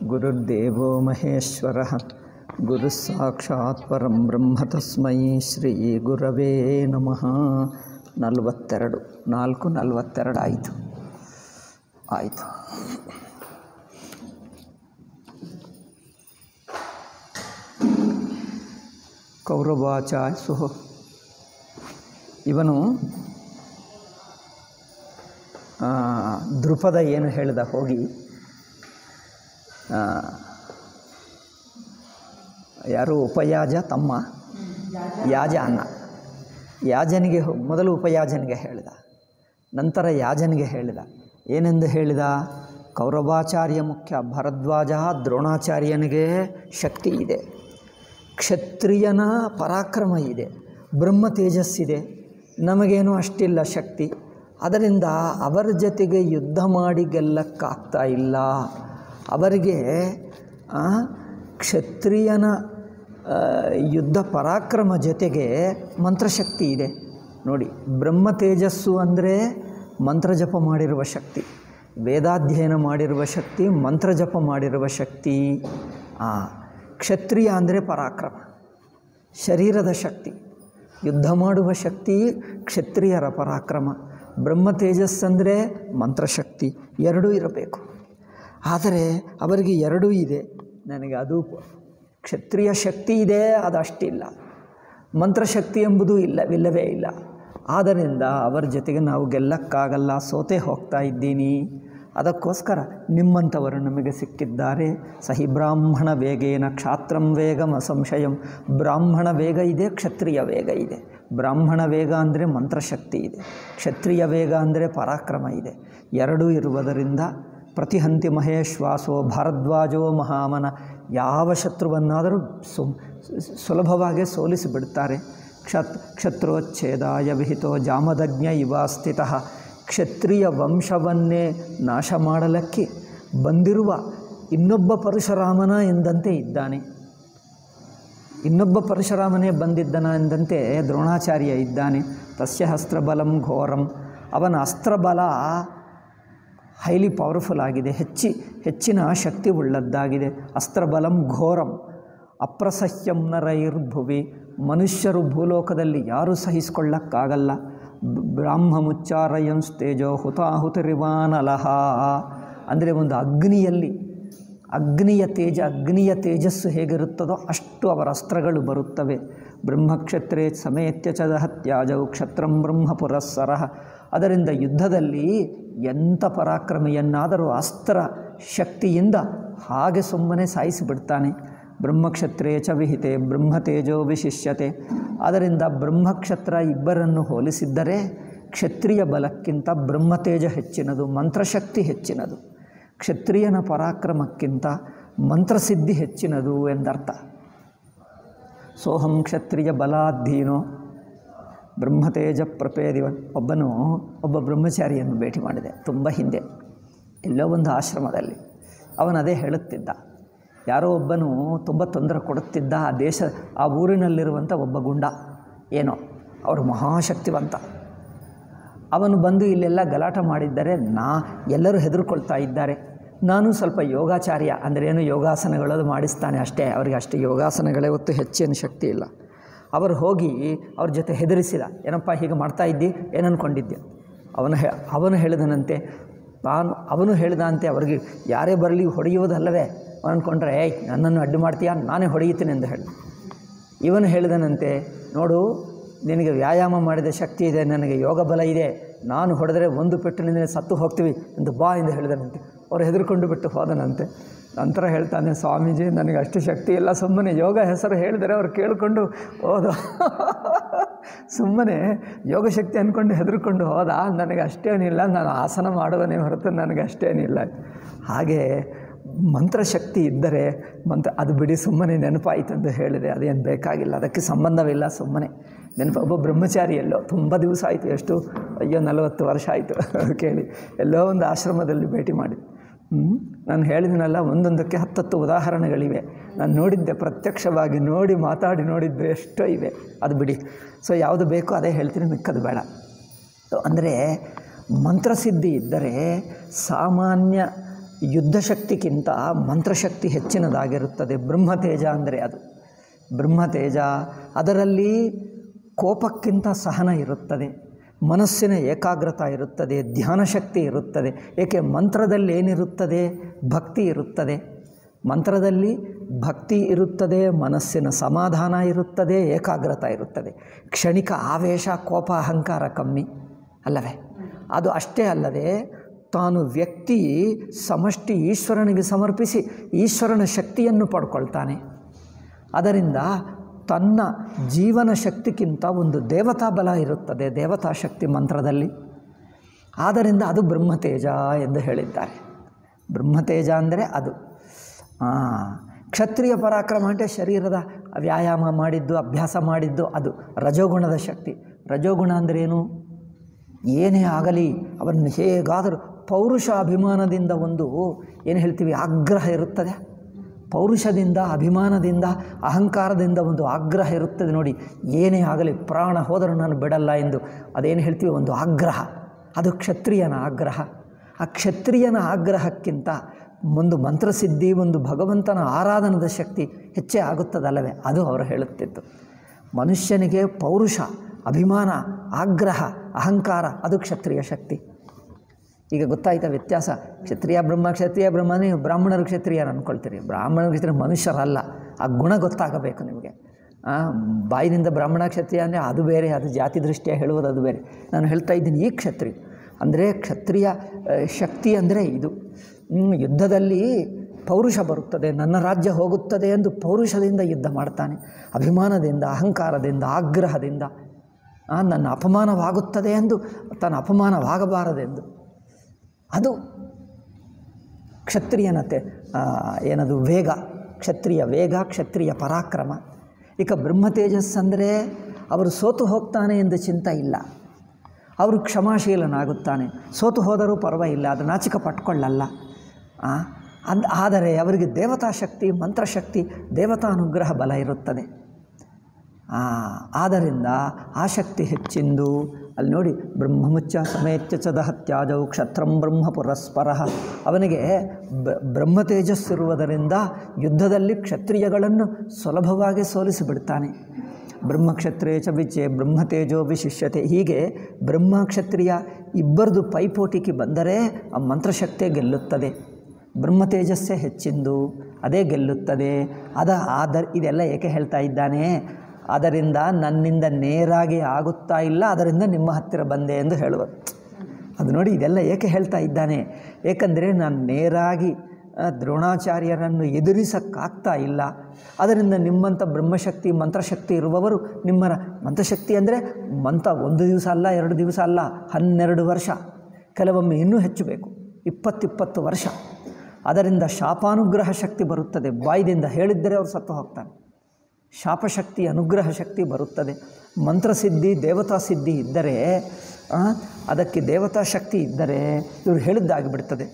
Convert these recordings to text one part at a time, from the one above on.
ಗುರುರ್ದೇವೋ ಮಹೇಶ್ವರ ಗುರು ಸಾಕ್ಷಾತ್ ಪರಂ ಬ್ರಹ್ಮ ತಸ್ಮೈ ಶ್ರೀ ಗುರವೇ ನಮಃ ನಲವತ್ತೆರಡು ನಾಲ್ಕು ನಲವತ್ತೆರಡು ಆಯಿತು ಆಯಿತು ಕೌರವಾಚಾರ್ಯು ಇವನು ಆ, ದೃಪದ ಏನು ಹೇಳಿದ ಹೋಗಿ ಆ, ಯಾರು ಉಪಯಾಜ ತಮ್ಮ ಯಾಜ ಅನ್ನ ಯಾಜನಿಗೆ ಹೋ- ಮೊದಲು ಉಪಯಾಜನಿಗೆ ಹೇಳಿದ ನಂತರ ಯಾಜನಿಗೆ ಹೇಳಿದ ಏನೆಂದು ಹೇಳಿದ ಕೌರವಾಚಾರ್ಯ ಮುಖ್ಯ ಭರದ್ವಾಜ ದ್ರೋಣಾಚಾರ್ಯನಿಗೆ ಶಕ್ತಿ ಇದೆ ಕ್ಷತ್ರಿಯನ ಪರಾಕ್ರಮ ಇದೆ ಬ್ರಹ್ಮ ತೇಜಸ್ಸಿದೆ ನಮಗೇನು ಅಷ್ಟಿಲ್ಲ ಶಕ್ತಿ ಅದರಿಂದ ಅವರ ಜೊತೆಗೆ ಯುದ್ಧ ಮಾಡಿ ಗೆಲ್ಲಕ್ಕಾಗ್ತಾ ಇಲ್ಲ ಅವರಿಗೆ ಆ, ಕ್ಷತ್ರಿಯನ ಆ, ಯುದ್ಧ ಪರಾಕ್ರಮ ಜೊತೆಗೆ ಮಂತ್ರಶಕ್ತಿ ಇದೆ ನೋಡಿ ಬ್ರಹ್ಮ ತೇಜಸ್ಸು ಅಂದರೆ ಮಂತ್ರಜಪ ಮಾಡಿರುವ ಶಕ್ತಿ ವೇದಾಧ್ಯಯನ ಮಾಡಿರುವ ಶಕ್ತಿ ಮಂತ್ರಜಪ ಮಾಡಿರುವ ಶಕ್ತಿ ಆ, ಕ್ಷತ್ರಿಯ ಅಂದರೆ ಪರಾಕ್ರಮ ಶರೀರದ ಶಕ್ತಿ ಯುದ್ಧ ಮಾಡುವ ಶಕ್ತಿ ಕ್ಷತ್ರಿಯರ ಪರಾಕ್ರಮ ಬ್ರಹ್ಮ ತೇಜಸ್ಸಂದರೆ ಮಂತ್ರಶಕ್ತಿ ಎರಡೂ ಇರಬೇಕು ಆದರೆ ಅವರಿಗೆ ಎರಡೂ ಇದೆ ನನಗೆ ಅದು ಪ- ಕ್ಷತ್ರಿಯ ಶಕ್ತಿ ಇದೆ ಅದು ಅಷ್ಟಿಲ್ಲ ಮಂತ್ರಶಕ್ತಿ ಎಂಬುದು ಇಲ್ಲವಿಲ್ಲವೇ ಇಲ್ಲ ಆದ್ದರಿಂದ ಅವರ ಜೊತೆಗೆ ನಾವು ಗೆಲ್ಲಕ್ಕಾಗಲ್ಲ ಸೋತೆ ಹೋಗ್ತಾ ಇದ್ದೀನಿ ಅದಕ್ಕೋಸ್ಕರ ನಿಮ್ಮಂಥವರು ನಮಗೆ ಸಿಕ್ಕಿದ್ದಾರೆ ಸಹಿ ಬ್ರಾಹ್ಮಣ ವೇಗೇನ ಕ್ಷಾತ್ರಂ ವೇಗಂ ಅಸಂಶಯಂ ಬ್ರಾಹ್ಮಣ ವೇಗ ಇದೆ ಕ್ಷತ್ರಿಯ ವೇಗ ಇದೆ ಬ್ರಾಹ್ಮಣ ವೇಗ ಅಂದರೆ ಮಂತ್ರಶಕ್ತಿ ಇದೆ ಕ್ಷತ್ರಿಯ ವೇಗ ಅಂದರೆ ಪರಾಕ್ರಮ ಇದೆ ಎರಡೂ ಇರುವುದರಿಂದ ಪ್ರತಿಹಂತಿ ಮಹೇಶ್ವಾಸೋ ಭಾರದ್ವಾಜೋ ಮಹಾಮನ ಯಾವ ಶತ್ರುವನ್ನಾದರೂ ಸು ಸುಲಭವಾಗಿ ಸೋಲಿಸಿಬಿಡ್ತಾರೆ ಕ್ಷತ್ ಕ್ಷತ್ರೋಚ್ಛೇದಾಯ ವಿಹಿತೋ ಜಾಮದಜ್ಞ ಇವ ಸ್ಥಿತಃ ಕ್ಷತ್ರಿಯ ವಂಶವನ್ನೇ ನಾಶ ಮಾಡಲಕ್ಕೆ ಬಂದಿರುವ ಇನ್ನೊಬ್ಬ ಪರಶುರಾಮನ ಎಂದಂತೆ ಇದ್ದಾನೆ ಇನ್ನೊಬ್ಬ ಪರಶುರಾಮನೇ ಬಂದಿದ್ದನ ಎಂದಂತೆ ದ್ರೋಣಾಚಾರ್ಯ ಇದ್ದಾನೆ ತಸ್ಯ ಹಸ್ತ್ರಬಲಂ ಘೋರಂ ಅವನ ಅಸ್ತ್ರಬಲ ಹೈಲಿ ಪವರ್ಫುಲ್ ಆಗಿದೆ ಹೆಚ್ಚಿ ಹೆಚ್ಚಿನ ಶಕ್ತಿ ಉಳ್ಳದ್ದಾಗಿದೆ ಅಸ್ತ್ರಬಲಂ ಘೋರಂ ಅಪ್ರಸಹ್ಯಂ ನರೈರ್ಭುವಿ ಮನುಷ್ಯರು ಭೂಲೋಕದಲ್ಲಿ ಯಾರೂ ಸಹಿಸಿಕೊಳ್ಳಕ್ಕಾಗಲ್ಲ ಬ್ರಾಹ್ಮ ಮುಚ್ಚಾರಯಂಸ್ತೇಜೋ ಹುತಾಹುತರಿವಾನಲಹ ಅಂದರೆ ಒಂದು ಅಗ್ನಿಯಲ್ಲಿ ಅಗ್ನಿಯ ತೇಜ ಅಗ್ನಿಯ ತೇಜಸ್ಸು ಹೇಗಿರುತ್ತದೋ ಅಷ್ಟು ಅವರ ಅಸ್ತ್ರಗಳು ಬರುತ್ತವೆ ಬ್ರಹ್ಮಕ್ಷತ್ರೇ ಸಮೇತ್ಯ ಚ ಹತ್ಯಾಜವು ಕ್ಷತ್ರಂ ಬ್ರಹ್ಮ ಪುರಸ್ಸರ ಅದರಿಂದ ಯುದ್ಧದಲ್ಲಿ ಎಂಥ ಪರಾಕ್ರಮಿಯನ್ನಾದರೂ ಅಸ್ತ್ರ ಶಕ್ತಿಯಿಂದ ಹಾಗೆ ಸುಮ್ಮನೆ ಸಾಯಿಸಿಬಿಡ್ತಾನೆ ಬ್ರಹ್ಮಕ್ಷತ್ರೇ ಚ ವಿಹಿತೆ ಬ್ರಹ್ಮತೇಜೋ ವಿಶಿಷ್ಯತೆ ಅದರಿಂದ ಬ್ರಹ್ಮಕ್ಷತ್ರ ಇಬ್ಬರನ್ನು ಹೋಲಿಸಿದ್ದರೆ ಕ್ಷತ್ರಿಯ ಬಲಕ್ಕಿಂತ ಬ್ರಹ್ಮತೇಜ ಹೆಚ್ಚಿನದು ಮಂತ್ರಶಕ್ತಿ ಹೆಚ್ಚಿನದು ಕ್ಷತ್ರಿಯನ ಪರಾಕ್ರಮಕ್ಕಿಂತ ಮಂತ್ರಸಿದ್ಧಿ ಹೆಚ್ಚಿನದು ಎಂದರ್ಥ ಸೋಹಂ ಕ್ಷತ್ರಿಯ ಬಲಾಧೀನೋ ಬ್ರಹ್ಮತೇಜ ಪ್ರಪೇದಿವನ್ ಒಬ್ಬನು ಒಬ್ಬ ಬ್ರಹ್ಮಚಾರಿಯನ್ನು ಭೇಟಿ ಮಾಡಿದೆ ತುಂಬ ಹಿಂದೆ ಎಲ್ಲೋ ಒಂದು ಆಶ್ರಮದಲ್ಲಿ ಅವನದೇ ಹೇಳುತ್ತಿದ್ದ ಯಾರೋ ಒಬ್ಬನು ತುಂಬ ತೊಂದರೆ ಕೊಡುತ್ತಿದ್ದ ಆ ದೇಶ ಆ ಊರಿನಲ್ಲಿರುವಂಥ ಒಬ್ಬ ಗುಂಡ ಏನೋ ಅವರು ಮಹಾಶಕ್ತಿವಂತ ಅವನು ಬಂದು ಇಲ್ಲೆಲ್ಲ ಗಲಾಟೆ ಮಾಡಿದ್ದರೆ ನಾ ಎಲ್ಲರೂ ಹೆದರ್ಕೊಳ್ತಾ ಇದ್ದಾರೆ ನಾನು ಸ್ವಲ್ಪ ಯೋಗಾಚಾರ್ಯ ಅಂದರೆ ಏನು ಯೋಗಾಸನಗಳದು ಮಾಡಿಸ್ತಾನೆ ಅಷ್ಟೇ ಅವರಿಗೆ ಅಷ್ಟು ಯೋಗಾಸನಗಳೇ ಹೊತ್ತು ಹೆಚ್ಚೇನು ಶಕ್ತಿ ಇಲ್ಲ ಅವರು ಹೋಗಿ ಅವ್ರ ಜೊತೆ ಹೆದರಿಸಿದ ಏನಪ್ಪ ಹೀಗೆ ಮಾಡ್ತಾ ಇದ್ದಿ ಏನು ಅಂದ್ಕೊಂಡಿದ್ದೆ ಅವನು ಹೇ ಅವನು ಹೇಳಿದನಂತೆ ತಾನು ಅವನು ಹೇಳಿದಂತೆ ಅವರಿಗೆ ಯಾರೇ ಬರಲಿ ಹೊಡೆಯುವುದಲ್ಲವೇ ಅವನು ಅಂದ್ಕೊಂಡ್ರೆ ಏಯ್ ನನ್ನನ್ನು ಅಡ್ಡು ಮಾಡ್ತೀಯಾ ನಾನೇ ಹೊಡೆಯುತ್ತೇನೆ ಎಂದು ಹೇಳಿ ಇವನು ಹೇಳಿದನಂತೆ ನೋಡು ನಿನಗೆ ವ್ಯಾಯಾಮ ಮಾಡಿದ ಶಕ್ತಿ ಇದೆ ನನಗೆ ಯೋಗ ಬಲ ಇದೆ ನಾನು ಹೊಡೆದರೆ ಒಂದು ಪೆಟ್ಟಿನಿಂದ ಸತ್ತು ಹೋಗ್ತೀವಿ ಎಂದು ಬಾ ಎಂದು ಹೇಳಿದನಂತೆ ಅವ್ರು ಹೆದರ್ಕೊಂಡು ಬಿಟ್ಟು ಹೋದನಂತೆ ನಂತರ ಹೇಳ್ತಾನೆ ಸ್ವಾಮೀಜಿ ನನಗೆ ಅಷ್ಟು ಶಕ್ತಿ ಇಲ್ಲ ಸುಮ್ಮನೆ ಯೋಗ ಹೆಸರು ಹೇಳಿದರೆ ಅವ್ರು ಕೇಳಿಕೊಂಡು ಹೋದ ಸುಮ್ಮನೆ ಯೋಗ ಶಕ್ತಿ ಅಂದ್ಕೊಂಡು ಹೆದರ್ಕೊಂಡು ಹೋದ ನನಗೆ ಅಷ್ಟೇನಿಲ್ಲ ನಾನು ಆಸನ ಮಾಡುವನೇ ಹೊರತು ನನಗೆ ಅಷ್ಟೇನಿಲ್ಲ ಹಾಗೆ ಮಂತ್ರಶಕ್ತಿ ಇದ್ದರೆ ಮಂತ್ರ ಅದು ಬಿಡಿ ಸುಮ್ಮನೆ ನೆನಪಾಯಿತು ಅಂತ ಹೇಳಿದೆ ಅದೇನು ಬೇಕಾಗಿಲ್ಲ ಅದಕ್ಕೆ ಸಂಬಂಧವಿಲ್ಲ ಸುಮ್ಮನೆ ನೆನಪು ಒಬ್ಬ ಬ್ರಹ್ಮಚಾರಿ ಎಲ್ಲೋ ತುಂಬ ದಿವಸ ಆಯಿತು ಎಷ್ಟು ಅಯ್ಯೋ ನಲವತ್ತು ವರ್ಷ ಆಯಿತು ಕೇಳಿ ಎಲ್ಲೋ ಒಂದು ಆಶ್ರಮದಲ್ಲಿ ಭೇಟಿ ಮಾಡಿ ಹ್ಮ್? ನಾನು ಹೇಳಿದನಲ್ಲ ಒಂದೊಂದಕ್ಕೆ ಹತ್ತತ್ತು ಉದಾಹರಣೆಗಳಿವೆ ನಾನು ನೋಡಿದ್ದೆ ಪ್ರತ್ಯಕ್ಷವಾಗಿ ನೋಡಿ ಮಾತಾಡಿ ನೋಡಿದ್ದು ಎಷ್ಟೋ ಇವೆ ಅದು ಬಿಡಿ ಸೊ ಯಾವುದು ಬೇಕೋ ಅದೇ ಹೇಳ್ತೀನಿ ಮಿಕ್ಕದು ಬೇಡ ಅಂದರೆ ಮಂತ್ರಸಿದ್ಧಿ ಇದ್ದರೆ ಸಾಮಾನ್ಯ ಯುದ್ಧಶಕ್ತಿಗಿಂತ ಮಂತ್ರಶಕ್ತಿ ಹೆಚ್ಚಿನದಾಗಿರುತ್ತದೆ ಬ್ರಹ್ಮತೇಜ ಅಂದರೆ ಅದು ಬ್ರಹ್ಮತೇಜ ಅದರಲ್ಲಿ ಕೋಪಕ್ಕಿಂತ ಸಹನ ಇರುತ್ತದೆ ಮನಸ್ಸಿನ ಏಕಾಗ್ರತ ಇರುತ್ತದೆ ಧ್ಯಾನ ಶಕ್ತಿ ಇರುತ್ತದೆ ಏಕೆ ಮಂತ್ರದಲ್ಲಿ ಏನಿರುತ್ತದೆ ಭಕ್ತಿ ಇರುತ್ತದೆ ಮಂತ್ರದಲ್ಲಿ ಭಕ್ತಿ ಇರುತ್ತದೆ ಮನಸ್ಸಿನ ಸಮಾಧಾನ ಇರುತ್ತದೆ ಏಕಾಗ್ರತ ಇರುತ್ತದೆ ಕ್ಷಣಿಕ ಆವೇಶ ಕೋಪ ಅಹಂಕಾರ ಕಮ್ಮಿ ಅಲ್ಲವೇ ಅದು ಅಷ್ಟೇ ಅಲ್ಲದೆ ತಾನು ವ್ಯಕ್ತಿ ಸಮಷ್ಟಿ ಈಶ್ವರನಿಗೆ ಸಮರ್ಪಿಸಿ ಈಶ್ವರನ ಶಕ್ತಿಯನ್ನು ಪಡ್ಕೊಳ್ತಾನೆ ಅದರಿಂದ ತನ್ನ ಜೀವನ ಶಕ್ತಿಗಿಂತ ಒಂದು ದೇವತಾ ಬಲ ಇರುತ್ತದೆ ದೇವತಾ ಶಕ್ತಿ ಮಂತ್ರದಲ್ಲಿ ಆದ್ದರಿಂದ ಅದು ಬ್ರಹ್ಮತೇಜ ಎಂದು ಹೇಳಿದ್ದಾರೆ ಬ್ರಹ್ಮತೇಜ ಅಂದರೆ ಅದು ಆ, ಕ್ಷತ್ರಿಯ ಪರಾಕ್ರಮ ಅಂದರೆ ಶರೀರದ ವ್ಯಾಯಾಮ ಮಾಡಿದ್ದು ಅಭ್ಯಾಸ ಮಾಡಿದ್ದು ಅದು ರಜೋಗುಣದ ಶಕ್ತಿ ರಜೋಗುಣ ಅಂದ್ರೇನು ಏನೇ ಆಗಲಿ ಅವರನ್ನು ಹೇಗಾದರೂ ಪೌರುಷ ಅಭಿಮಾನದಿಂದ ಒಂದು ಏನು ಹೇಳ್ತೀವಿ ಆಗ್ರಹ ಇರುತ್ತದೆ ಪೌರುಷದಿಂದ ಅಭಿಮಾನದಿಂದ ಅಹಂಕಾರದಿಂದ ಒಂದು ಆಗ್ರಹ ಇರುತ್ತದೆ ನೋಡಿ ಏನೇ ಆಗಲಿ ಪ್ರಾಣ ಹೋದರೂ ನಾನು ಬಿಡಲ್ಲ ಎಂದು ಅದೇನು ಹೇಳ್ತೀವಿ ಒಂದು ಆಗ್ರಹ ಅದು ಕ್ಷತ್ರಿಯನ ಆಗ್ರಹ ಆ ಕ್ಷತ್ರಿಯನ ಆಗ್ರಹಕ್ಕಿಂತ ಒಂದು ಮಂತ್ರಸಿದ್ಧಿ ಒಂದು ಭಗವಂತನ ಆರಾಧನದ ಶಕ್ತಿ ಹೆಚ್ಚೇ ಆಗುತ್ತದಲ್ಲವೇ ಅದು ಅವರು ಹೇಳುತ್ತಿತ್ತು ಮನುಷ್ಯನಿಗೆ ಪೌರುಷ ಅಭಿಮಾನ ಆಗ್ರಹ ಅಹಂಕಾರ ಅದು ಕ್ಷತ್ರಿಯ ಶಕ್ತಿ ಈಗ ಗೊತ್ತಾಯ್ತಾ ವ್ಯತ್ಯಾಸ ಕ್ಷತ್ರಿಯ ಬ್ರಹ್ಮ ಕ್ಷತ್ರಿಯ ಬ್ರಹ್ಮ ನೀವು ಬ್ರಾಹ್ಮಣರು ಕ್ಷತ್ರಿಯರು ಅಂದ್ಕೊಳ್ತೀರಿ ಬ್ರಾಹ್ಮಣರು ಕ್ಷತ್ರಿಯ ಮನುಷ್ಯರಲ್ಲ ಆ ಗುಣ ಗೊತ್ತಾಗಬೇಕು ನಿಮಗೆ ಆ, ಬಾಯಿನಿಂದ ಬ್ರಾಹ್ಮಣ ಕ್ಷತ್ರಿಯ ಅಂದರೆ ಅದು ಬೇರೆ ಅದು ಜಾತಿ ದೃಷ್ಟಿಯ ಹೇಳುವುದು ಅದು ಬೇರೆ ನಾನು ಹೇಳ್ತಾ ಇದ್ದೀನಿ ಈ ಕ್ಷತ್ರಿಯ ಅಂದರೆ ಕ್ಷತ್ರಿಯ ಆ, ಶಕ್ತಿ ಅಂದರೆ ಇದು ಹ್ಮ್, ಯುದ್ಧದಲ್ಲಿ ಪೌರುಷ ಬರುತ್ತದೆ ನನ್ನ ರಾಜ್ಯ ಹೋಗುತ್ತದೆ ಎಂದು ಪೌರುಷದಿಂದ ಯುದ್ಧ ಮಾಡ್ತಾನೆ ಅಭಿಮಾನದಿಂದ ಅಹಂಕಾರದಿಂದ ಆಗ್ರಹದಿಂದ ಆ, ನನ್ನ ಅಪಮಾನವಾಗುತ್ತದೆ ಎಂದು ತನ್ನ ಅಪಮಾನವಾಗಬಾರದೆಂದು ಅದು ಕ್ಷತ್ರಿಯನತೆ ಆ, ಏನದು ವೇಗ ಕ್ಷತ್ರಿಯ ವೇಗ ಕ್ಷತ್ರಿಯ ಪರಾಕ್ರಮ ಈಗ ಬ್ರಹ್ಮ ತೇಜಸ್ ಅಂದರೆ ಅವರು ಸೋತು ಹೋಗ್ತಾನೆ ಎಂದು ಚಿಂತ ಇಲ್ಲ ಅವರು ಕ್ಷಮಾಶೀಲನಾಗುತ್ತಾನೆ ಸೋತು ಹೋದರೂ ಪರವಾಗಿಲ್ಲ ಅದು ನಾಚಿಕ ಪಟ್ಕೊಳ್ಳಲ್ಲ ಆ, ಅಂದ್ ಆದರೆ ಅವರಿಗೆ ದೇವತಾ ಶಕ್ತಿ ಮಂತ್ರಶಕ್ತಿ ದೇವತಾ ಅನುಗ್ರಹ ಬಲ ಇರುತ್ತದೆ ಆ, ಆದ್ದರಿಂದ ಆ ಶಕ್ತಿ ಹೆಚ್ಚಿಂದು ಅಲ್ಲಿ ನೋಡಿ ಬ್ರಹ್ಮಮುಚ್ಚ ಸಮೇತ್ಯ ಚ ದಹತ್ಯಾಜವು ಕ್ಷತ್ರಂ ಬ್ರಹ್ಮ ಪುರಸ್ಪರ ಅವನಿಗೆ ಬ- ಬ್ರಹ್ಮ ತೇಜಸ್ಸಿರುವುದರಿಂದ ಯುದ್ಧದಲ್ಲಿ ಕ್ಷತ್ರಿಯಗಳನ್ನು ಸುಲಭವಾಗಿ ಸೋಲಿಸಿಬಿಡ್ತಾನೆ ಬ್ರಹ್ಮಕ್ಷತ್ರಿಯ ಚ ವಿಚೆ ಬ್ರಹ್ಮ ತೇಜೋ ವಿಶಿಷ್ಯತೆ ಹೀಗೆ ಬ್ರಹ್ಮ ಕ್ಷತ್ರಿಯ ಇಬ್ಬರದು ಪೈಪೋಟಿಗೆ ಬಂದರೆ ಆ ಮಂತ್ರಶಕ್ತಿಯೇ ಗೆಲ್ಲುತ್ತದೆ ಬ್ರಹ್ಮ ತೇಜಸ್ಸೇ ಹೆಚ್ಚಿಂದು ಅದೇ ಗೆಲ್ಲುತ್ತದೆ ಅದ ಆದ ಇದೆಲ್ಲ ಏಕೆ ಹೇಳ್ತಾ ಇದ್ದಾನೆ ಅದರಿಂದ ನನ್ನಿಂದ ನೇರಾಗಿ ಆಗುತ್ತಾ ಇಲ್ಲ ಅದರಿಂದ ನಿಮ್ಮ ಹತ್ತಿರ ಬಂದೆ ಎಂದು ಹೇಳುವುದು ಅದು ನೋಡಿ ಇದೆಲ್ಲ ಏಕೆ ಹೇಳ್ತಾ ಇದ್ದಾನೆ ಏಕೆಂದರೆ ನಾನು ನೇರಾಗಿ ಆ, ದ್ರೋಣಾಚಾರ್ಯರನ್ನು ಎದುರಿಸಕ್ಕಾಗ್ತಾ ಇಲ್ಲ ಅದರಿಂದ ನಿಮ್ಮಂಥ ಬ್ರಹ್ಮಶಕ್ತಿ ಮಂತ್ರಶಕ್ತಿ ಇರುವವರು ನಿಮ್ಮ ಮಂತ್ರಶಕ್ತಿ ಅಂದರೆ ಮಂತ್ರ ಒಂದು ದಿವಸ ಅಲ್ಲ ಎರಡು ದಿವಸ ಅಲ್ಲ ಹನ್ನೆರಡು ವರ್ಷ ಕೆಲವೊಮ್ಮೆ ಇನ್ನೂ ಹೆಚ್ಚು ಬೇಕು ಇಪ್ಪತ್ತಿಪ್ಪತ್ತು ವರ್ಷ ಅದರಿಂದ ಶಾಪಾನುಗ್ರಹ ಶಕ್ತಿ ಬರುತ್ತದೆ ಬಾಯ್ದಿಂದ ಹೇಳಿದ್ದರೆ ಅವರು ಸತ್ತು ಹೋಗ್ತಾನೆ ಶಾಪಶಕ್ತಿ ಅನುಗ್ರಹ ಶಕ್ತಿ ಬರುತ್ತದೆ ಮಂತ್ರಸಿದ್ಧಿ ದೇವತಾ ಸಿದ್ಧಿ ಇದ್ದರೆ ಆ, ಅದಕ್ಕೆ ದೇವತಾ ಶಕ್ತಿ ಇದ್ದರೆ ಇವರು ಹೇಳಿದ್ದಾಗಿಬಿಡ್ತದೆ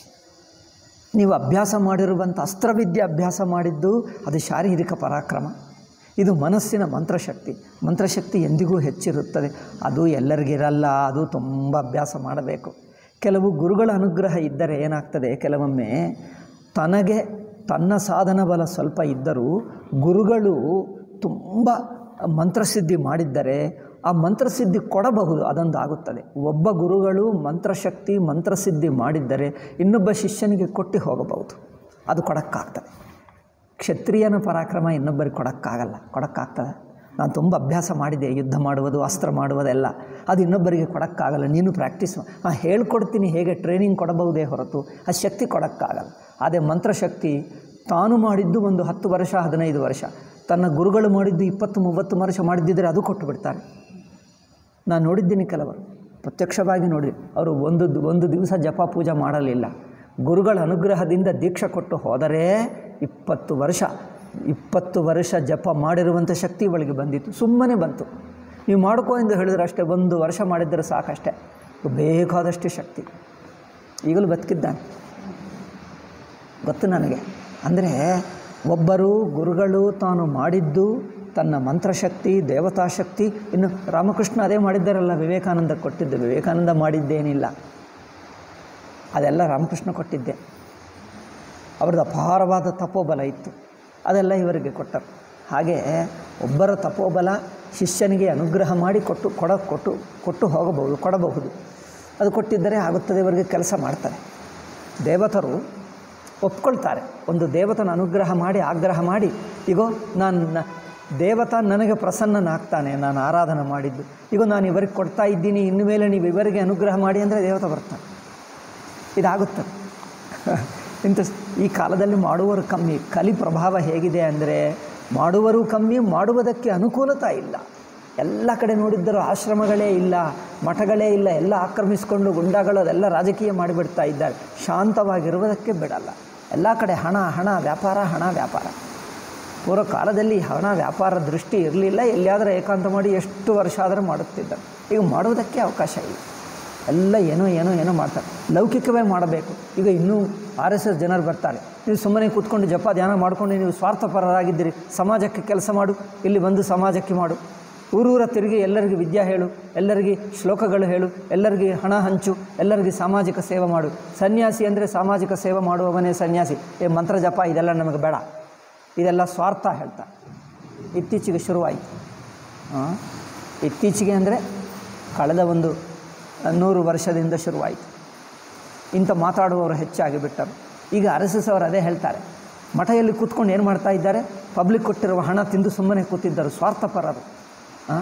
ನೀವು ಅಭ್ಯಾಸ ಮಾಡಿರುವಂಥ ಅಸ್ತ್ರವಿದ್ಯೆ ಅಭ್ಯಾಸ ಮಾಡಿದ್ದು ಅದು ಶಾರೀರಿಕ ಪರಾಕ್ರಮ ಇದು ಮನಸ್ಸಿನ ಮಂತ್ರಶಕ್ತಿ ಮಂತ್ರಶಕ್ತಿ ಎಂದಿಗೂ ಹೆಚ್ಚಿರುತ್ತದೆ ಅದು ಎಲ್ಲರಿಗಿರಲ್ಲ ಅದು ತುಂಬ ಅಭ್ಯಾಸ ಮಾಡಬೇಕು ಕೆಲವು ಗುರುಗಳ ಅನುಗ್ರಹ ಇದ್ದರೆ ಏನಾಗ್ತದೆ ಕೆಲವೊಮ್ಮೆ ತನಗೆ ತನ್ನ ಸಾಧನ ಬಲ ಸ್ವಲ್ಪ ಇದ್ದರೂ ಗುರುಗಳು ತುಂಬ ಮಂತ್ರಸಿದ್ಧಿ ಮಾಡಿದ್ದರೆ ಆ ಮಂತ್ರಸಿದ್ಧಿ ಕೊಡಬಹುದು ಅದೊಂದು ಆಗುತ್ತದೆ ಒಬ್ಬ ಗುರುಗಳು ಮಂತ್ರಶಕ್ತಿ ಮಂತ್ರಸಿದ್ಧಿ ಮಾಡಿದ್ದರೆ ಇನ್ನೊಬ್ಬ ಶಿಷ್ಯನಿಗೆ ಕೊಟ್ಟು ಹೋಗಬಹುದು ಅದು ಕೊಡೋಕ್ಕಾಗ್ತದೆ ಕ್ಷತ್ರಿಯನ ಪರಾಕ್ರಮ ಇನ್ನೊಬ್ಬರಿಗೆ ಕೊಡೋಕ್ಕಾಗಲ್ಲ ಕೊಡೋಕ್ಕಾಗ್ತದೆ ನಾನು ತುಂಬ ಅಭ್ಯಾಸ ಮಾಡಿದ್ದೆ ಯುದ್ಧ ಮಾಡುವುದು ಅಸ್ತ್ರ ಮಾಡುವುದೆಲ್ಲ ಅದು ಇನ್ನೊಬ್ಬರಿಗೆ ಕೊಡೋಕ್ಕಾಗಲ್ಲ ನೀನು ಪ್ರಾಕ್ಟೀಸ್ ಹಾಂ ಹೇಳ್ಕೊಡ್ತೀನಿ ಹೇಗೆ ಟ್ರೈನಿಂಗ್ ಕೊಡಬಹುದೇ ಹೊರತು ಆ ಶಕ್ತಿ ಕೊಡೋಕ್ಕಾಗಲ್ಲ ಅದೇ ಮಂತ್ರಶಕ್ತಿ ತಾನು ಮಾಡಿದ್ದು ಒಂದು ಹತ್ತು ವರ್ಷ ಹದಿನೈದು ವರ್ಷ ತನ್ನ ಗುರುಗಳು ಮಾಡಿದ್ದು ಇಪ್ಪತ್ತು ಮೂವತ್ತು ವರ್ಷ ಮಾಡಿದ್ದಿದ್ರೆ ಅದು ಕೊಟ್ಟು ಬಿಡ್ತಾರೆ ನಾನು ನೋಡಿದ್ದೀನಿ ಕೆಲವರು ಪ್ರತ್ಯಕ್ಷವಾಗಿ ನೋಡಿ ಅವರು ಒಂದು ಒಂದು ದಿವಸ ಜಪ ಪೂಜೆ ಮಾಡಲಿಲ್ಲ ಗುರುಗಳ ಅನುಗ್ರಹದಿಂದ ದೀಕ್ಷೆ ಕೊಟ್ಟು ಹೋದರೆ ಇಪ್ಪತ್ತು ವರ್ಷ ಇಪ್ಪತ್ತು ವರ್ಷ ಜಪ ಮಾಡಿರುವಂಥ ಶಕ್ತಿ ಇವಳಿಗೆ ಬಂದಿತ್ತು ಸುಮ್ಮನೆ ಬಂತು ನೀವು ಮಾಡ್ಕೋ ಎಂದು ಹೇಳಿದ್ರೆ ಅಷ್ಟೇ ಒಂದು ವರ್ಷ ಮಾಡಿದ್ದರೆ ಸಾಕಷ್ಟೇ ಬೇಕಾದಷ್ಟು ಶಕ್ತಿ ಈಗಲೂ ಬದುಕಿದ್ದಾನೆ ಗೊತ್ತು ನನಗೆ ಅಂದರೆ ಒಬ್ಬರು ಗುರುಗಳು ತಾನು ಮಾಡಿದ್ದು ತನ್ನ ಮಂತ್ರಶಕ್ತಿ ದೇವತಾಶಕ್ತಿ ಇನ್ನು ರಾಮಕೃಷ್ಣ ಅದೇ ಮಾಡಿದ್ದಾರಲ್ಲ ವಿವೇಕಾನಂದ ಕೊಟ್ಟಿದ್ದು ವಿವೇಕಾನಂದ ಮಾಡಿದ್ದೇನಿಲ್ಲ ಅದೆಲ್ಲ ರಾಮಕೃಷ್ಣ ಕೊಟ್ಟಿದ್ದೆ ಅವ್ರದ್ದು ಅಪಾರವಾದ ತಪೋಬಲ ಇತ್ತು ಅದೆಲ್ಲ ಇವರಿಗೆ ಕೊಟ್ಟರು ಹಾಗೆ ಒಬ್ಬರ ತಪೋಬಲ ಶಿಷ್ಯನಿಗೆ ಅನುಗ್ರಹ ಮಾಡಿ ಕೊಟ್ಟು ಕೊಡ ಕೊಟ್ಟು ಕೊಟ್ಟು ಹೋಗಬಹುದು ಕೊಡಬಹುದು ಅದು ಕೊಟ್ಟಿದ್ದರೆ ಆಗುತ್ತದೆ ಇವರಿಗೆ ಕೆಲಸ ಮಾಡ್ತಾರೆ ದೇವತರು ಒಪ್ಕೊಳ್ತಾರೆ ಒಂದು ದೇವತನ ಅನುಗ್ರಹ ಮಾಡಿ ಆಗ್ರಹ ಮಾಡಿ ಈಗೋ ನಾನು ನ- ದೇವತ ನನಗೆ ಪ್ರಸನ್ನನಾಗ್ತಾನೆ ನಾನು ಆರಾಧನೆ ಮಾಡಿದ್ದು ಈಗ ನಾನು ಇವರಿಗೆ ಕೊಡ್ತಾ ಇದ್ದೀನಿ ಇನ್ನು ಮೇಲೆ ನೀವು ಇವರಿಗೆ ಅನುಗ್ರಹ ಮಾಡಿ ಅಂದರೆ ದೇವತ ಬರ್ತಾನೆ ಇದಾಗುತ್ತದೆ ಇಂಥ ಸ್- ಈ ಕಾಲದಲ್ಲಿ ಮಾಡುವವರು ಕಮ್ಮಿ ಕಲಿ ಪ್ರಭಾವ ಹೇಗಿದೆ ಅಂದರೆ ಮಾಡುವರು ಕಮ್ಮಿ ಮಾಡುವುದಕ್ಕೆ ಅನುಕೂಲತೆ ಇಲ್ಲ ಎಲ್ಲ ಕಡೆ ನೋಡಿದ್ದರೂ ಆಶ್ರಮಗಳೇ ಇಲ್ಲ ಮಠಗಳೇ ಇಲ್ಲ ಎಲ್ಲ ಆಕ್ರಮಿಸಿಕೊಂಡು ಗುಂಡಾಗಳು ಅದೆಲ್ಲ ರಾಜಕೀಯ ಮಾಡಿಬಿಡ್ತಾ ಇದ್ದಾರೆ ಶಾಂತವಾಗಿರುವುದಕ್ಕೆ ಬಿಡಲ್ಲ ಎಲ್ಲ ಕಡೆ ಹಣ ಹಣ ವ್ಯಾಪಾರ ಹಣ ವ್ಯಾಪಾರ ಪೂರ್ವ ಕಾಲದಲ್ಲಿ ಹಣ ವ್ಯಾಪಾರ ದೃಷ್ಟಿ ಇರಲಿಲ್ಲ ಎಲ್ಲಿಯಾದರೂ ಏಕಾಂತ ಮಾಡಿ ಎಷ್ಟು ವರ್ಷ ಆದರೂ ಮಾಡುತ್ತಿದ್ದರು ಈಗ ಮಾಡುವುದಕ್ಕೆ ಅವಕಾಶ ಇಲ್ಲ ಎಲ್ಲ ಏನೋ ಏನೋ ಏನೋ ಮಾಡ್ತಾರೆ ಲೌಕಿಕವೇ ಮಾಡಬೇಕು ಈಗ ಇನ್ನೂ ಆರ್ ಎಸ್ ಎಸ್ ಜನರು ಬರ್ತಾರೆ ನೀವು ಸುಮ್ಮನೆ ಕೂತ್ಕೊಂಡು ಜಪ ಧ್ಯಾನ ಮಾಡಿಕೊಂಡು ನೀವು ಸ್ವಾರ್ಥಪರರಾಗಿದ್ದೀರಿ ಸಮಾಜಕ್ಕೆ ಕೆಲಸ ಮಾಡು ಇಲ್ಲಿ ಬಂದು ಸಮಾಜಕ್ಕೆ ಮಾಡು ಊರೂರ ತಿರುಗಿ ಎಲ್ಲರಿಗೂ ವಿದ್ಯೆ ಹೇಳು ಎಲ್ಲರಿಗೆ ಶ್ಲೋಕಗಳು ಹೇಳು ಎಲ್ಲರಿಗೆ ಹಣ ಹಂಚು ಎಲ್ಲರಿಗೆ ಸಾಮಾಜಿಕ ಸೇವೆ ಮಾಡು ಸನ್ಯಾಸಿ ಅಂದರೆ ಸಾಮಾಜಿಕ ಸೇವೆ ಮಾಡುವವನೇ ಸನ್ಯಾಸಿ ಏ ಮಂತ್ರ ಜಪ ಇದೆಲ್ಲ ನಮಗೆ ಬೇಡ ಇದೆಲ್ಲ ಸ್ವಾರ್ಥ ಹೇಳ್ತಾರೆ ಇತ್ತೀಚೆಗೆ ಶುರುವಾಯಿತು ಆ, ಇತ್ತೀಚೆಗೆ ಅಂದರೆ ಕಳೆದ ಒಂದು ನೂರು ವರ್ಷದಿಂದ ಶುರುವಾಯಿತು ಇಂಥ ಮಾತಾಡುವವರು ಹೆಚ್ಚಾಗಿ ಬಿಟ್ಟರು ಈಗ ಆರ್ ಎಸ್ ಎಸ್ ಅವರು ಅದೇ ಹೇಳ್ತಾರೆ ಮಠದಲ್ಲಿ ಕೂತ್ಕೊಂಡು ಏನು ಮಾಡ್ತಾ ಇದ್ದಾರೆ ಪಬ್ಲಿಕ್ ಕೊಟ್ಟಿರುವ ಹಣ ತಿಂದು ಸುಮ್ಮನೆ ಕೂತಿದ್ದರು ಸ್ವಾರ್ಥಪರರು ಆ?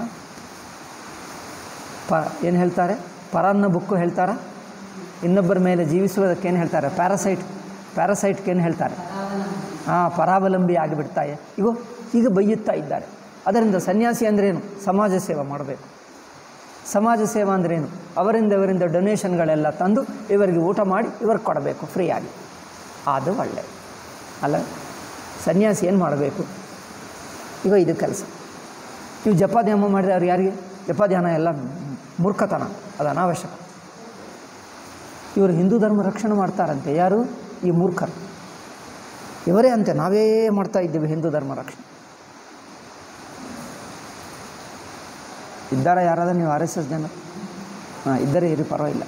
ಪ ಏನು ಹೇಳ್ತಾರೆ ಪರನ್ನ ಬುಕ್ಕು ಹೇಳ್ತಾರ ಇನ್ನೊಬ್ಬರ ಮೇಲೆ ಜೀವಿಸುವುದಕ್ಕೆ ಏನು ಹೇಳ್ತಾರೆ ಪ್ಯಾರಸೈಟ್ ಪ್ಯಾರಸೈಟ್ಗೆ ಏನು ಹೇಳ್ತಾರೆ ಹಾಂ ಪರಾವಲಂಬಿ ಆಗಿಬಿಡ್ತಾ ಈಗ ಈಗ ಬೈಯುತ್ತಾ ಇದ್ದಾರೆ ಅದರಿಂದ ಸನ್ಯಾಸಿ ಅಂದ್ರೇನು ಸಮಾಜ ಸೇವೆ ಮಾಡಬೇಕು ಸಮಾಜ ಸೇವೆ ಅಂದ್ರೇನು ಅವರಿಂದ ಇವರಿಂದ ಡೊನೇಷನ್ಗಳೆಲ್ಲ ತಂದು ಇವರಿಗೆ ಊಟ ಮಾಡಿ ಇವ್ರಿಗೆ ಕೊಡಬೇಕು ಫ್ರೀಯಾಗಿ ಅದು ಒಳ್ಳೆ ಅಲ್ಲ ಸನ್ಯಾಸಿ ಏನು ಮಾಡಬೇಕು ಈಗ ಇದು ಕೆಲಸ ನೀವು ಜಪಾಧ್ಯಾನ ಮಾಡಿದ್ರೆ ಅವ್ರು ಯಾರಿಗೆ ಜಪಾಧ್ಯಾನ ಎಲ್ಲ ಮೂರ್ಖತನ ಅದು ಅನಾವಶ್ಯಕ ಇವರು ಹಿಂದೂ ಧರ್ಮ ರಕ್ಷಣೆ ಮಾಡ್ತಾರಂತೆ ಯಾರು ಈ ಮೂರ್ಖರು ಇವರೇ ಅಂತೆ ನಾವೇ ಮಾಡ್ತಾ ಇದ್ದೀವಿ ಹಿಂದೂ ಧರ್ಮ ರಕ್ಷಣೆ ಇದ್ದಾರಾ ಯಾರಾದರೂ ನೀವು ಆರ್ ಎಸ್ ಎಸ್ ಜನ ಹಾಂ ಇದ್ದರೆ ಇರಿ ಪರವಾಗಿಲ್ಲ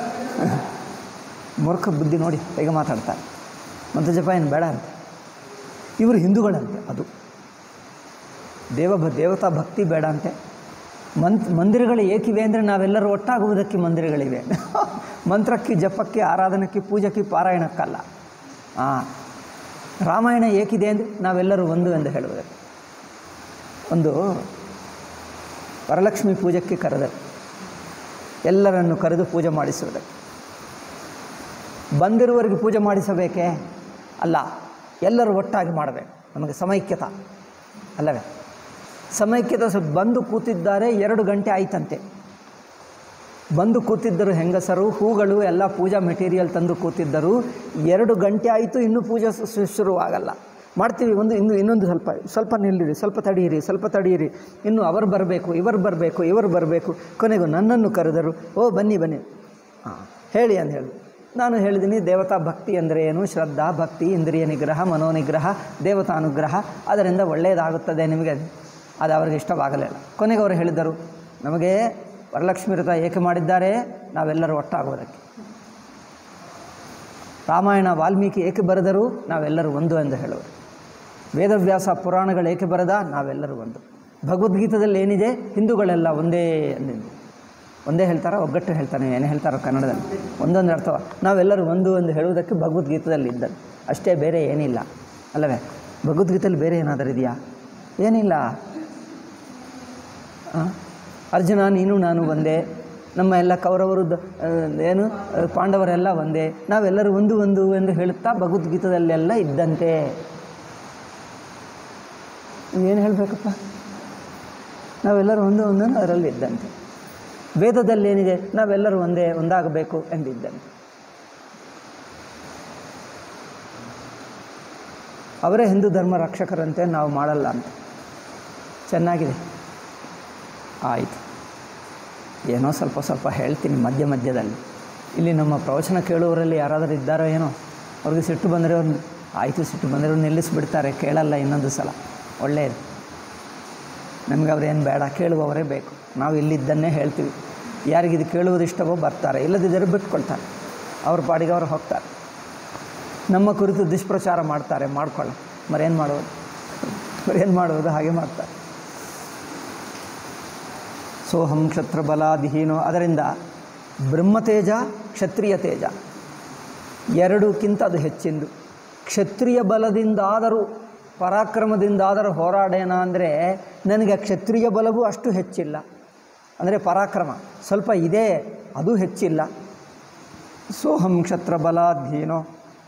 ಮೂರ್ಖ ಬುದ್ಧಿ ನೋಡಿ ಹೇಗೆ ಮಾತಾಡ್ತಾರೆ ಮತ್ತು ಜಪ ಏನು ಬೇಡ ಅಂತ ಇವರು ಹಿಂದೂಗಳಂತೆ ಅದು ದೇವ ದೇವತಾ ಭಕ್ತಿ ಬೇಡ ಅಂತೆ ಮಂತ್ ಮಂದಿರಗಳು ಏಕಿವೆ ಅಂದರೆ ನಾವೆಲ್ಲರೂ ಒಟ್ಟಾಗುವುದಕ್ಕೆ ಮಂದಿರಗಳಿವೆ ಮಂತ್ರಕ್ಕೆ ಜಪಕ್ಕೆ ಆರಾಧನಕ್ಕೆ ಪೂಜಕ್ಕೆ ಪಾರಾಯಣಕ್ಕಲ್ಲ ಹಾಂ ರಾಮಾಯಣ ಏಕಿದೆ ಅಂದರೆ ನಾವೆಲ್ಲರೂ ಒಂದು ಎಂದು ಹೇಳುವುದಕ್ಕೆ ಒಂದು ವರಲಕ್ಷ್ಮಿ ಪೂಜಕ್ಕೆ ಕರೆದರು ಎಲ್ಲರನ್ನು ಕರೆದು ಪೂಜೆ ಮಾಡಿಸುವುದಕ್ಕೆ ಬಂದಿರುವವರಿಗೆ ಪೂಜೆ ಮಾಡಿಸಬೇಕೇ ಅಲ್ಲ ಎಲ್ಲರೂ ಒಟ್ಟಾಗಿ ಮಾಡಬೇಕು ನಮಗೆ ಸಮೈಕ್ಯತ ಅಲ್ಲವೇ ಸಮೈಕ್ಯತ ಸ್ವಲ್ಪ ಬಂದು ಕೂತಿದ್ದಾರೆ ಎರಡು ಗಂಟೆ ಆಯ್ತಂತೆ ಬಂದು ಕೂತಿದ್ದರು ಹೆಂಗಸರು ಹೂಗಳು ಎಲ್ಲ ಪೂಜಾ ಮೆಟೀರಿಯಲ್ ತಂದು ಕೂತಿದ್ದರು ಎರಡು ಗಂಟೆ ಆಯಿತು ಇನ್ನೂ ಪೂಜೆ ಶು- ಶು- ಶುರುವಾಗಲ್ಲ ಮಾಡ್ತೀವಿ ಒಂದು ಇನ್ನು ಇನ್ನೊಂದು ಸ್ವಲ್ಪ ಸ್ವಲ್ಪ ನಿಲ್ಲಿರಿ ಸ್ವಲ್ಪ ತಡೆಯಿರಿ ಸ್ವಲ್ಪ ತಡೆಯಿರಿ ಇನ್ನು ಅವರು ಬರಬೇಕು ಇವರು ಬರಬೇಕು ಇವರು ಬರಬೇಕು ಕೊನೆಗೂ ನನ್ನನ್ನು ಕರೆದರು ಓ ಬನ್ನಿ ಬನ್ನಿ ಹಾಂ ಹೇಳಿ ಅಂತ ಹೇಳಿ ನಾನು ಹೇಳಿದ್ದೀನಿ ದೇವತಾ ಭಕ್ತಿ ಅಂದರೆ ಏನು ಶ್ರದ್ಧಾ ಭಕ್ತಿ ಇಂದ್ರಿಯ ನಿಗ್ರಹ ಮನೋನಿಗ್ರಹ ದೇವತಾನುಗ್ರಹ ಅದರಿಂದ ಒಳ್ಳೆಯದಾಗುತ್ತದೆ ನಿಮಗೆ ಅದು ಅವರಿಗೆ ಇಷ್ಟವಾಗಲಿಲ್ಲ ಕೊನೆಗೆ ಅವರು ಹೇಳಿದರು ನಮಗೆ ವರಲಕ್ಷ್ಮಿ ವ್ರತ ಏಕೆ ಮಾಡಿದ್ದಾರೆ ನಾವೆಲ್ಲರೂ ಒಟ್ಟಾಗುವುದಕ್ಕೆ ರಾಮಾಯಣ ವಾಲ್ಮೀಕಿ ಏಕೆ ಬರೆದರು ನಾವೆಲ್ಲರೂ ಒಂದು ಎಂದು ಹೇಳುವರು ವೇದವ್ಯಾಸ ಪುರಾಣಗಳು ಏಕೆ ಬರೆದ ನಾವೆಲ್ಲರೂ ಒಂದು ಭಗವದ್ಗೀತದಲ್ಲಿ ಏನಿದೆ ಹಿಂದೂಗಳೆಲ್ಲ ಒಂದೇ ಅಂದಿದ್ದು ಒಂದೇ ಹೇಳ್ತಾರ ಒಗ್ಗಟ್ಟು ಹೇಳ್ತಾನೆ ಏನು ಹೇಳ್ತಾರೋ ಕನ್ನಡದಲ್ಲಿ ಒಂದೊಂದು ಅರ್ಥವ ನಾವೆಲ್ಲರೂ ಒಂದು ಎಂದು ಹೇಳುವುದಕ್ಕೆ ಭಗವದ್ಗೀತದಲ್ಲಿ ಇದ್ದದ್ದು ಅಷ್ಟೇ ಬೇರೆ ಏನಿಲ್ಲ ಅಲ್ಲವೇ ಭಗವದ್ಗೀತೆಯಲ್ಲಿ ಬೇರೆ ಏನಾದರೂ ಇದೆಯಾ ಏನಿಲ್ಲ ಆ? ಅರ್ಜುನ ನೀನು ನಾನು ಒಂದೇ ನಮ್ಮ ಎಲ್ಲ ಕೌರವರು ದ- ಆ, ಏನು ಆ, ಪಾಂಡವರೆಲ್ಲ ಒಂದೇ ನಾವೆಲ್ಲರೂ ಒಂದು ಒಂದು ಎಂದು ಹೇಳುತ್ತಾ ಭಗವದ್ಗೀತದಲ್ಲೆಲ್ಲ ಇದ್ದಂತೆ ಏನು ಹೇಳಬೇಕಪ್ಪ ನಾವೆಲ್ಲರೂ ಒಂದು ಒಂದು ಅದರಲ್ಲಿ ಇದ್ದಂತೆ ವೇದದಲ್ಲಿ ಏನಿದೆ ನಾವೆಲ್ಲರೂ ಒಂದೇ ಒಂದಾಗಬೇಕು ಎಂದಿದ್ದಂತೆ ಅವರೇ ಹಿಂದೂ ಧರ್ಮ ರಕ್ಷಕರಂತೆ ನಾವು ಮಾಡಲ್ಲ ಅಂತ ಚೆನ್ನಾಗಿದೆ ಆಯಿತು ಏನೋ ಸ್ವಲ್ಪ ಸ್ವಲ್ಪ ಹೇಳ್ತೀನಿ ಮಧ್ಯ ಮಧ್ಯದಲ್ಲಿ ಇಲ್ಲಿ ನಮ್ಮ ಪ್ರವಚನ ಕೇಳುವವರಲ್ಲಿ ಯಾರಾದರೂ ಇದ್ದಾರೋ ಏನೋ ಅವ್ರಿಗೆ ಸಿಟ್ಟು ಬಂದರೆ ಅವ್ರನ್ನ ಆಯಿತು ಸಿಟ್ಟು ಬಂದರೆ ಅವ್ರು ನಿಲ್ಲಿಸಿಬಿಡ್ತಾರೆ ಕೇಳಲ್ಲ ಇನ್ನೊಂದು ಸಲ ಒಳ್ಳೆಯದು ನಮಗೆ ಅವ್ರೇನು ಬೇಡ ಕೇಳುವವರೇ ಬೇಕು ನಾವು ಇಲ್ಲಿದ್ದನ್ನೇ ಹೇಳ್ತೀವಿ ಯಾರಿಗಿದು ಕೇಳುವುದು ಇಷ್ಟವೋ ಬರ್ತಾರೆ ಇಲ್ಲದಿದ್ದರೆ ಬಿಟ್ಕೊಳ್ತಾರೆ ಅವ್ರ ಪಾಡಿಗೆ ಅವ್ರು ಹೋಗ್ತಾರೆ ನಮ್ಮ ಕುರಿತು ದುಷ್ಪ್ರಚಾರ ಮಾಡ್ತಾರೆ ಮಾಡ್ಕೊಳ್ಳ ಮರೇನು ಮಾಡೋದು ಮರೇನು ಮಾಡೋದು ಹಾಗೆ ಮಾಡ್ತಾರೆ ಸೋಹಂ ಕ್ಷತ್ರ ಬಲಾಧೀನೋ ಅದರಿಂದ ಬ್ರಹ್ಮತೇಜ ಕ್ಷತ್ರಿಯ ತೇಜ ಎರಡಕ್ಕಿಂತ ಅದು ಹೆಚ್ಚಿಂದು ಕ್ಷತ್ರಿಯ ಬಲದಿಂದಾದರೂ ಪರಾಕ್ರಮದಿಂದಾದರೂ ಹೋರಾಡೋಣ ಅಂದರೆ ನನಗೆ ಕ್ಷತ್ರಿಯ ಬಲವೂ ಅಷ್ಟು ಹೆಚ್ಚಿಲ್ಲ ಅಂದರೆ ಪರಾಕ್ರಮ ಸ್ವಲ್ಪ ಇದೆ ಅದು ಹೆಚ್ಚಿಲ್ಲ ಸೋಹಂ ಕ್ಷತ್ರ ಬಲಾಧೀನೋ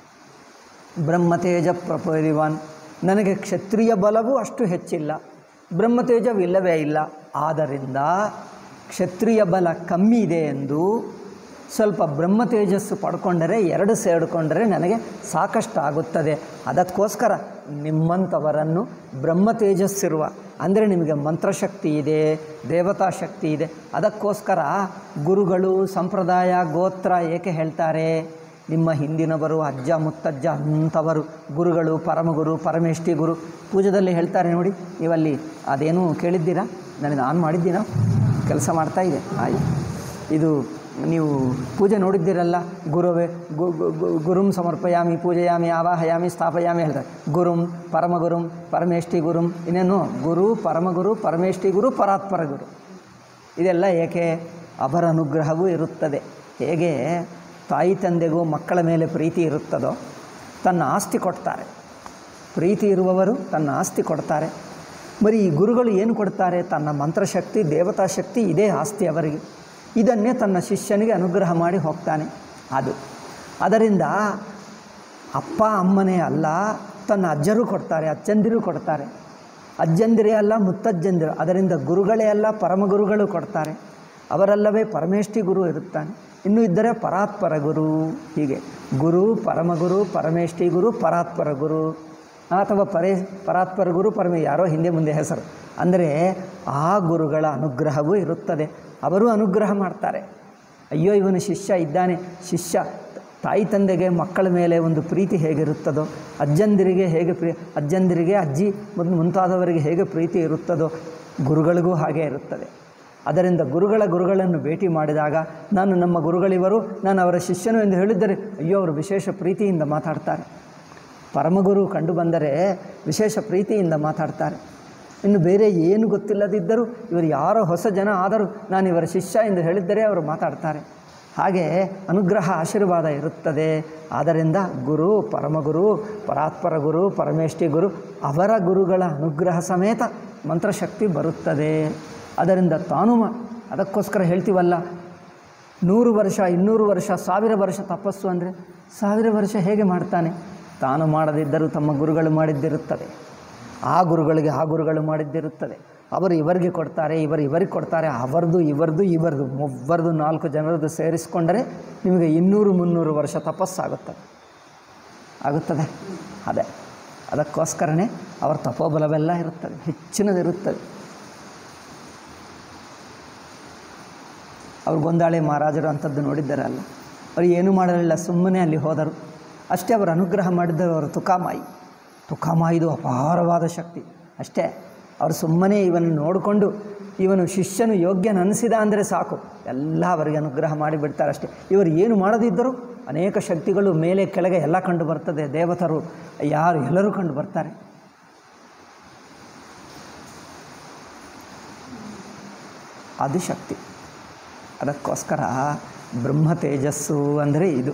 ಬ್ರಹ್ಮತೇಜ ಪ್ರಪರಿವಾನ್ ನನಗೆ ಕ್ಷತ್ರಿಯ ಬಲವೂ ಅಷ್ಟು ಹೆಚ್ಚಿಲ್ಲ ಬ್ರಹ್ಮತೇಜವಿಲ್ಲವೇ ಇಲ್ಲ ಆದ್ದರಿಂದ ಕ್ಷತ್ರಿಯ ಬಲ ಕಮ್ಮಿ ಇದೆ ಎಂದು ಸ್ವಲ್ಪ ಬ್ರಹ್ಮ ತೇಜಸ್ಸು ಪಡ್ಕೊಂಡರೆ ಎರಡು ಸೇರಿಕೊಂಡರೆ ನನಗೆ ಸಾಕಷ್ಟು ಆಗುತ್ತದೆ ಅದಕ್ಕೋಸ್ಕರ ನಿಮ್ಮಂಥವರನ್ನು ಬ್ರಹ್ಮ ತೇಜಸ್ಸಿರುವ ಅಂದರೆ ನಿಮಗೆ ಮಂತ್ರಶಕ್ತಿ ಇದೆ ದೇವತಾ ಶಕ್ತಿ ಇದೆ ಅದಕ್ಕೋಸ್ಕರ ಗುರುಗಳು ಸಂಪ್ರದಾಯ ಗೋತ್ರ ಏಕೆ ಹೇಳ್ತಾರೆ ನಿಮ್ಮ ಹಿಂದಿನವರು ಅಜ್ಜ ಮುತ್ತಜ್ಜ ಅಂಥವರು ಗುರುಗಳು ಪರಮಗುರು ಪರಮೇಷ್ಠಿ ಗುರು ಪೂಜೆದಲ್ಲಿ ಹೇಳ್ತಾರೆ ನೋಡಿ ನೀವಲ್ಲಿ ಅದೇನು ಕೇಳಿದ್ದೀರಾ ನನಗೆ ನಾನು ಮಾಡಿದ್ದೀನೋ ಕೆಲಸ ಮಾಡ್ತಾ ಇದೆ ಆಯ್ತು ಇದು ನೀವು ಪೂಜೆ ನೋಡಿದ್ದೀರಲ್ಲ ಗುರುವೇ ಗು ಗು- ಗು- ಗುರುಂ ಸಮರ್ಪಯಾಮಿ ಪೂಜೆಯಾಮಿ ಆವಾಹಯಾಮಿ ಸ್ಥಾಪಯಾಮಿ ಹೇಳ್ತಾರೆ ಗುರುಂ ಪರಮಗುರುಂ ಪರಮೇಷ್ಠಿ ಗುರುಂ ಇನ್ನೇನು ಗುರು ಪರಮಗುರು ಪರಮೇಷ್ಠಿ ಗುರು ಪರಾತ್ಪರ ಗುರು ಇದೆಲ್ಲ ಏಕೆ ಅವರ ಅನುಗ್ರಹವೂ ಇರುತ್ತದೆ ಹೇಗೆ ತಾಯಿ ತಂದೆಗೂ ಮಕ್ಕಳ ಮೇಲೆ ಪ್ರೀತಿ ಇರುತ್ತದೋ ತನ್ನ ಆಸ್ತಿ ಕೊಡ್ತಾರೆ ಪ್ರೀತಿ ಇರುವವರು ತನ್ನ ಆಸ್ತಿ ಕೊಡ್ತಾರೆ ಬರೀ ಈ ಗುರುಗಳು ಏನು ಕೊಡ್ತಾರೆ ತನ್ನ ಮಂತ್ರಶಕ್ತಿ ದೇವತಾ ಶಕ್ತಿ ಇದೇ ಆಸ್ತಿ ಅವರಿಗೆ ಇದನ್ನೇ ತನ್ನ ಶಿಷ್ಯನಿಗೆ ಅನುಗ್ರಹ ಮಾಡಿ ಹೋಗ್ತಾನೆ ಅದು ಅದರಿಂದ ಅಪ್ಪ ಅಮ್ಮನೇ ಅಲ್ಲ ತನ್ನ ಅಜ್ಜರು ಕೊಡ್ತಾರೆ ಅಜ್ಜಂದಿರು ಕೊಡ್ತಾರೆ ಅಜ್ಜಂದಿರೇ ಅಲ್ಲ ಮುತ್ತಜ್ಜಂದಿರು ಅದರಿಂದ ಗುರುಗಳೇ ಅಲ್ಲ ಪರಮಗುರುಗಳು ಕೊಡ್ತಾರೆ ಅವರಲ್ಲವೇ ಪರಮೇಷ್ಠಿ ಗುರು ಇರುತ್ತಾನೆ ಇನ್ನೂ ಇದ್ದರೆ ಪರಾತ್ಪರ ಗುರು ಹೀಗೆ ಗುರು ಪರಮಗುರು ಪರಮೇಷ್ಠಿ ಗುರು ಪರಾತ್ಪರ ಗುರು ಅಥವಾ ಪರೇ ಪರಾತ್ಪರ ಗುರು ಪರಮೇ ಯಾರೋ ಹಿಂದೆ ಮುಂದೆ ಹೆಸರು ಅಂದರೆ ಆ ಗುರುಗಳ ಅನುಗ್ರಹವೂ ಇರುತ್ತದೆ ಅವರು ಅನುಗ್ರಹ ಮಾಡ್ತಾರೆ ಅಯ್ಯೋ ಇವನು ಶಿಷ್ಯ ಇದ್ದಾನೆ ಶಿಷ್ಯ ತಾಯಿ ತಂದೆಗೆ ಮಕ್ಕಳ ಮೇಲೆ ಒಂದು ಪ್ರೀತಿ ಹೇಗಿರುತ್ತದೋ ಅಜ್ಜಂದಿರಿಗೆ ಹೇಗೆ ಪ್ರೀ ಅಜ್ಜಂದಿರಿಗೆ ಅಜ್ಜಿ ಮತ್ತು ಮುಂತಾದವರಿಗೆ ಹೇಗೆ ಪ್ರೀತಿ ಇರುತ್ತದೋ ಗುರುಗಳಿಗೂ ಹಾಗೆ ಇರುತ್ತದೆ ಅದರಿಂದ ಗುರುಗಳ ಗುರುಗಳನ್ನು ಭೇಟಿ ಮಾಡಿದಾಗ ನಾನು ನಮ್ಮ ಗುರುಗಳಿವರು ನಾನು ಅವರ ಶಿಷ್ಯನು ಎಂದು ಹೇಳಿದ್ದರೆ ಅಯ್ಯೋ ಅವರು ವಿಶೇಷ ಪ್ರೀತಿಯಿಂದ ಮಾತಾಡ್ತಾರೆ ಪರಮಗುರು ಕಂಡು ಬಂದರೆ ವಿಶೇಷ ಪ್ರೀತಿಯಿಂದ ಮಾತಾಡ್ತಾರೆ ಇನ್ನು ಬೇರೆ ಏನು ಗೊತ್ತಿಲ್ಲದಿದ್ದರೂ ಇವರು ಯಾರೋ ಹೊಸ ಜನ ಆದರೂ ನಾನು ಇವರ ಶಿಷ್ಯ ಎಂದು ಹೇಳಿದ್ದರೆ ಅವರು ಮಾತಾಡ್ತಾರೆ ಹಾಗೆ ಅನುಗ್ರಹ ಆಶೀರ್ವಾದ ಇರುತ್ತದೆ ಆದ್ದರಿಂದ ಗುರು ಪರಮಗುರು ಪರಾತ್ಪರ ಗುರು ಪರಮೇಷ್ಠಿ ಗುರು ಅವರ ಗುರುಗಳ ಅನುಗ್ರಹ ಸಮೇತ ಮಂತ್ರಶಕ್ತಿ ಬರುತ್ತದೆ ಅದರಿಂದ ತಾನು ಮಾ ಅದಕ್ಕೋಸ್ಕರ ಹೇಳ್ತೀವಲ್ಲ ನೂರು ವರ್ಷ ಇನ್ನೂರು ವರ್ಷ ಸಾವಿರ ವರ್ಷ ತಪಸ್ಸು ಅಂದರೆ ಸಾವಿರ ವರ್ಷ ಹೇಗೆ ಮಾಡ್ತಾನೆ ತಾನು ಮಾಡದಿದ್ದರೂ ತಮ್ಮ ಗುರುಗಳು ಮಾಡಿದ್ದಿರುತ್ತದೆ ಆ ಗುರುಗಳಿಗೆ ಆ ಗುರುಗಳು ಮಾಡಿದ್ದಿರುತ್ತದೆ ಅವರು ಇವರಿಗೆ ಕೊಡ್ತಾರೆ ಇವರು ಇವರಿಗೆ ಕೊಡ್ತಾರೆ ಅವರದು ಇವರದು ಇವರದು ಒಬ್ಬರದು ನಾಲ್ಕು ಜನರದ್ದು ಸೇರಿಸ್ಕೊಂಡರೆ ನಿಮಗೆ ಇನ್ನೂರು ಮುನ್ನೂರು ವರ್ಷ ತಪಸ್ಸಾಗುತ್ತದೆ ಆಗುತ್ತದೆ ಅದೇ ಅದಕ್ಕೋಸ್ಕರನೇ ಅವರ ತಪೋಬಲವೆಲ್ಲ ಇರುತ್ತದೆ ಹೆಚ್ಚಿನದಿರುತ್ತದೆ ಅವ್ರು ಗೊಂದಾಳೆ ಮಹಾರಾಜರು ಅಂಥದ್ದು ನೋಡಿದ್ದಾರಲ್ಲ ಅವ್ರು ಏನೂ ಮಾಡಲಿಲ್ಲ ಸುಮ್ಮನೆ ಅಲ್ಲಿ ಹೋದರು ಅಷ್ಟೇ ಅವರು ಅನುಗ್ರಹ ಮಾಡಿದ್ದರು ಅವರು ತುಕಾಮಾಯಿ ತುಕಾಮಾಯಿದು ಅಪಾರವಾದ ಶಕ್ತಿ ಅಷ್ಟೇ ಅವರು ಸುಮ್ಮನೆ ಇವನು ನೋಡಿಕೊಂಡು ಇವನು ಶಿಷ್ಯನು ಯೋಗ್ಯನನಿಸಿದ ಅಂದರೆ ಸಾಕು ಎಲ್ಲ ಅವರಿಗೆ ಅನುಗ್ರಹ ಮಾಡಿಬಿಡ್ತಾರೆ ಅಷ್ಟೇ ಇವರು ಏನು ಮಾಡದಿದ್ದರೂ ಅನೇಕ ಶಕ್ತಿಗಳು ಮೇಲೆ ಕೆಳಗೆ ಎಲ್ಲ ಕಂಡು ಬರ್ತದೆ ದೇವತರು ಯಾರು ಎಲ್ಲರೂ ಕಂಡು ಬರ್ತಾರೆ ಅದು ಶಕ್ತಿ ಅದಕ್ಕೋಸ್ಕರ ಬ್ರಹ್ಮ ತೇಜಸ್ಸು ಅಂದರೆ ಇದು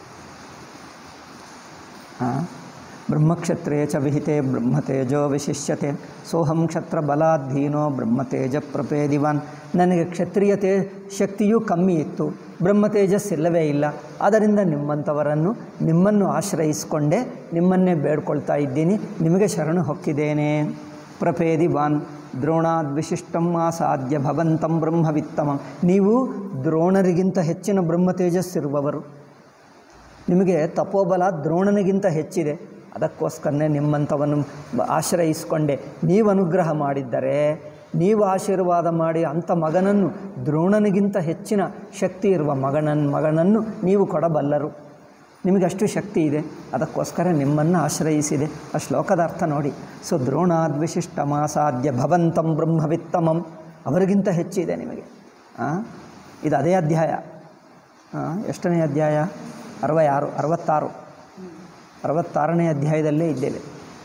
ಆ, ಬ್ರಹ್ಮಕ್ಷತ್ರೇ ಚ ವಿಹಿತೆ ಬ್ರಹ್ಮತೇಜೋ ವಿಶಿಷ್ಯತೆ ಸೋಹಂ ಕ್ಷತ್ರ ಬಲಾಧೀನೋ ಬ್ರಹ್ಮತೇಜ ಪ್ರಪೇದಿವಾನ್ ನನಗೆ ಕ್ಷತ್ರಿಯ ತೇ ಶಕ್ತಿಯೂ ಕಮ್ಮಿ ಇತ್ತು ಬ್ರಹ್ಮತೇಜಸ್ ಇಲ್ಲವೇ ಇಲ್ಲ ಆದ್ದರಿಂದ ನಿಮ್ಮಂಥವರನ್ನು ನಿಮ್ಮನ್ನು ಆಶ್ರಯಿಸಿಕೊಂಡೇ ನಿಮ್ಮನ್ನೇ ಬೇಡ್ಕೊಳ್ತಾ ಇದ್ದೀನಿ ನಿಮಗೆ ಶರಣು ಹೊಕ್ಕಿದ್ದೇನೆ ಪ್ರಪೇದಿವಾನ್ ದ್ರೋಣಾದ್ ವಿಶಿಷ್ಟಂ ಆಸಾಧ್ಯ ಭವಂತಂ ಬ್ರಹ್ಮವಿತ್ತಮಂ ನೀವು ದ್ರೋಣರಿಗಿಂತ ಹೆಚ್ಚಿನ ಬ್ರಹ್ಮ ತೇಜಸ್ಸಿರುವವರು ನಿಮಗೆ ತಪೋಬಲ ದ್ರೋಣನಿಗಿಂತ ಹೆಚ್ಚಿದೆ ಅದಕ್ಕೋಸ್ಕರನೇ ನಿಮ್ಮಂಥವನ್ನು ಬ- ಆಶ್ರಯಿಸಿಕೊಂಡೆ ನೀವು ಅನುಗ್ರಹ ಮಾಡಿದ್ದರೆ ನೀವು ಆಶೀರ್ವಾದ ಮಾಡಿ ಅಂಥ ಮಗನನ್ನು ದ್ರೋಣನಿಗಿಂತ ಹೆಚ್ಚಿನ ಶಕ್ತಿ ಇರುವ ಮಗನನ್ ಮಗನನ್ನು ನೀವು ಕೊಡಬಲ್ಲರು ನಿಮಗೆ ಅಷ್ಟು ಶಕ್ತಿ ಇದೆ ಅದಕ್ಕೋಸ್ಕರ ನಿಮ್ಮನ್ನು ಆಶ್ರಯಿಸಿದೆ ಆ ಶ್ಲೋಕದ ಅರ್ಥ ನೋಡಿ ಸೊ ದ್ರೋಣಾದ್ವಿಶಿಷ್ಟಮಾಸಾಧ್ಯ ಭವಂತಂ ಬ್ರಹ್ಮವಿತ್ತಮಂ ಅವರಿಗಿಂತ ಹೆಚ್ಚಿದೆ ನಿಮಗೆ ಆ? ಇದು ಅದೇ ಅಧ್ಯಾಯ ಆ, ಎಷ್ಟನೇ ಅಧ್ಯಾಯ ಅರವೈ ಆರು ಅರವತ್ತಾರು ಅರವತ್ತಾರನೇ ಅಧ್ಯಾಯದಲ್ಲೇ ಇದ್ದೇವೆ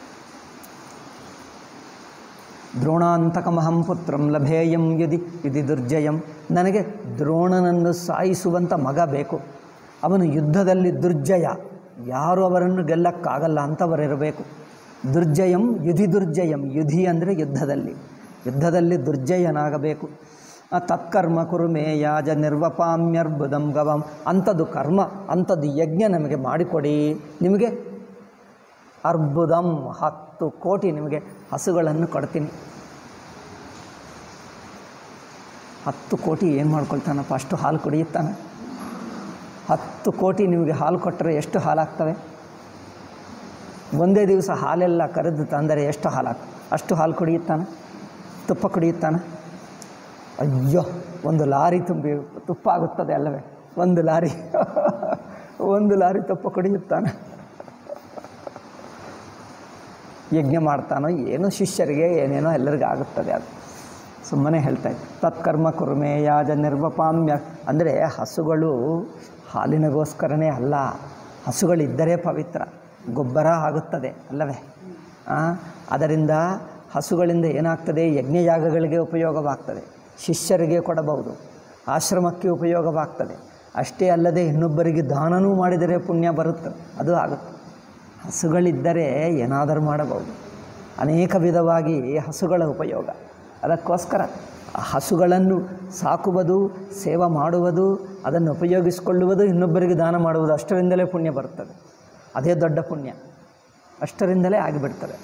ದ್ರೋಣಾಂತಕಮಹಂ ಪುತ್ರಂ ಲಭೇಯಂ ಯುಧಿ ಯುಧಿ ದುರ್ಜಯಂ ನನಗೆ ದ್ರೋಣನನ್ನು ಸಾಯಿಸುವಂಥ ಮಗ ಬೇಕು ಅವನು ಯುದ್ಧದಲ್ಲಿ ದುರ್ಜಯ ಯಾರು ಅವರನ್ನು ಗೆಲ್ಲಕ್ಕಾಗಲ್ಲ ಅಂಥವರಿರಬೇಕು ದುರ್ಜಯಂ ಯುಧಿ ದುರ್ಜಯಂ ಯುಧಿ ಅಂದರೆ ಯುದ್ಧದಲ್ಲಿ ಯುದ್ಧದಲ್ಲಿ ದುರ್ಜಯನಾಗಬೇಕು ಆ ತತ್ಕರ್ಮ ಕುರುಮೇ ಯಾಜ ನಿರ್ವಪಾಮ್ಯರ್ಬುದಂ ಗವಂ ಅಂಥದ್ದು ಕರ್ಮ ಅಂಥದ್ದು ಯಜ್ಞ ನಮಗೆ ಮಾಡಿಕೊಡಿ ನಿಮಗೆ ಅರ್ಬುದಂ ಹತ್ತು ಕೋಟಿ ನಿಮಗೆ ಹಸುಗಳನ್ನು ಕೊಡ್ತೀನಿ ಹತ್ತು ಕೋಟಿ ಏನು ಮಾಡ್ಕೊಳ್ತಾನಪ್ಪ ಅಷ್ಟು ಹಾಲು ಕುಡಿಯುತ್ತಾನೆ ಹತ್ತು ಕೋಟಿ ನಿಮಗೆ ಹಾಲು ಕೊಟ್ಟರೆ ಎಷ್ಟು ಹಾಲಾಗ್ತವೆ ಒಂದೇ ದಿವಸ ಹಾಲೆಲ್ಲ ಕರೆದು ತಂದರೆ ಎಷ್ಟು ಹಾಲಾಗ ಅಷ್ಟು ಹಾಲು ಕುಡಿಯುತ್ತಾನೆ ತುಪ್ಪ ಕುಡಿಯುತ್ತಾನೆ ಅಯ್ಯೋ ಒಂದು ಲಾರಿ ತುಂಬಿ ತುಪ್ಪ ಆಗುತ್ತದೆ ಅಲ್ಲವೇ ಒಂದು ಲಾರಿ ಒಂದು ಲಾರಿ ತುಪ್ಪ ಕುಡಿಯುತ್ತಾನೆ ಯಜ್ಞ ಮಾಡ್ತಾನೋ ಏನೋ ಶಿಷ್ಯರಿಗೆ ಏನೇನೋ ಎಲ್ಲರಿಗೂ ಆಗುತ್ತದೆ ಅದು ಸುಮ್ಮನೆ ಹೇಳ್ತಾ ಇತ್ತು ತತ್ಕರ್ಮ ಕುರ್ಮೆ ಯಾಜ ನಿರ್ವಪಾಮ್ಯ ಅಂದರೆ ಹಸುಗಳು ಹಾಲಿನಗೋಸ್ಕರನೇ ಅಲ್ಲ ಹಸುಗಳಿದ್ದರೆ ಪವಿತ್ರ ಗೊಬ್ಬರ ಆಗುತ್ತದೆ ಅಲ್ಲವೇ ಆ, ಅದರಿಂದ ಹಸುಗಳಿಂದ ಏನಾಗ್ತದೆ ಯಜ್ಞಯಾಗಗಳಿಗೆ ಉಪಯೋಗವಾಗ್ತದೆ ಶಿಷ್ಯರಿಗೆ ಕೊಡಬಹುದು ಆಶ್ರಮಕ್ಕೆ ಉಪಯೋಗವಾಗ್ತದೆ ಅಷ್ಟೇ ಅಲ್ಲದೆ ಇನ್ನೊಬ್ಬರಿಗೆ ದಾನನೂ ಮಾಡಿದರೆ ಪುಣ್ಯ ಬರುತ್ತೆ ಅದು ಆಗುತ್ತೆ ಹಸುಗಳಿದ್ದರೆ ಏನಾದರೂ ಮಾಡಬಹುದು ಅನೇಕ ವಿಧವಾಗಿ ಹಸುಗಳ ಉಪಯೋಗ ಅದಕ್ಕೋಸ್ಕರ ಆ ಹಸುಗಳನ್ನು ಸಾಕುವುದು ಸೇವೆ ಮಾಡುವುದು ಅದನ್ನು ಉಪಯೋಗಿಸಿಕೊಳ್ಳುವುದು ಇನ್ನೊಬ್ಬರಿಗೆ ದಾನ ಮಾಡುವುದು ಅಷ್ಟರಿಂದಲೇ ಪುಣ್ಯ ಬರುತ್ತದೆ ಅದೇ ದೊಡ್ಡ ಪುಣ್ಯ ಅಷ್ಟರಿಂದಲೇ ಆಗಿಬಿಡ್ತದೆ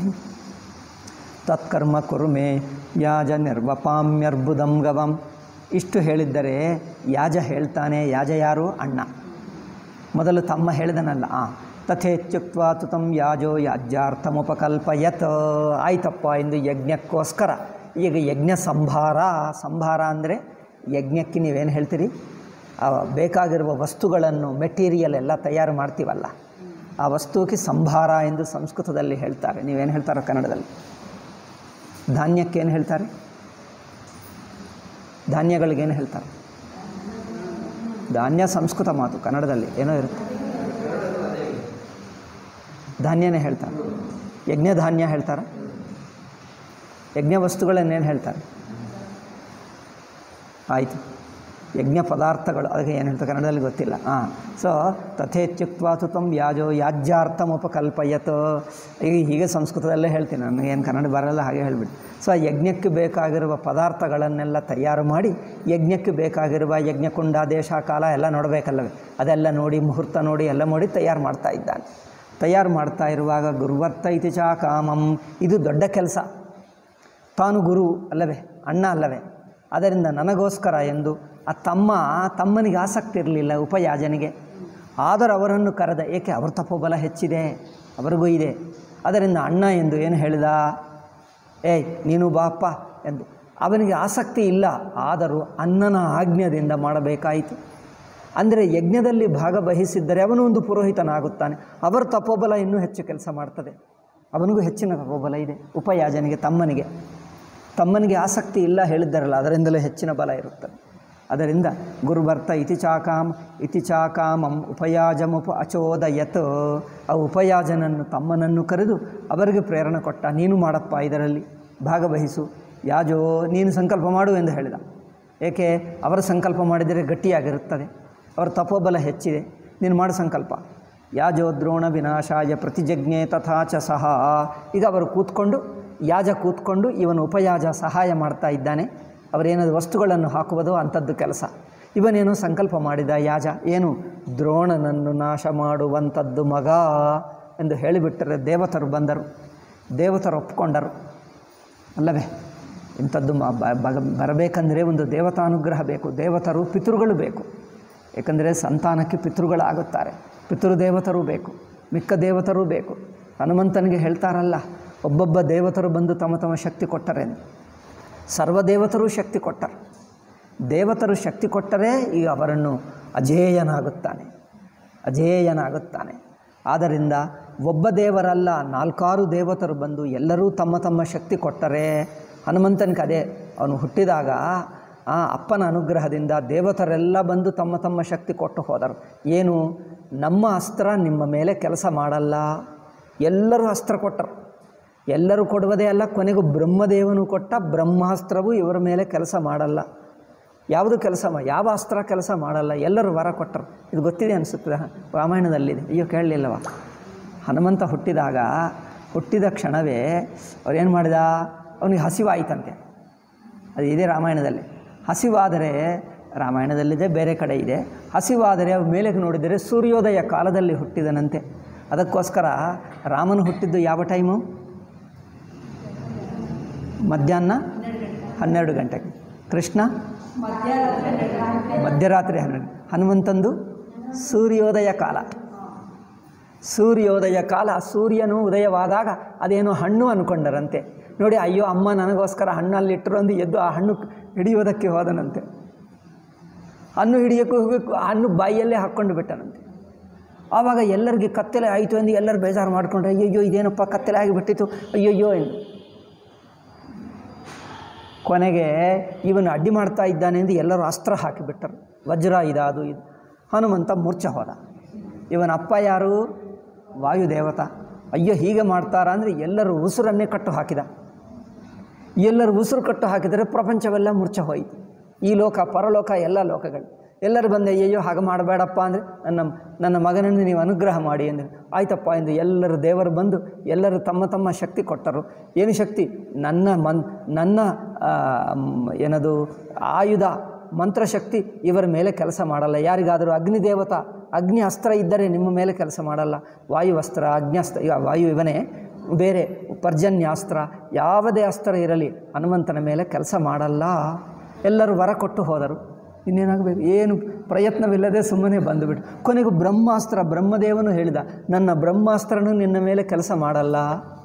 ತತ್ಕರ್ಮ ಕುರುಮೆ ಯಾಜ ನಿರ್ವಪಾಮ್ಯರ್ಬುದಂ ಗವಂ ಇಷ್ಟು ಹೇಳಿದ್ದರೆ ಯಾಜ ಹೇಳ್ತಾನೆ ಯಾಜ ಯಾರು ಅಣ್ಣ ಮೊದಲು ತಮ್ಮ ಹೇಳಿದನಲ್ಲ ಆ ತಥೇತ್ಯುಕ್ತ ತುತಂ ಯಾಜೋ ಯಾಜ್ಯಾರ್ಥಮುಪಕಲ್ಪಯತ್ ಆಯ್ತಪ್ಪ ಎಂದು ಯಜ್ಞಕ್ಕೋಸ್ಕರ ಈಗ ಯಜ್ಞ ಸಂಭಾರ ಸಂಭಾರ ಅಂದರೆ ಯಜ್ಞಕ್ಕೆ ನೀವೇನು ಹೇಳ್ತೀರಿ ಆ ಬೇಕಾಗಿರುವ ವಸ್ತುಗಳನ್ನು ಮೆಟೀರಿಯಲ್ ಎಲ್ಲ ತಯಾರು ಮಾಡ್ತೀವಲ್ಲ ಆ ವಸ್ತುವಿಗೆ ಸಂಭಾರ ಎಂದು ಸಂಸ್ಕೃತದಲ್ಲಿ ಹೇಳ್ತಾರೆ ನೀವೇನು ಹೇಳ್ತಾರೋ ಕನ್ನಡದಲ್ಲಿ ಧಾನ್ಯಕ್ಕೇನು ಹೇಳ್ತಾರೆ ಧಾನ್ಯಗಳಿಗೇನು ಹೇಳ್ತಾರೆ ಧಾನ್ಯ ಸಂಸ್ಕೃತ ಮಾತು ಕನ್ನಡದಲ್ಲಿ ಏನೋ ಇರುತ್ತೆ ಧಾನ್ಯನೇ ಹೇಳ್ತಾರೆ ಯಜ್ಞ ಧಾನ್ಯ ಹೇಳ್ತಾರೆ ಯಜ್ಞ ವಸ್ತುಗಳನ್ನೇನು ಹೇಳ್ತಾರೆ ಆಯಿತು ಯಜ್ಞ ಪದಾರ್ಥಗಳು ಅದಕ್ಕೆ ಏನು ಹೇಳ್ತಾರೆ ಕನ್ನಡದಲ್ಲಿ ಗೊತ್ತಿಲ್ಲ ಹಾಂ ಸೊ ತಥೇತ್ಯುಕ್ತ ತುತಂ ಯಾಜೋ ಯಾಜ್ಯಾರ್ಥಮುಪಕಲ್ಪಯತ್ ಈಗ ಹೀಗೆ ಸಂಸ್ಕೃತದಲ್ಲೇ ಹೇಳ್ತೀನಿ ನನಗೇನು ಕನ್ನಡ ಬರಲ್ಲ ಹಾಗೆ ಹೇಳಿಬಿಟ್ಟು ಸೊ ಆ ಯಜ್ಞಕ್ಕೆ ಬೇಕಾಗಿರುವ ಪದಾರ್ಥಗಳನ್ನೆಲ್ಲ ತಯಾರು ಮಾಡಿ ಯಜ್ಞಕ್ಕೆ ಬೇಕಾಗಿರುವ ಯಜ್ಞಕುಂಡ ದೇಶ ಕಾಲ ಎಲ್ಲ ನೋಡಬೇಕಲ್ಲವೇ ಅದೆಲ್ಲ ನೋಡಿ ಮುಹೂರ್ತ ನೋಡಿ ಎಲ್ಲ ನೋಡಿ ತಯಾರು ಮಾಡ್ತಾ ಇದ್ದಾನೆ ತಯಾರು ಮಾಡ್ತಾ ಇರುವಾಗ ಗುರುವರ್ತ ಇತಿ ಚ ಕಾಮಂ ಇದು ದೊಡ್ಡ ಕೆಲಸ ತಾನು ಗುರು ಅಲ್ಲವೇ ಅಣ್ಣ ಅಲ್ಲವೇ ಅದರಿಂದ ನನಗೋಸ್ಕರ ಎಂದು ಆ ತಮ್ಮ ತಮ್ಮನಿಗೆ ಆಸಕ್ತಿ ಇರಲಿಲ್ಲ ಉಪಯಾಜನಿಗೆ ಆದರೂ ಅವರನ್ನು ಕರೆದ ಏಕೆ ಅವರ ತಪೋಬಲ ಹೆಚ್ಚಿದೆ ಅವರಿಗೂ ಇದೆ ಅದರಿಂದ ಅಣ್ಣ ಎಂದು ಏನು ಹೇಳಿದ ಏಯ್ ನೀನು ಬಾಪ್ಪ ಎಂದು ಅವನಿಗೆ ಆಸಕ್ತಿ ಇಲ್ಲ ಆದರೂ ಅಣ್ಣನ ಆಜ್ಞದಿಂದ ಮಾಡಬೇಕಾಯಿತು ಅಂದರೆ ಯಜ್ಞದಲ್ಲಿ ಭಾಗವಹಿಸಿದ್ದರೆ ಅವನು ಒಂದು ಪುರೋಹಿತನಾಗುತ್ತಾನೆ ಅವರ ತಪೋಬಲ ಇನ್ನೂ ಹೆಚ್ಚು ಕೆಲಸ ಮಾಡ್ತದೆ ಅವನಿಗೂ ಹೆಚ್ಚಿನ ತಪೋಬಲ ಇದೆ ಉಪಯಾಜನಿಗೆ ತಮ್ಮನಿಗೆ ತಮ್ಮನಿಗೆ ಆಸಕ್ತಿ ಇಲ್ಲ ಹೇಳಿದ್ದಾರಲ್ಲ ಅದರಿಂದಲೇ ಹೆಚ್ಚಿನ ಬಲ ಇರುತ್ತದೆ ಅದರಿಂದ ಗುರುಭರ್ತ ಇತಿಚಾಕಾಂ ಇತಿಚಾಕಾಮಂ ಉಪಯಾಜಮುಪ ಅಚೋದಯತ್ ಆ ಉಪಯಾಜನನ್ನು ತಮ್ಮನನ್ನು ಕರೆದು ಅವರಿಗೆ ಪ್ರೇರಣೆ ಕೊಟ್ಟ ನೀನು ಮಾಡಪ್ಪ ಇದರಲ್ಲಿ ಭಾಗವಹಿಸು ಯಾಜೋ ನೀನು ಸಂಕಲ್ಪ ಮಾಡು ಎಂದು ಹೇಳಿದ ಏಕೆ ಅವರ ಸಂಕಲ್ಪ ಮಾಡಿದರೆ ಗಟ್ಟಿಯಾಗಿರುತ್ತದೆ ಅವರ ತಪೋಬಲ ಹೆಚ್ಚಿದೆ ನೀನು ಮಾಡು ಸಂಕಲ್ಪ ಯಾಜೋ ದ್ರೋಣ ವಿನಾಶಾಯ ಪ್ರತಿಜಜ್ಞೆ ತಥಾ ಚ ಸಹ ಈಗ ಅವರು ಕೂತ್ಕೊಂಡು ಯಾಜ ಕೂತ್ಕೊಂಡು ಇವನು ಉಪಯಾಜ ಸಹಾಯ ಮಾಡ್ತಾ ಇದ್ದಾನೆ ಅವರೇನಾದ್ರು ವಸ್ತುಗಳನ್ನು ಹಾಕುವುದು ಅಂಥದ್ದು ಕೆಲಸ ಇವನೇನು ಸಂಕಲ್ಪ ಮಾಡಿದ ಯಾಜ ಏನು ದ್ರೋಣನನ್ನು ನಾಶ ಮಾಡುವಂಥದ್ದು ಮಗ ಎಂದು ಹೇಳಿಬಿಟ್ಟರೆ ದೇವತರು ಬಂದರು ದೇವತರು ಒಪ್ಕೊಂಡರು ಅಲ್ಲವೇ ಇಂಥದ್ದು ಮ ಬ- ಬಗ- ಬರಬೇಕಂದ್ರೆ ಒಂದು ದೇವತಾನುಗ್ರಹ ಬೇಕು ದೇವತರು ಪಿತೃಗಳು ಬೇಕು ಏಕೆಂದರೆ ಸಂತಾನಕ್ಕೆ ಪಿತೃಗಳಾಗುತ್ತಾರೆ ಪಿತೃದೇವತರು ಬೇಕು ಮಿಕ್ಕ ದೇವತರು ಬೇಕು ಹನುಮಂತನಿಗೆ ಹೇಳ್ತಾರಲ್ಲ ಒಬ್ಬೊಬ್ಬ ದೇವತರು ಬಂದು ತಮ್ಮ ತಮ್ಮ ಶಕ್ತಿ ಕೊಟ್ಟರೆ ಸರ್ವದೇವತರು ಶಕ್ತಿ ಕೊಟ್ಟರು ದೇವತರು ಶಕ್ತಿ ಕೊಟ್ಟರೆ ಈಗ ಅವರನ್ನು ಅಜೇಯನಾಗುತ್ತಾನೆ ಅಜೇಯನಾಗುತ್ತಾನೆ ಆದ್ದರಿಂದ ಒಬ್ಬ ದೇವರಲ್ಲ ನಾಲ್ಕಾರು ದೇವತರು ಬಂದು ಎಲ್ಲರೂ ತಮ್ಮ ತಮ್ಮ ಶಕ್ತಿ ಕೊಟ್ಟರೆ ಹನುಮಂತನಿಗೆ ಅದೇ ಅವನು ಹುಟ್ಟಿದಾಗ ಆ ಅಪ್ಪನ ಅನುಗ್ರಹದಿಂದ ದೇವತರೆಲ್ಲ ಬಂದು ತಮ್ಮ ತಮ್ಮ ಶಕ್ತಿ ಕೊಟ್ಟು ಹೋದರು ಏನು ನಮ್ಮ ಅಸ್ತ್ರ ನಿಮ್ಮ ಮೇಲೆ ಕೆಲಸ ಮಾಡಲ್ಲ ಎಲ್ಲರೂ ಅಸ್ತ್ರ ಕೊಟ್ಟರು ಎಲ್ಲರೂ ಕೊಡುವುದೇ ಅಲ್ಲ ಕೊನೆಗೂ ಬ್ರಹ್ಮದೇವನು ಕೊಟ್ಟ ಬ್ರಹ್ಮಾಸ್ತ್ರವು ಇವರ ಮೇಲೆ ಕೆಲಸ ಮಾಡಲ್ಲ ಯಾವುದು ಕೆಲಸ ಮಾ ಯಾವ ಅಸ್ತ್ರ ಕೆಲಸ ಮಾಡಲ್ಲ ಎಲ್ಲರೂ ವರ ಕೊಟ್ಟರು ಇದು ಗೊತ್ತಿದೆ ಅನಿಸುತ್ತದೆ ರಾಮಾಯಣದಲ್ಲಿದೆ ಅಯ್ಯೋ ಕೇಳಲಿಲ್ಲವ ಹನುಮಂತ ಹುಟ್ಟಿದಾಗ ಹುಟ್ಟಿದ ಕ್ಷಣವೇ ಅವ್ರೇನು ಮಾಡಿದ ಅವನಿಗೆ ಹಸಿವಾಯಿತಂತೆ ಅದು ಇದೆ ರಾಮಾಯಣದಲ್ಲಿ ಹಸಿವಾದರೆ ರಾಮಾಯಣದಲ್ಲಿದೆ ಬೇರೆ ಕಡೆ ಇದೆ ಹಸಿವಾದರೆ ಅವು ಮೇಲಕ್ಕೆ ನೋಡಿದರೆ ಸೂರ್ಯೋದಯ ಕಾಲದಲ್ಲಿ ಹುಟ್ಟಿದನಂತೆ ಅದಕ್ಕೋಸ್ಕರ ರಾಮನು ಹುಟ್ಟಿದ್ದು ಯಾವ ಟೈಮು ಮಧ್ಯಾಹ್ನ ಹನ್ನೆರಡು ಗಂಟೆಗೆ ಕೃಷ್ಣ ಮಧ್ಯರಾತ್ರಿ ಹನ್ನೆರಡು ಹನುಮಂತಂದು ಸೂರ್ಯೋದಯ ಕಾಲ ಸೂರ್ಯೋದಯ ಕಾಲ ಸೂರ್ಯನು ಉದಯವಾದಾಗ ಅದೇನೋ ಹಣ್ಣು ಅಂದ್ಕೊಂಡರಂತೆ ನೋಡಿ ಅಯ್ಯೋ ಅಮ್ಮ ನನಗೋಸ್ಕರ ಹಣ್ಣಲ್ಲಿಟ್ಟರು ಅಂದು ಎದ್ದು ಆ ಹಣ್ಣು ಹಿಡಿಯೋದಕ್ಕೆ ಹೋದನಂತೆ ಹಣ್ಣು ಹಿಡಿಯೋಕ್ಕೂ ಹೋಗಬೇಕು ಆ ಹಣ್ಣು ಬಾಯಿಯಲ್ಲೇ ಹಾಕ್ಕೊಂಡು ಬಿಟ್ಟನಂತೆ ಆವಾಗ ಎಲ್ಲರಿಗೆ ಕತ್ತಲೆ ಆಯಿತು ಎಂದು ಎಲ್ಲರೂ ಬೇಜಾರು ಮಾಡಿಕೊಂಡ್ರೆ ಅಯ್ಯಯ್ಯೋ ಇದೇನಪ್ಪ ಕತ್ತಲೆ ಆಗಿಬಿಟ್ಟಿತ್ತು ಅಯ್ಯಯ್ಯೋ ಎಂದು ಕೊನೆಗೆ ಇವನು ಅಡ್ಡಿ ಮಾಡ್ತಾ ಇದ್ದಾನೆ ಎಂದು ಎಲ್ಲರೂ ಅಸ್ತ್ರ ಹಾಕಿಬಿಟ್ಟರು ವಜ್ರ ಇದಾದು ಇದು ಹನುಮಂತ ಮೂರ್ಛೆ ಹೋದ ಇವನ ಅಪ್ಪ ಯಾರು ವಾಯುದೇವತ ಅಯ್ಯೋ ಹೀಗೆ ಮಾಡ್ತಾರ ಅಂದರೆ ಎಲ್ಲರೂ ಉಸಿರನ್ನೇ ಕಟ್ಟು ಹಾಕಿದ ಎಲ್ಲರೂ ಉಸಿರು ಕಟ್ಟು ಹಾಕಿದರೆ ಪ್ರಪಂಚವೆಲ್ಲ ಮೂರ್ಛೆ ಹೋಯಿತು ಈ ಲೋಕ ಪರಲೋಕ ಎಲ್ಲ ಲೋಕಗಳು ಎಲ್ಲರೂ ಬಂದೆ ಅಯ್ಯೋ ಹಾಗೆ ಮಾಡಬೇಡಪ್ಪ ಅಂದರೆ ನನ್ನ ನನ್ನ ಮಗನನ್ನು ನೀವು ಅನುಗ್ರಹ ಮಾಡಿ ಅಂದರೆ ಆಯ್ತಪ್ಪ ಎಂದು ಎಲ್ಲರೂ ದೇವರು ಬಂದು ಎಲ್ಲರೂ ತಮ್ಮ ತಮ್ಮ ಶಕ್ತಿ ಕೊಟ್ಟರು ಏನು ಶಕ್ತಿ ನನ್ನ ಮನ್ ನನ್ನ ಆ, ಮ್, ಏನದು ಆಯುಧ ಮಂತ್ರಶಕ್ತಿ ಇವರ ಮೇಲೆ ಕೆಲಸ ಮಾಡಲ್ಲ ಯಾರಿಗಾದರೂ ಅಗ್ನಿ ದೇವತಾ ಅಗ್ನಿ ಅಸ್ತ್ರ ಇದ್ದರೆ ನಿಮ್ಮ ಮೇಲೆ ಕೆಲಸ ಮಾಡಲ್ಲ ವಾಯು ಅಸ್ತ್ರ ಅಗ್ನ್ಯಾಸ್ತ್ರ ಈಗ ವಾಯು ಇವನೇ ಬೇರೆ ಪರ್ಜನ್ಯಾಸ್ತ್ರ ಯಾವುದೇ ಅಸ್ತ್ರ ಇರಲಿ ಹನುಮಂತನ ಮೇಲೆ ಕೆಲಸ ಮಾಡಲ್ಲ ಎಲ್ಲರೂ ವರ ಕೊಟ್ಟು ಹೋದರು ಇನ್ನೇನಾಗಬೇಕು ಏನು ಪ್ರಯತ್ನವಿಲ್ಲದೆ ಸುಮ್ಮನೆ ಬಂದುಬಿಟ್ಟು ಕೊನೆಗೂ ಬ್ರಹ್ಮಾಸ್ತ್ರ ಬ್ರಹ್ಮದೇವನು ಹೇಳಿದ ನನ್ನ ಬ್ರಹ್ಮಾಸ್ತ್ರನೂ ನಿನ್ನ ಮೇಲೆ ಕೆಲಸ ಮಾಡಲ್ಲ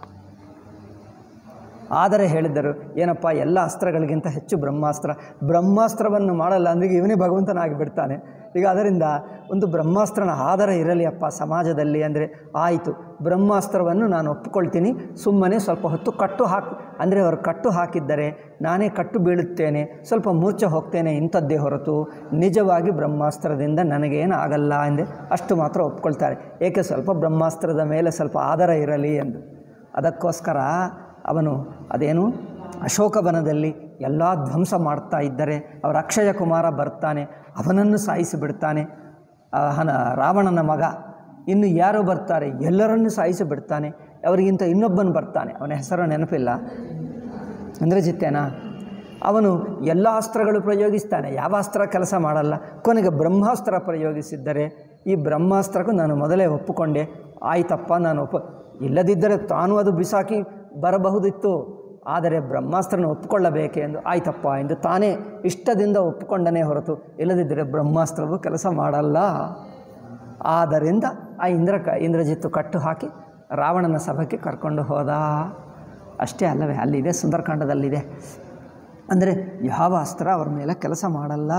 ಆದರೆ ಹೇಳಿದ್ದರು ಏನಪ್ಪ ಎಲ್ಲ ಅಸ್ತ್ರಗಳಿಗಿಂತ ಹೆಚ್ಚು ಬ್ರಹ್ಮಾಸ್ತ್ರ ಬ್ರಹ್ಮಾಸ್ತ್ರವನ್ನು ಮಾಡಲ್ಲ ಅಂದರೆ ಇವನೇ ಭಗವಂತನಾಗಿ ಬಿಡ್ತಾನೆ ಈಗ ಅದರಿಂದ ಒಂದು ಬ್ರಹ್ಮಾಸ್ತ್ರನ ಆಧಾರ ಇರಲಿ ಅಪ್ಪ ಸಮಾಜದಲ್ಲಿ ಅಂದರೆ ಆಯಿತು ಬ್ರಹ್ಮಾಸ್ತ್ರವನ್ನು ನಾನು ಒಪ್ಪಿಕೊಳ್ತೀನಿ ಸುಮ್ಮನೆ ಸ್ವಲ್ಪ ಹೊತ್ತು ಕಟ್ಟು ಹಾಕಿ ಅಂದರೆ ಅವರು ಕಟ್ಟು ಹಾಕಿದ್ದರೆ ನಾನೇ ಕಟ್ಟು ಬೀಳುತ್ತೇನೆ ಸ್ವಲ್ಪ ಮೂರ್ಛೆ ಹೋಗ್ತೇನೆ ಇಂಥದ್ದೇ ಹೊರತು ನಿಜವಾಗಿ ಬ್ರಹ್ಮಾಸ್ತ್ರದಿಂದ ನನಗೇನು ಆಗಲ್ಲ ಎಂದೆ ಅಷ್ಟು ಮಾತ್ರ ಒಪ್ಕೊಳ್ತಾರೆ ಏಕೆ ಸ್ವಲ್ಪ ಬ್ರಹ್ಮಾಸ್ತ್ರದ ಮೇಲೆ ಸ್ವಲ್ಪ ಆಧಾರ ಇರಲಿ ಎಂದು ಅದಕ್ಕೋಸ್ಕರ ಅವನು ಅದೇನು ಅಶೋಕವನದಲ್ಲಿ ಎಲ್ಲ ಧ್ವಂಸ ಮಾಡ್ತಾ ಇದ್ದರೆ ಅವರ ಅಕ್ಷಯ ಕುಮಾರ ಬರ್ತಾನೆ ಅವನನ್ನು ಸಾಯಿಸಿಬಿಡ್ತಾನೆ ಆ ಹನ ರಾವಣನ ಮಗ ಇನ್ನು ಯಾರೋ ಬರ್ತಾರೆ ಎಲ್ಲರನ್ನೂ ಸಾಯಿಸಿಬಿಡ್ತಾನೆ ಅವರಿಗಿಂತ ಇನ್ನೊಬ್ಬನು ಬರ್ತಾನೆ ಅವನ ಹೆಸರು ನೆನಪಿಲ್ಲ ಅಂದರೆ ಜಿತ್ತೇನಾ ಅವನು ಎಲ್ಲ ಅಸ್ತ್ರಗಳು ಪ್ರಯೋಗಿಸ್ತಾನೆ ಯಾವ ಅಸ್ತ್ರ ಕೆಲಸ ಮಾಡಲ್ಲ ಕೊನೆಗೆ ಬ್ರಹ್ಮಾಸ್ತ್ರ ಪ್ರಯೋಗಿಸಿದ್ದರೆ ಈ ಬ್ರಹ್ಮಾಸ್ತ್ರಕ್ಕೂ ನಾನು ಮೊದಲೇ ಒಪ್ಪಿಕೊಂಡೆ ಆಯ್ತಪ್ಪ ನಾನು ಒಪ್ಪ ಇಲ್ಲದಿದ್ದರೆ ತಾನು ಅದು ಬಿಸಾಕಿ ಬರಬಹುದಿತ್ತು ಆದರೆ ಬ್ರಹ್ಮಾಸ್ತ್ರನ ಒಪ್ಪಿಕೊಳ್ಳಬೇಕೆ ಎಂದು ಆಯ್ತಪ್ಪ ಎಂದು ತಾನೇ ಇಷ್ಟದಿಂದ ಒಪ್ಪಿಕೊಂಡನೇ ಹೊರತು ಇಲ್ಲದಿದ್ದರೆ ಬ್ರಹ್ಮಾಸ್ತ್ರವು ಕೆಲಸ ಮಾಡಲ್ಲ ಆದ್ದರಿಂದ ಆ ಇಂದ್ರ ಕ ಇಂದ್ರಜಿತ್ತು ಕಟ್ಟು ಹಾಕಿ ರಾವಣನ ಸಭೆಗೆ ಕರ್ಕೊಂಡು ಹೋದ ಅಷ್ಟೇ ಅಲ್ಲವೇ ಅಲ್ಲಿದೆ ಸುಂದರಕಾಂಡದಲ್ಲಿದೆ ಅಂದರೆ ಯಾವ ಅಸ್ತ್ರ ಅವ್ರ ಮೇಲೆ ಕೆಲಸ ಮಾಡಲ್ಲ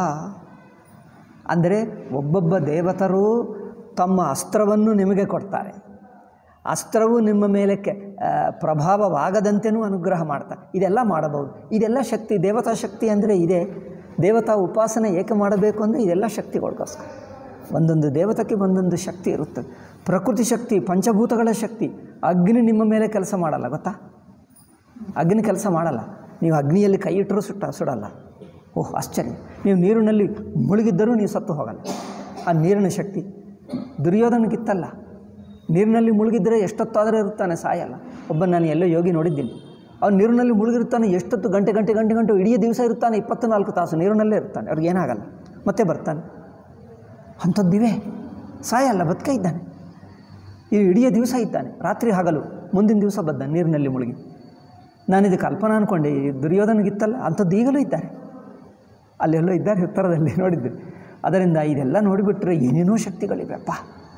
ಅಂದರೆ ಒಬ್ಬೊಬ್ಬ ದೇವತರು ತಮ್ಮ ಅಸ್ತ್ರವನ್ನು ನಿಮಗೆ ಕೊಡ್ತಾರೆ ಅಸ್ತ್ರವು ನಿಮ್ಮ ಮೇಲೆ ಕೆ ಆ, ಪ್ರಭಾವವಾಗದಂತೆಯೂ ಅನುಗ್ರಹ ಮಾಡ್ತಾರೆ ಇದೆಲ್ಲ ಮಾಡಬಹುದು ಇದೆಲ್ಲ ಶಕ್ತಿ ದೇವತಾ ಶಕ್ತಿ ಅಂದರೆ ಇದೆ ದೇವತಾ ಉಪಾಸನೆ ಏಕೆ ಮಾಡಬೇಕು ಅಂದರೆ ಇದೆಲ್ಲ ಶಕ್ತಿಗಳಿಗೋಸ್ಕರ ಒಂದೊಂದು ದೇವತೆಗೆ ಒಂದೊಂದು ಶಕ್ತಿ ಇರುತ್ತದೆ ಪ್ರಕೃತಿ ಶಕ್ತಿ ಪಂಚಭೂತಗಳ ಶಕ್ತಿ ಅಗ್ನಿ ನಿಮ್ಮ ಮೇಲೆ ಕೆಲಸ ಮಾಡಲ್ಲ ಗೊತ್ತಾ ಅಗ್ನಿ ಕೆಲಸ ಮಾಡಲ್ಲ ನೀವು ಅಗ್ನಿಯಲ್ಲಿ ಕೈ ಇಟ್ಟರೂ ಸುಟ್ಟ ಸುಡಲ್ಲ ಓಹ್ ಆಶ್ಚರ್ಯ ನೀವು ನೀರಿನಲ್ಲಿ ಮುಳುಗಿದ್ದರೂ ನೀವು ಸತ್ತು ಹೋಗಲ್ಲ ಆ ನೀರಿನ ಶಕ್ತಿ ದುರ್ಯೋಧನಗಿತ್ತಲ್ಲ ನೀರಿನಲ್ಲಿ ಮುಳುಗಿದ್ದರೆ ಎಷ್ಟೊತ್ತಾದರೂ ಇರುತ್ತಾನೆ ಸಾಯಲ್ಲ ಒಬ್ಬ ನಾನು ಎಲ್ಲೋ ಯೋಗಿ ನೋಡಿದ್ದೀನಿ ಅವ್ನು ನೀರಿನಲ್ಲಿ ಮುಳುಗಿರ್ತಾನೆ ಎಷ್ಟೊತ್ತು ಗಂಟೆ ಗಂಟೆ ಗಂಟೆ ಗಂಟೆ ಇಡೀ ದಿವಸ ಇರ್ತಾನೆ ಇಪ್ಪತ್ತು ನಾಲ್ಕು ತಾಸು ನೀರಿನಲ್ಲೇ ಇರ್ತಾನೆ ಅವ್ರಿಗೆ ಏನಾಗಲ್ಲ ಮತ್ತೆ ಬರ್ತಾನೆ ಅಂಥದ್ದಿವೆ ಸಾಯಲ್ಲ ಬದುಕೇ ಇದ್ದಾನೆ ಈ ಇಡೀ ದಿವಸ ಇದ್ದಾನೆ ರಾತ್ರಿ ಹಗಲು ಮುಂದಿನ ದಿವಸ ಬದ್ದ ನೀರಿನಲ್ಲಿ ಮುಳುಗಿ ನಾನಿದು ಕಲ್ಪನಾ ಅಂದ್ಕೊಂಡೆ ಈ ದುರ್ಯೋಧನಗಿತ್ತಲ್ಲ ಅಂಥದ್ದು ಈಗಲೂ ಇದ್ದಾರೆ ಅಲ್ಲೆಲ್ಲೋ ಇದ್ದಾರೆ ಉತ್ತರದಲ್ಲಿ ನೋಡಿದ್ದೆ ಅದರಿಂದ ಇದೆಲ್ಲ ನೋಡಿಬಿಟ್ರೆ ಏನೇನೋ ಶಕ್ತಿಗಳಿವೆಪ್ಪ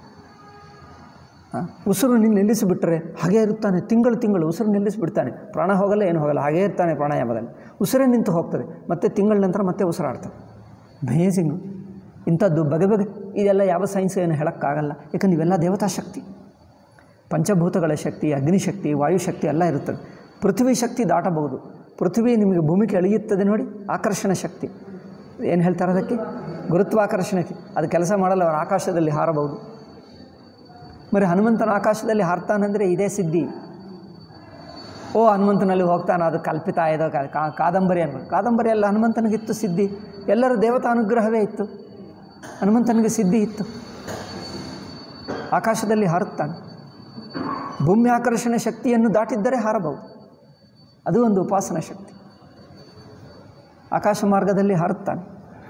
ಹಾಂ ಉಸಿರು ನಿನ್ನ ನಿಲ್ಲಿಸಿಬಿಟ್ರೆ ಹಾಗೇ ಇರುತ್ತಾನೆ ತಿಂಗಳು ತಿಂಗಳು ಉಸಿರು ನಿಲ್ಲಿಸಿಬಿಡ್ತಾನೆ ಪ್ರಾಣ ಹೋಗಲ್ಲ ಏನು ಹೋಗಲ್ಲ ಹಾಗೇ ಇರ್ತಾನೆ ಪ್ರಾಣಾಯಾಮದಲ್ಲಿ ಉಸಿರೇ ನಿಂತು ಹೋಗ್ತದೆ ಮತ್ತೆ ತಿಂಗಳ ನಂತರ ಮತ್ತೆ ಉಸಿರಾಡ್ತಾನೆ ಅಮೇಝಿಂಗು ಇಂಥದ್ದು ಬಗೆ ಬಗೆ ಇದೆಲ್ಲ ಯಾವ ಸೈನ್ಸ್ ಏನು ಹೇಳೋಕ್ಕಾಗಲ್ಲ ಯಾಕಂದ್ರೆ ಇವೆಲ್ಲ ದೇವತಾ ಶಕ್ತಿ ಪಂಚಭೂತಗಳ ಶಕ್ತಿ ಅಗ್ನಿಶಕ್ತಿ ವಾಯುಶಕ್ತಿ ಎಲ್ಲ ಇರುತ್ತದೆ ಪೃಥ್ವಿ ಶಕ್ತಿ ದಾಟಬಹುದು ಪೃಥ್ವಿ ನಿಮಗೆ ಭೂಮಿಗೆ ಎಳೆಯುತ್ತದೆ ನೋಡಿ ಆಕರ್ಷಣ ಶಕ್ತಿ ಏನು ಹೇಳ್ತಾರೆ ಅದಕ್ಕೆ ಗುರುತ್ವಾಕರ್ಷಣೆ ಅದು ಕೆಲಸ ಮಾಡಲ್ಲ ಅವರು ಆಕಾಶದಲ್ಲಿ ಹಾರಬಹುದು మరి ಹನುಮಂತನ ಆಕಾಶದಲ್ಲಿ ಹಾರ್ತಾನಂದರೆ ಇದೇ ಸಿದ್ಧಿ ಓ ಹನುಮಂತನಲ್ಲಿ ಹೋಗ್ತಾನೆ ಅದು ಕಲ್ಪಿತ ಇದೋ ಕಾ- ಕಾ- ಕಾದಂಬರಿ ಅನ್ಬೋದು ಕಾದಂಬರಿ ಎಲ್ಲ ಹನುಮಂತನಿಗಿತ್ತು ಸಿದ್ಧಿ ಎಲ್ಲರ ದೇವತಾನುಗ್ರಹವೇ ಇತ್ತು ಹನುಮಂತನಿಗೆ ಸಿದ್ಧಿ ಇತ್ತು ಆಕಾಶದಲ್ಲಿ ಹಾರುತ್ತಾನೆ ಭೂಮಿ ಆಕರ್ಷಣೆ ಶಕ್ತಿಯನ್ನು ದಾಟಿದ್ದರೆ ಹಾರಬಹುದು ಅದು ಒಂದು ಉಪಾಸನ ಶಕ್ತಿ ಆಕಾಶ ಮಾರ್ಗದಲ್ಲಿ ಹಾರುತ್ತಾನೆ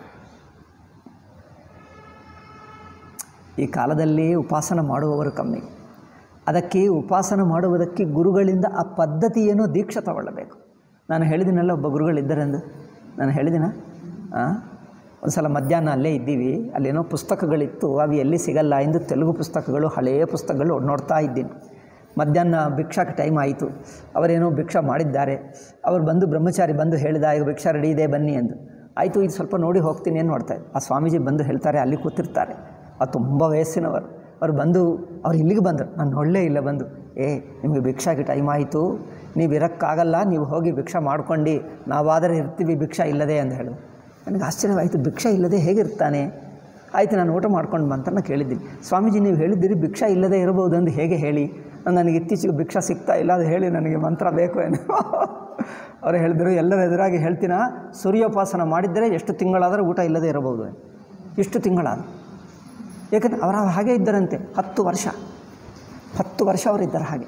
ಈ ಕಾಲದಲ್ಲಿ ಉಪಾಸನ ಮಾಡುವವರು ಕಮ್ಮಿ ಅದಕ್ಕೆ ಉಪಾಸನ ಮಾಡುವುದಕ್ಕೆ ಗುರುಗಳಿಂದ ಆ ಪದ್ಧತಿಯೇನೋ ದೀಕ್ಷೆ ತಗೊಳ್ಳಬೇಕು ನಾನು ಹೇಳಿದಿನಲ್ಲ ಒಬ್ಬ ಗುರುಗಳಿದ್ದರೆಂದು ನಾನು ಹೇಳಿದಿನ ಒಂದು ಸಲ ಮಧ್ಯಾಹ್ನ ಅಲ್ಲೇ ಇದ್ದೀವಿ ಅಲ್ಲೇನೋ ಪುಸ್ತಕಗಳಿತ್ತು ಅವು ಎಲ್ಲಿ ಸಿಗಲ್ಲ ಎಂದು ತೆಲುಗು ಪುಸ್ತಕಗಳು ಹಳೆಯ ಪುಸ್ತಕಗಳು ನೋಡ್ತಾ ಇದ್ದೀನಿ ಮಧ್ಯಾಹ್ನ ಭಿಕ್ಷಾಕ್ಕೆ ಟೈಮ್ ಆಯಿತು ಅವರೇನೋ ಭಿಕ್ಷಾ ಮಾಡಿದ್ದಾರೆ ಅವರು ಬಂದು ಬ್ರಹ್ಮಚಾರಿ ಬಂದು ಹೇಳಿದ ಈಗ ಭಿಕ್ಷಾ ರೆಡಿ ಇದೆ ಬನ್ನಿ ಎಂದು ಆಯಿತು ಇದು ಸ್ವಲ್ಪ ನೋಡಿ ಹೋಗ್ತೀನಿ ಏನು ನೋಡ್ತಾ ಇದ್ದೆ. ಆ ಸ್ವಾಮೀಜಿ ಬಂದು ಹೇಳ್ತಾರೆ ಅಲ್ಲಿ ಕೂತಿರ್ತಾರೆ ಅದು ತುಂಬ ವಯಸ್ಸಿನವರು ಅವ್ರು ಬಂದು ಅವ್ರು ಇಲ್ಲಿಗೆ ಬಂದರು ನಾನು ನೋಡಲೇ ಇಲ್ಲ ಬಂದು ಏ ನಿಮಗೆ ಭಿಕ್ಷಾಗೆ ಟೈಮ್ ಆಯಿತು ನೀವು ಇರೋಕ್ಕಾಗಲ್ಲ ನೀವು ಹೋಗಿ ಭಿಕ್ಷಾ ಮಾಡ್ಕೊಂಡು ನಾವಾದರೆ ಇರ್ತೀವಿ ಭಿಕ್ಷಾ ಇಲ್ಲದೆ ಅಂತ ಹೇಳಿದ್ರು ನನಗೆ ಆಶ್ಚರ್ಯವಾಯಿತು ಭಿಕ್ಷಾ ಇಲ್ಲದೆ ಹೇಗಿರ್ತಾನೆ ಆಯಿತು ನಾನು ಊಟ ಮಾಡ್ಕೊಂಡು ಬಂತ ನಾನು ಕೇಳಿದ್ದೀನಿ ಸ್ವಾಮೀಜಿ ನೀವು ಹೇಳಿದ್ದೀರಿ ಭಿಕ್ಷಾ ಇಲ್ಲದೆ ಇರಬಹುದು ಎಂದು ಹೇಗೆ ಹೇಳಿ ನನಗೆ ಇತ್ತೀಚೆಗೆ ಭಿಕ್ಷಾ ಸಿಗ್ತಾ ಇಲ್ಲ ಅದು ಹೇಳಿ ನನಗೆ ಮಂತ್ರ ಬೇಕು ಏನು ಅವರು ಹೇಳಿದರು ಎಲ್ಲರ ಎದುರಾಗಿ ಹೇಳ್ತೀನ ಸೂರ್ಯೋಪಾಸನ ಮಾಡಿದ್ದರೆ ಎಷ್ಟು ತಿಂಗಳಾದರೂ ಊಟ ಇಲ್ಲದೆ ಇರಬಹುದು ಇಷ್ಟು ತಿಂಗಳಾದ ಏಕೆಂದರೆ ಅವರ ಹಾಗೆ ಇದ್ದರಂತೆ ಹತ್ತು ವರ್ಷ ಹತ್ತು ವರ್ಷ ಅವರಿದ್ದಾರೆ ಹಾಗೆ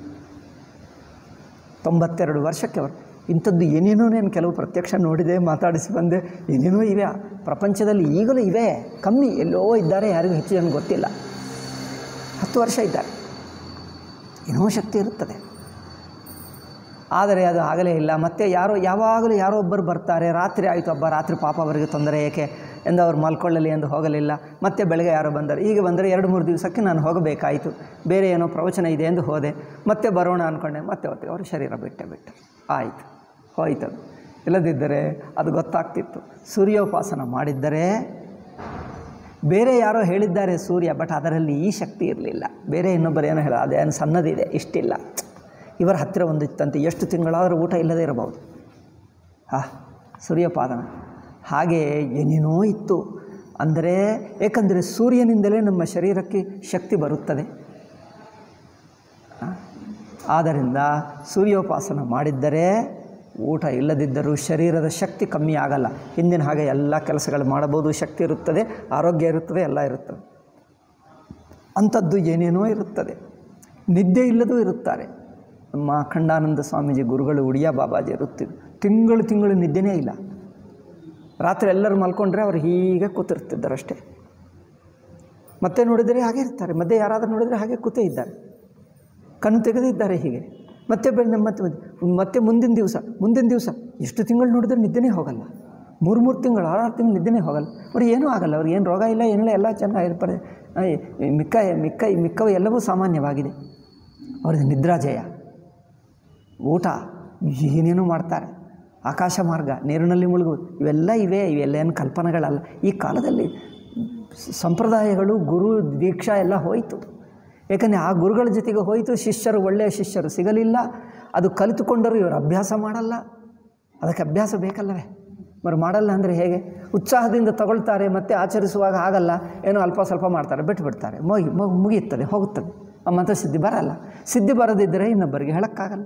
ತೊಂಬತ್ತೆರಡು ವರ್ಷಕ್ಕೆ ಅವರು ಇಂಥದ್ದು ಏನೇನೋ ನಾನು ಕೆಲವು ಪ್ರತ್ಯಕ್ಷ ನೋಡಿದೆ ಮಾತಾಡಿಸಿ ಬಂದೆ ಏನೇನೋ ಇವೆ ಪ್ರಪಂಚದಲ್ಲಿ ಈಗಲೂ ಇವೆ ಕಮ್ಮಿ ಎಲ್ಲೋ ಇದ್ದಾರೆ ಯಾರಿಗೂ ಹೆಚ್ಚು ಜನ ಗೊತ್ತಿಲ್ಲ ಹತ್ತು ವರ್ಷ ಇದ್ದಾರೆ ಏನೋ ಶಕ್ತಿ ಇರುತ್ತದೆ ಆದರೆ ಅದು ಆಗಲೇ ಇಲ್ಲ ಮತ್ತೆ ಯಾರೋ ಯಾವಾಗಲೂ ಯಾರೋ ಒಬ್ಬರು ಬರ್ತಾರೆ ರಾತ್ರಿ ಆಯಿತು ಹಬ್ಬ ರಾತ್ರಿ ಪಾಪ ಅವರಿಗೆ ತೊಂದರೆ ಏಕೆ ಎಂದು ಅವ್ರು ಮಲ್ಕೊಳ್ಳಲಿ ಎಂದು ಹೋಗಲಿಲ್ಲ ಮತ್ತೆ ಬೆಳಗ್ಗೆ ಯಾರೋ ಬಂದರು ಈಗ ಬಂದರೆ ಎರಡು ಮೂರು ದಿವಸಕ್ಕೆ ನಾನು ಹೋಗಬೇಕಾಯಿತು ಬೇರೆ ಏನೋ ಪ್ರವಚನ ಇದೆ ಎಂದು ಹೋದೆ ಮತ್ತೆ ಬರೋಣ ಅಂದ್ಕೊಂಡೆ ಮತ್ತೆ ಹೊತ್ತಿಗೆ ಅವರು ಶರೀರ ಬಿಟ್ಟೆ ಬಿಟ್ಟು ಆಯಿತು ಹೋಯ್ತು ಅದು ಇಲ್ಲದಿದ್ದರೆ ಅದು ಗೊತ್ತಾಗ್ತಿತ್ತು ಸೂರ್ಯೋಪಾಸನ ಮಾಡಿದ್ದರೆ ಬೇರೆ ಯಾರೋ ಹೇಳಿದ್ದಾರೆ ಸೂರ್ಯ ಬಟ್ ಅದರಲ್ಲಿ ಈ ಶಕ್ತಿ ಇರಲಿಲ್ಲ ಬೇರೆ ಇನ್ನೊಬ್ಬರು ಏನೋ ಹೇಳ ಅದೇನು ಸಣ್ಣದಿದೆ ಇಷ್ಟಿಲ್ಲ ಇವರ ಹತ್ತಿರ ಒಂದು ಇತ್ತಂತೆ ಎಷ್ಟು ತಿಂಗಳಾದರೂ ಊಟ ಇಲ್ಲದೇ ಇರಬಹುದು ಹಾ ಸೂರ್ಯಪಾದನ ಹಾಗೆ ಏನೇನೋ ಇತ್ತು ಅಂದರೆ ಏಕೆಂದರೆ ಸೂರ್ಯನಿಂದಲೇ ನಮ್ಮ ಶರೀರಕ್ಕೆ ಶಕ್ತಿ ಬರುತ್ತದೆ ಆ, ಆದ್ದರಿಂದ ಸೂರ್ಯೋಪಾಸನ ಮಾಡಿದ್ದರೆ ಊಟ ಇಲ್ಲದಿದ್ದರೂ ಶರೀರದ ಶಕ್ತಿ ಕಮ್ಮಿ ಆಗಲ್ಲ ಹಿಂದಿನ ಹಾಗೆ ಎಲ್ಲ ಕೆಲಸಗಳು ಮಾಡಬಹುದು ಶಕ್ತಿ ಇರುತ್ತದೆ ಆರೋಗ್ಯ ಇರುತ್ತದೆ ಎಲ್ಲ ಇರುತ್ತದೆ ಅಂಥದ್ದು ಏನೇನೋ ಇರುತ್ತದೆ ನಿದ್ದೆ ಇಲ್ಲದೂ ಇರುತ್ತಾರೆ ನಮ್ಮ ಅಖಂಡಾನಂದ ಸ್ವಾಮೀಜಿ ಗುರುಗಳು ಉಡಿಯಾ ಬಾಬಾಜಿ ಇರುತ್ತಿದ್ದು ತಿಂಗಳು ತಿಂಗಳು ನಿದ್ದೆನೇ ಇಲ್ಲ ರಾತ್ರಿ ಎಲ್ಲರೂ ಮಲ್ಕೊಂಡ್ರೆ ಅವ್ರು ಹೀಗೆ ಕೂತಿರ್ತಿದ್ದಾರೆ ಅಷ್ಟೇ ಮತ್ತೆ ನೋಡಿದರೆ ಹಾಗೆ ಇರ್ತಾರೆ ಮಧ್ಯೆ ಯಾರಾದರೂ ನೋಡಿದರೆ ಹಾಗೆ ಕೂತೇ ಇದ್ದಾರೆ ಕಣ್ಣು ತೆಗೆದಿದ್ದಾರೆ ಹೀಗೆ ಮತ್ತೆ ಬೆಳ ಮತ್ತೆ ಮತ್ತೆ- ಮತ್ತೆ ಮುಂದಿನ ದಿವಸ ಮುಂದಿನ ದಿವಸ ಎಷ್ಟು ತಿಂಗಳು ನೋಡಿದ್ರೆ ನಿದ್ದೆನೇ ಹೋಗಲ್ಲ ಮೂರು ಮೂರು ತಿಂಗಳು ಆರಾರು ತಿಂಗಳು ನಿದ್ದೆನೇ ಹೋಗಲ್ಲ ಅವ್ರಿಗೆ ಏನೂ ಆಗಲ್ಲ ಅವ್ರಿಗೆ ಏನು ರೋಗ ಇಲ್ಲ ಏನಿಲ್ಲ ಎಲ್ಲ ಚೆನ್ನಾಗಿರ್ತಾರೆ ಐ, ಮಿಕ್ಕ ಮಿಕ್ಕ ಮಿಕ್ಕವು ಎಲ್ಲವೂ ಸಾಮಾನ್ಯವಾಗಿದೆ ಅವ್ರದ್ದು ನಿದ್ರಾಜಯ ಊಟ ಏನೇನೋ ಮಾಡ್ತಾರೆ ಆಕಾಶ ಮಾರ್ಗ ನೀರಿನಲ್ಲಿ ಮುಳುಗುವುದು ಇವೆಲ್ಲ ಇವೆ ಇವೆಲ್ಲ ಏನು ಕಲ್ಪನೆಗಳಲ್ಲ ಈ ಕಾಲದಲ್ಲಿ ಸ- ಸಂಪ್ರದಾಯಗಳು ಗುರು ದೀಕ್ಷಾ ಎಲ್ಲ ಹೋಯಿತು ಏಕೆಂದರೆ ಆ ಗುರುಗಳ ಜೊತೆಗೆ ಹೋಯಿತು ಶಿಷ್ಯರು ಒಳ್ಳೆಯ ಶಿಷ್ಯರು ಸಿಗಲಿಲ್ಲ ಅದು ಕಲಿತುಕೊಂಡರು ಇವರು ಅಭ್ಯಾಸ ಮಾಡಲ್ಲ ಅದಕ್ಕೆ ಅಭ್ಯಾಸ ಬೇಕಲ್ಲವೇ మరి ಮಾಡಲ್ಲ ಅಂದರೆ ಹೇಗೆ ಉತ್ಸಾಹದಿಂದ ತಗೊಳ್ತಾರೆ ಮತ್ತೆ ಆಚರಿಸುವಾಗ ಆಗಲ್ಲ ಏನೋ ಅಲ್ಪ ಸ್ವಲ್ಪ ಮಾಡ್ತಾರೆ ಬಿಟ್ಟು ಬಿಡ್ತಾರೆ ಮುಗಿ ಮುಗಿ ಮುಗಿಯುತ್ತದೆ ಹೋಗುತ್ತದೆ ಆ ಮಂತ್ರ ಸಿದ್ಧಿ ಬರಲ್ಲ ಸಿದ್ಧಿ ಬರದಿದ್ದರೆ ಇನ್ನೊಬ್ಬರಿಗೆ ಹೇಳೋಕ್ಕಾಗಲ್ಲ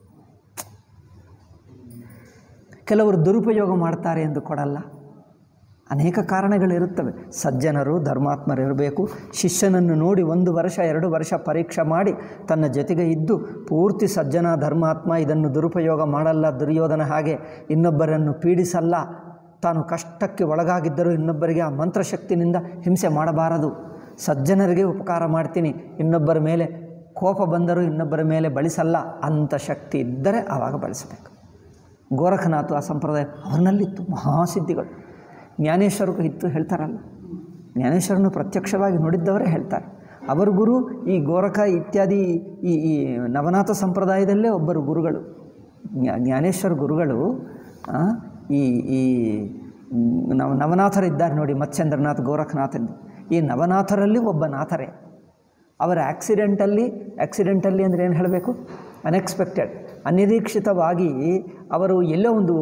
ಕೆಲವರು ದುರುಪಯೋಗ ಮಾಡ್ತಾರೆ ಎಂದು ಕೊಡಲ್ಲ ಅನೇಕ ಕಾರಣಗಳಿರುತ್ತವೆ ಸಜ್ಜನರು ಧರ್ಮಾತ್ಮರಿರಬೇಕು ಶಿಷ್ಯನನ್ನು ನೋಡಿ ಒಂದು ವರ್ಷ ಎರಡು ವರ್ಷ ಪರೀಕ್ಷೆ ಮಾಡಿ ತನ್ನ ಜೊತೆಗೆ ಇದ್ದು ಪೂರ್ತಿ ಸಜ್ಜನ ಧರ್ಮಾತ್ಮ ಇದನ್ನು ದುರುಪಯೋಗ ಮಾಡಲ್ಲ ದುರ್ಯೋಧನ ಹಾಗೆ ಇನ್ನೊಬ್ಬರನ್ನು ಪೀಡಿಸಲ್ಲ ತಾನು ಕಷ್ಟಕ್ಕೆ ಒಳಗಾಗಿದ್ದರೂ ಇನ್ನೊಬ್ಬರಿಗೆ ಆ ಮಂತ್ರಶಕ್ತಿನಿಂದ ಹಿಂಸೆ ಮಾಡಬಾರದು ಸಜ್ಜನರಿಗೆ ಉಪಕಾರ ಮಾಡ್ತೀನಿ ಇನ್ನೊಬ್ಬರ ಮೇಲೆ ಕೋಪ ಬಂದರೂ ಇನ್ನೊಬ್ಬರ ಮೇಲೆ ಬಳಸಲ್ಲ ಅಂಥ ಶಕ್ತಿ ಇದ್ದರೆ ಆವಾಗ ಬಳಸಬೇಕು ಗೋರಖನಾಥ್ ಆ ಸಂಪ್ರದಾಯ ಅವರಲ್ಲಿತ್ತು ಮಹಾಸಿದ್ಧಿಗಳು ಜ್ಞಾನೇಶ್ವರಿಗೂ ಇತ್ತು ಹೇಳ್ತಾರಲ್ಲ ಜ್ಞಾನೇಶ್ವರನು ಪ್ರತ್ಯಕ್ಷವಾಗಿ ನೋಡಿದ್ದವರೇ ಹೇಳ್ತಾರೆ ಅವರ ಗುರು ಈ ಗೋರಖ ಇತ್ಯಾದಿ ಈ ಈ ನವನಾಥ ಸಂಪ್ರದಾಯದಲ್ಲೇ ಒಬ್ಬರು ಗುರುಗಳು ಜ್ಞಾ- ಜ್ಞಾನೇಶ್ವರ ಗುರುಗಳು ಆ, ಈ ಈ ನವ ನವನಾಥರಿದ್ದಾರೆ ನೋಡಿ ಮತ್ಸ್ಯೇಂದ್ರನಾಥ್ ಗೋರಖನಾಥ್ ಎಂದು ಈ ನವನಾಥರಲ್ಲಿ ಒಬ್ಬ ನಾಥರೇ ಅವರ ಆಕ್ಸಿಡೆಂಟಲ್ಲಿ ಆಕ್ಸಿಡೆಂಟಲ್ಲಿ ಅಂದರೆ ಏನು ಹೇಳಬೇಕು ಅನ್ಎಕ್ಸ್ಪೆಕ್ಟೆಡ್ ಅನಿರೀಕ್ಷಿತವಾಗಿ ಅವರು ಎಲ್ಲೋ ಒಂದು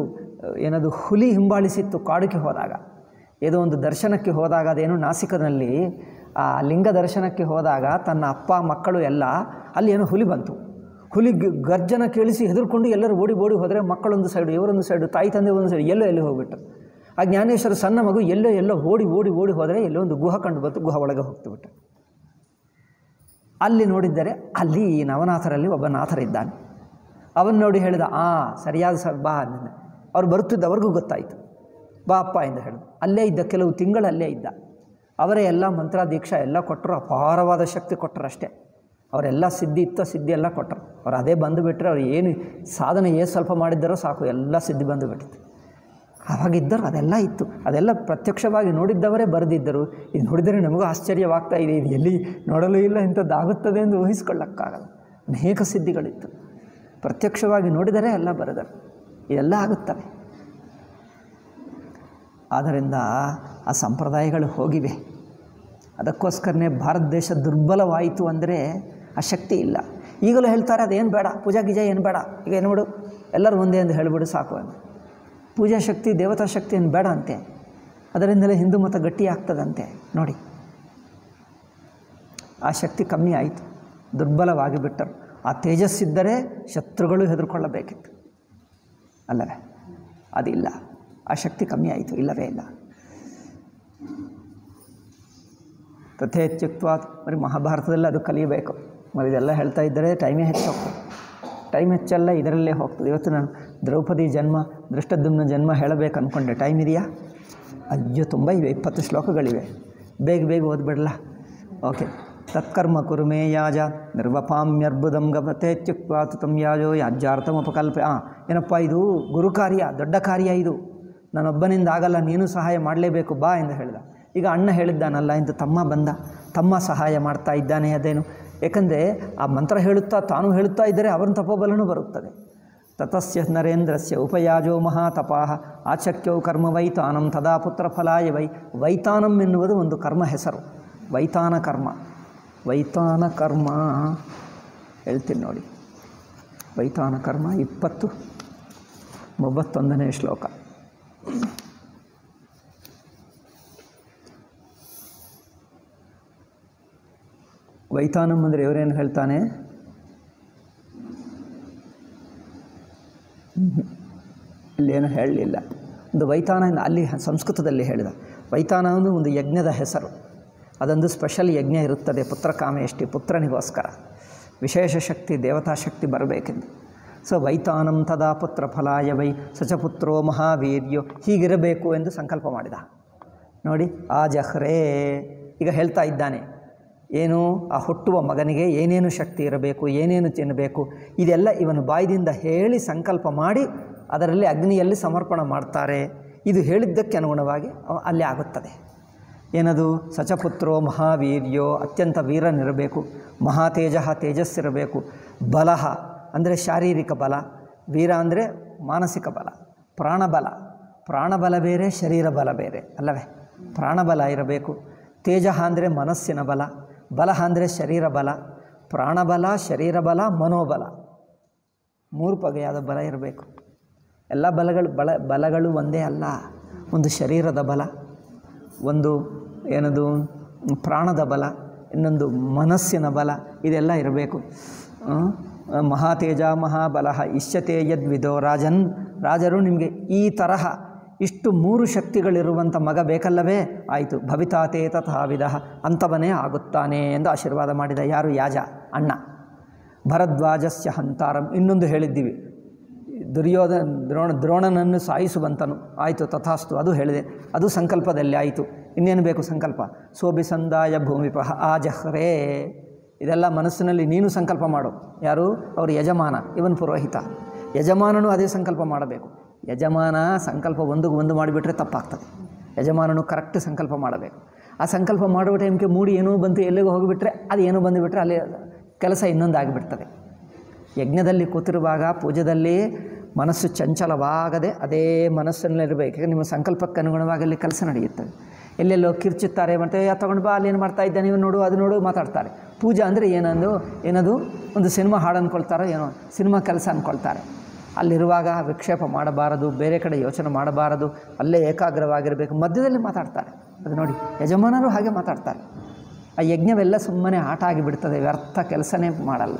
ಏನದು ಹುಲಿ ಹಿಂಬಾಲಿಸಿತ್ತು ಕಾಡಿಗೆ ಹೋದಾಗ ಏನೋ ಒಂದು ದರ್ಶನಕ್ಕೆ ಹೋದಾಗ ಅದೇನು ನಾಸಿಕದಲ್ಲಿ ಆ ಲಿಂಗ ದರ್ಶನಕ್ಕೆ ಹೋದಾಗ ತನ್ನ ಅಪ್ಪ ಮಕ್ಕಳು ಎಲ್ಲ ಅಲ್ಲಿ ಏನೋ ಹುಲಿ ಬಂತು ಹುಲಿ ಗ- ಗರ್ಜನ ಕೇಳಿಸಿ ಹೆದರ್ಕೊಂಡು ಎಲ್ಲರೂ ಓಡಿ ಓಡಿ ಹೋದರೆ ಮಕ್ಕಳೊಂದು ಸೈಡು ಇವರೊಂದು ಸೈಡು ತಾಯಿ ತಂದೆ ಒಂದು ಸೈಡು ಎಲ್ಲೋ ಎಲ್ಲಿ ಹೋಗ್ಬಿಟ್ಟು ಆ ಜ್ಞಾನೇಶ್ವರ ಸಣ್ಣ ಮಗು ಎಲ್ಲೋ ಎಲ್ಲೋ ಓಡಿ ಓಡಿ ಓಡಿ ಹೋದರೆ ಎಲ್ಲೋ ಒಂದು ಗುಹ ಕಂಡು ಬಂತು ಗುಹ ಒಳಗೆ ಹೋಗ್ತುಬಿಟ್ಟು ಅಲ್ಲಿ ನೋಡಿದ್ದರೆ ಅಲ್ಲಿ ಈ ನವನಾಥರಲ್ಲಿ ಒಬ್ಬ ನಾಥರಿದ್ದಾನೆ ಅವನು ನೋಡಿ ಹೇಳಿದ ಆ ಸರಿಯಾದ ಸ ಬಾ ಅಂದ ಅವ್ರು ಬರುತ್ತಿದ್ದವ್ರಿಗೂ ಗೊತ್ತಾಯಿತು ಬಾ ಅಪ್ಪ ಎಂದು ಹೇಳಿದ ಅಲ್ಲೇ ಇದ್ದ ಕೆಲವು ತಿಂಗಳು ಅಲ್ಲೇ ಇದ್ದ ಅವರೇ ಎಲ್ಲ ಮಂತ್ರ ದೀಕ್ಷಾ ಎಲ್ಲ ಕೊಟ್ಟರು ಅಪಾರವಾದ ಶಕ್ತಿ ಕೊಟ್ಟರು ಅಷ್ಟೇ ಅವರೆಲ್ಲ ಸಿದ್ಧಿ ಇತ್ತ ಸಿದ್ಧಿ ಎಲ್ಲ ಕೊಟ್ಟರು ಅವ್ರು ಅದೇ ಬಂದು ಬಿಟ್ಟರೆ ಅವ್ರು ಏನು ಸಾಧನೆ ಏನು ಸ್ವಲ್ಪ ಮಾಡಿದ್ದಾರೋ ಸಾಕು ಎಲ್ಲ ಸಿದ್ಧಿ ಬಂದು ಬಿಟ್ಟಿತ್ತು ಆವಾಗಿದ್ದರು ಅದೆಲ್ಲ ಇತ್ತು ಅದೆಲ್ಲ ಪ್ರತ್ಯಕ್ಷವಾಗಿ ನೋಡಿದ್ದವರೇ ಬರೆದಿದ್ದರು ಇದು ನೋಡಿದರೆ ನಮಗೂ ಆಶ್ಚರ್ಯವಾಗ್ತಾ ಇದೆ ಇದು ಎಲ್ಲಿ ನೋಡಲು ಇಲ್ಲ ಇಂಥದ್ದಾಗುತ್ತದೆ ಎಂದು ಊಹಿಸ್ಕೊಳ್ಳೋಕ್ಕಾಗಲ್ಲ ಅನೇಕ ಸಿದ್ಧಿಗಳಿತ್ತು ಪ್ರತ್ಯಕ್ಷವಾಗಿ ನೋಡಿದರೆ ಎಲ್ಲ ಬರೆದರು ಇದೆಲ್ಲ ಆಗುತ್ತವೆ ಆದ್ದರಿಂದ ಆ ಸಂಪ್ರದಾಯಗಳು ಹೋಗಿವೆ ಅದಕ್ಕೋಸ್ಕರನೇ ಭಾರತ ದೇಶ ದುರ್ಬಲವಾಯಿತು ಅಂದರೆ ಆ ಶಕ್ತಿ ಇಲ್ಲ ಈಗಲೂ ಹೇಳ್ತಾರೆ ಅದೇನು ಬೇಡ ಪೂಜಾ ಗೀಜಾ ಏನು ಬೇಡ ಈಗ ಏನು ಬಿಡು ಎಲ್ಲರೂ ಒಂದೇ ಎಂದು ಹೇಳಿಬಿಡು ಸಾಕು ಅಂತ ಪೂಜಾ ಶಕ್ತಿ ದೇವತಾ ಶಕ್ತಿ ಏನು ಬೇಡ ಅಂತೆ ಅದರಿಂದಲೇ ಹಿಂದೂ ಮತ ಗಟ್ಟಿ ಆಗ್ತದಂತೆ ನೋಡಿ ಆ ಶಕ್ತಿ ಕಮ್ಮಿ ಆಯಿತು ದುರ್ಬಲವಾಗಿ ಬಿಟ್ಟರು ಆ ತೇಜಸ್ಸಿದ್ದರೆ ಶತ್ರುಗಳು ಹೆದರ್ಕೊಳ್ಳಬೇಕಿತ್ತು ಅಲ್ಲವೇ ಅದಿಲ್ಲ ಆ ಶಕ್ತಿ ಕಮ್ಮಿ ಆಯಿತು ಇಲ್ಲವೇ ಇಲ್ಲ ತಥೇತ್ಯುಕ್ತ మరి ಮಹಾಭಾರತದಲ್ಲಿ ಅದು ಕಲಿಯಬೇಕು మరి ಇದೆಲ್ಲ ಹೇಳ್ತಾ ಇದ್ದರೆ ಟೈಮೇ ಹೆಚ್ಚು ಹೋಗ್ತದೆ ಟೈಮ್ ಹೆಚ್ಚೆಲ್ಲ ಇದರಲ್ಲೇ ಹೋಗ್ತದೆ ಇವತ್ತು ನಾನು ದ್ರೌಪದಿ ಜನ್ಮ ದೃಷ್ಟದ್ಯುಮ್ನ ಜನ್ಮ ಹೇಳಬೇಕು ಅಂದ್ಕೊಂಡೆ ಟೈಮ್ ಇದೆಯಾ ಅಯ್ಯೋ ತುಂಬ ಇವೆ ಇಪ್ಪತ್ತು ಶ್ಲೋಕಗಳಿವೆ ಬೇಗ ಬೇಗ ಓದ್ಬಿಡಲ್ಲ ಓಕೆ ತತ್ಕರ್ಮ ಕುರುಮೇ ಯಾಜ ನಿರ್ವಪಾಮ್ಯರ್ಬುದಂ ಗಮತೇತ್ಯುಕ್ವಾತು ತಂ ಯಾಜೋ ಯಾಜ್ಯಾರ್ಥಮುಪಕಲ್ಪ ಹಾಂ ಏನಪ್ಪ ಇದು ಗುರು ಕಾರ್ಯ ದೊಡ್ಡ ಕಾರ್ಯ ಇದು ನಾನೊಬ್ಬನಿಂದ ಆಗಲ್ಲ ನೀನು ಸಹಾಯ ಮಾಡಲೇಬೇಕು ಬಾ ಎಂದು ಹೇಳಿದ ಈಗ ಅಣ್ಣ ಹೇಳಿದ್ದಾನಲ್ಲ ಇಂದು ತಮ್ಮ ಬಂದ ತಮ್ಮ ಸಹಾಯ ಮಾಡ್ತಾ ಇದ್ದಾನೆ ಅದೇನು ಏಕೆಂದರೆ ಆ ಮಂತ್ರ ಹೇಳುತ್ತಾ ತಾನು ಹೇಳುತ್ತಾ ಇದ್ದರೆ ಅವನ ತಪೋಬಲನೂ ಬರುತ್ತದೆ ತತಸ್ಯ ನರೇಂದ್ರಸ್ಯ ಉಪಯಾಜೋ ಮಹಾತಪಾಹ ಆಚಕ್ಯೋ ಕರ್ಮ ವೈತಾನಂ ತದಾ ಪುತ್ರ ಫಲಾಯ ವೈ ವೈತಾನಂ ಎನ್ನುವುದು ಒಂದು ಕರ್ಮ ಹೆಸರು ವೈತಾನ ಕರ್ಮ ವೈತಾನ ಕರ್ಮ ಹೇಳ್ತೀನಿ ನೋಡಿ ವೈತಾನ ಕರ್ಮ ಇಪ್ಪತ್ತು ಮೂವತ್ತೊಂದನೇ ಶ್ಲೋಕ ವೈತಾನಂ ಅಂದರೆ ಇವರೇನು ಹೇಳ್ತಾನೆ ಇಲ್ಲೇನು ಹೇಳಲಿಲ್ಲ ಒಂದು ವೈತಾನ ಎಂದು ಅಲ್ಲಿ ಸಂಸ್ಕೃತದಲ್ಲಿ ಹೇಳಿದ ವೈತಾನ ಅಂದರೆ ಒಂದು ಯಜ್ಞದ ಹೆಸರು ಅದೊಂದು ಸ್ಪೆಷಲ್ ಯಜ್ಞ ಇರುತ್ತದೆ ಪುತ್ರ ಕಾಮೇಷ್ಟಿ ಪುತ್ರನಿಗೋಸ್ಕರ ವಿಶೇಷ ಶಕ್ತಿ ದೇವತಾ ಶಕ್ತಿ ಬರಬೇಕೆಂದು ಸೊ ವೈತಾನಂ ತದಾ ಪುತ್ರ ಫಲಾಯ ವೈ ಸಚಪುತ್ರೋ ಮಹಾವೀರ್ಯೋ ಹೀಗಿರಬೇಕು ಎಂದು ಸಂಕಲ್ಪ ಮಾಡಿದ ನೋಡಿ ಆ ಜಹ್ರೇ ಈಗ ಹೇಳ್ತಾ ಇದ್ದಾನೆ ಏನು ಆ ಹುಟ್ಟುವ ಮಗನಿಗೆ ಏನೇನು ಶಕ್ತಿ ಇರಬೇಕು ಏನೇನು ತಿನ್ನಬೇಕು ಇದೆಲ್ಲ ಇವನು ಬಾಯ್ದಿಂದ ಹೇಳಿ ಸಂಕಲ್ಪ ಮಾಡಿ ಅದರಲ್ಲಿ ಅಗ್ನಿಯಲ್ಲಿ ಸಮರ್ಪಣ ಮಾಡ್ತಾರೆ ಇದು ಹೇಳಿದ್ದಕ್ಕೆ ಅನುಗುಣವಾಗಿ ಅವ- ಅಲ್ಲಿ ಆಗುತ್ತದೆ ಏನದು ಸಚಪುತ್ರೋ ಮಹಾವೀರ್ಯೋ ಅತ್ಯಂತ ವೀರನಿರಬೇಕು ಮಹಾತೇಜ ತೇಜಸ್ಸಿರಬೇಕು ಬಲಹ ಅಂದರೆ ಶಾರೀರಿಕ ಬಲ ವೀರ ಅಂದರೆ ಮಾನಸಿಕ ಬಲ ಪ್ರಾಣಬಲ ಪ್ರಾಣಬಲ ಬೇರೆ ಶರೀರ ಬಲ ಬೇರೆ ಅಲ್ಲವೇ ಪ್ರಾಣಬಲ ಇರಬೇಕು ತೇಜ ಅಂದರೆ ಮನಸ್ಸಿನ ಬಲ ಬಲ ಅಂದರೆ ಶರೀರ ಬಲ ಪ್ರಾಣಬಲ ಶರೀರ ಬಲ ಮನೋಬಲ ಮೂರು ಬಗೆಯಾದ ಬಲ ಇರಬೇಕು ಎಲ್ಲ ಬಲಗಳು ಬಲ ಬಲಗಳು ಒಂದೇ ಅಲ್ಲ ಒಂದು ಶರೀರದ ಬಲ ಒಂದು ಏನದು ಪ್ರಾಣದ ಬಲ ಇನ್ನೊಂದು ಮನಸ್ಸಿನ ಬಲ ಇದೆಲ್ಲ ಇರಬೇಕು ಆ, ಮಹಾತೇಜ ಮಹಾಬಲ ಇಷ್ಯತೆ ಯದ್ವಿದೋ ರಾಜನ್ ರಾಜರು ನಿಮಗೆ ಈ ತರಹ ಇಷ್ಟು ಮೂರು ಶಕ್ತಿಗಳಿರುವಂಥ ಮಗ ಬೇಕಲ್ಲವೇ ಆಯಿತು ಭವಿತಾತೇ ತಥಾವಿಧ ಅಂಥವನೇ ಆಗುತ್ತಾನೆ ಎಂದು ಆಶೀರ್ವಾದ ಮಾಡಿದ ಯಾರು ಯಾಜ ಅಣ್ಣ ಭರದ್ವಾಜಸ್ಯ ಹಂತಾರಂ ಇನ್ನೊಂದು ಹೇಳಿದ್ದೀವಿ ದುರ್ಯೋಧನ ದ್ರೋಣ ದ್ರೋಣನನ್ನು ಸಾಯಿಸುವಂತನು ಆಯಿತು ತಥಾಸ್ತು ಅದು ಹೇಳಿದೆ ಅದು ಸಂಕಲ್ಪದಲ್ಲಿ ಆಯಿತು ಇನ್ನೇನು ಬೇಕು ಸಂಕಲ್ಪ ಸೋಬಿಸಂದಾಯ ಭೂಮಿಪಹ ಆ ಜಹ್ರೇ ಇದೆಲ್ಲ ಮನಸ್ಸಿನಲ್ಲಿ ನೀನು ಸಂಕಲ್ಪ ಮಾಡು ಯಾರು ಅವರು ಯಜಮಾನ ಇವನ್ ಪುರೋಹಿತ ಯಜಮಾನನು ಅದೇ ಸಂಕಲ್ಪ ಮಾಡಬೇಕು ಯಜಮಾನ ಸಂಕಲ್ಪ ಒಂದು ಒಂದು ಮಾಡಿಬಿಟ್ರೆ ತಪ್ಪಾಗ್ತದೆ ಯಜಮಾನನು ಕರೆಕ್ಟ್ ಸಂಕಲ್ಪ ಮಾಡಬೇಕು ಆ ಸಂಕಲ್ಪ ಮಾಡುವ ಟೈಮ್ಗೆ ಮೂಡಿ ಏನೋ ಬಂತು ಎಲ್ಲಿಗೂ ಹೋಗಿಬಿಟ್ರೆ ಅದು ಏನೋ ಬಂದುಬಿಟ್ರೆ ಅಲ್ಲಿ ಕೆಲಸ ಇನ್ನೊಂದು ಆಗಿಬಿಡ್ತದೆ ಯಜ್ಞದಲ್ಲಿ ಕೂತಿರುವಾಗ ಪೂಜೆದಲ್ಲಿ ಮನಸ್ಸು ಚಂಚಲವಾಗದೆ ಅದೇ ಮನಸ್ಸಿನಲ್ಲಿರಬೇಕು ಯಾಕಂದ್ರೆ ನಿಮ್ಮ ಸಂಕಲ್ಪಕ್ಕೆ ಅನುಗುಣವಾಗಿ ಅಲ್ಲಿ ಕೆಲಸ ನಡೆಯುತ್ತದೆ ಎಲ್ಲೆಲ್ಲೋ ಕಿರ್ಚುತ್ತಾರೆ ಮತ್ತು ಯಾ ತಗೊಂಡು ಬಾ ಅಲ್ಲಿ ಏನು ಮಾಡ್ತಾ ಇದ್ದ ನೀವು ನೋಡು ಅದು ನೋಡು ಮಾತಾಡ್ತಾರೆ ಪೂಜಾ ಅಂದರೆ ಏನಂದು ಏನದು ಒಂದು ಸಿನಿಮಾ ಹಾಡು ಅಂದ್ಕೊಳ್ತಾರೋ ಏನೋ ಸಿನಿಮಾ ಕೆಲಸ ಅಂದ್ಕೊಳ್ತಾರೆ ಅಲ್ಲಿರುವಾಗ ವಿಕ್ಷೇಪ ಮಾಡಬಾರದು ಬೇರೆ ಕಡೆ ಯೋಚನೆ ಮಾಡಬಾರದು ಅಲ್ಲೇ ಏಕಾಗ್ರವಾಗಿರಬೇಕು ಮಧ್ಯದಲ್ಲಿ ಮಾತಾಡ್ತಾರೆ ಅದು ನೋಡಿ ಯಜಮಾನರು ಹಾಗೆ ಮಾತಾಡ್ತಾರೆ ಆ ಯಜ್ಞವೆಲ್ಲ ಸುಮ್ಮನೆ ಆಟ ಆಗಿಬಿಡ್ತದೆ ವ್ಯರ್ಥ ಕೆಲಸನೇ ಮಾಡಲ್ಲ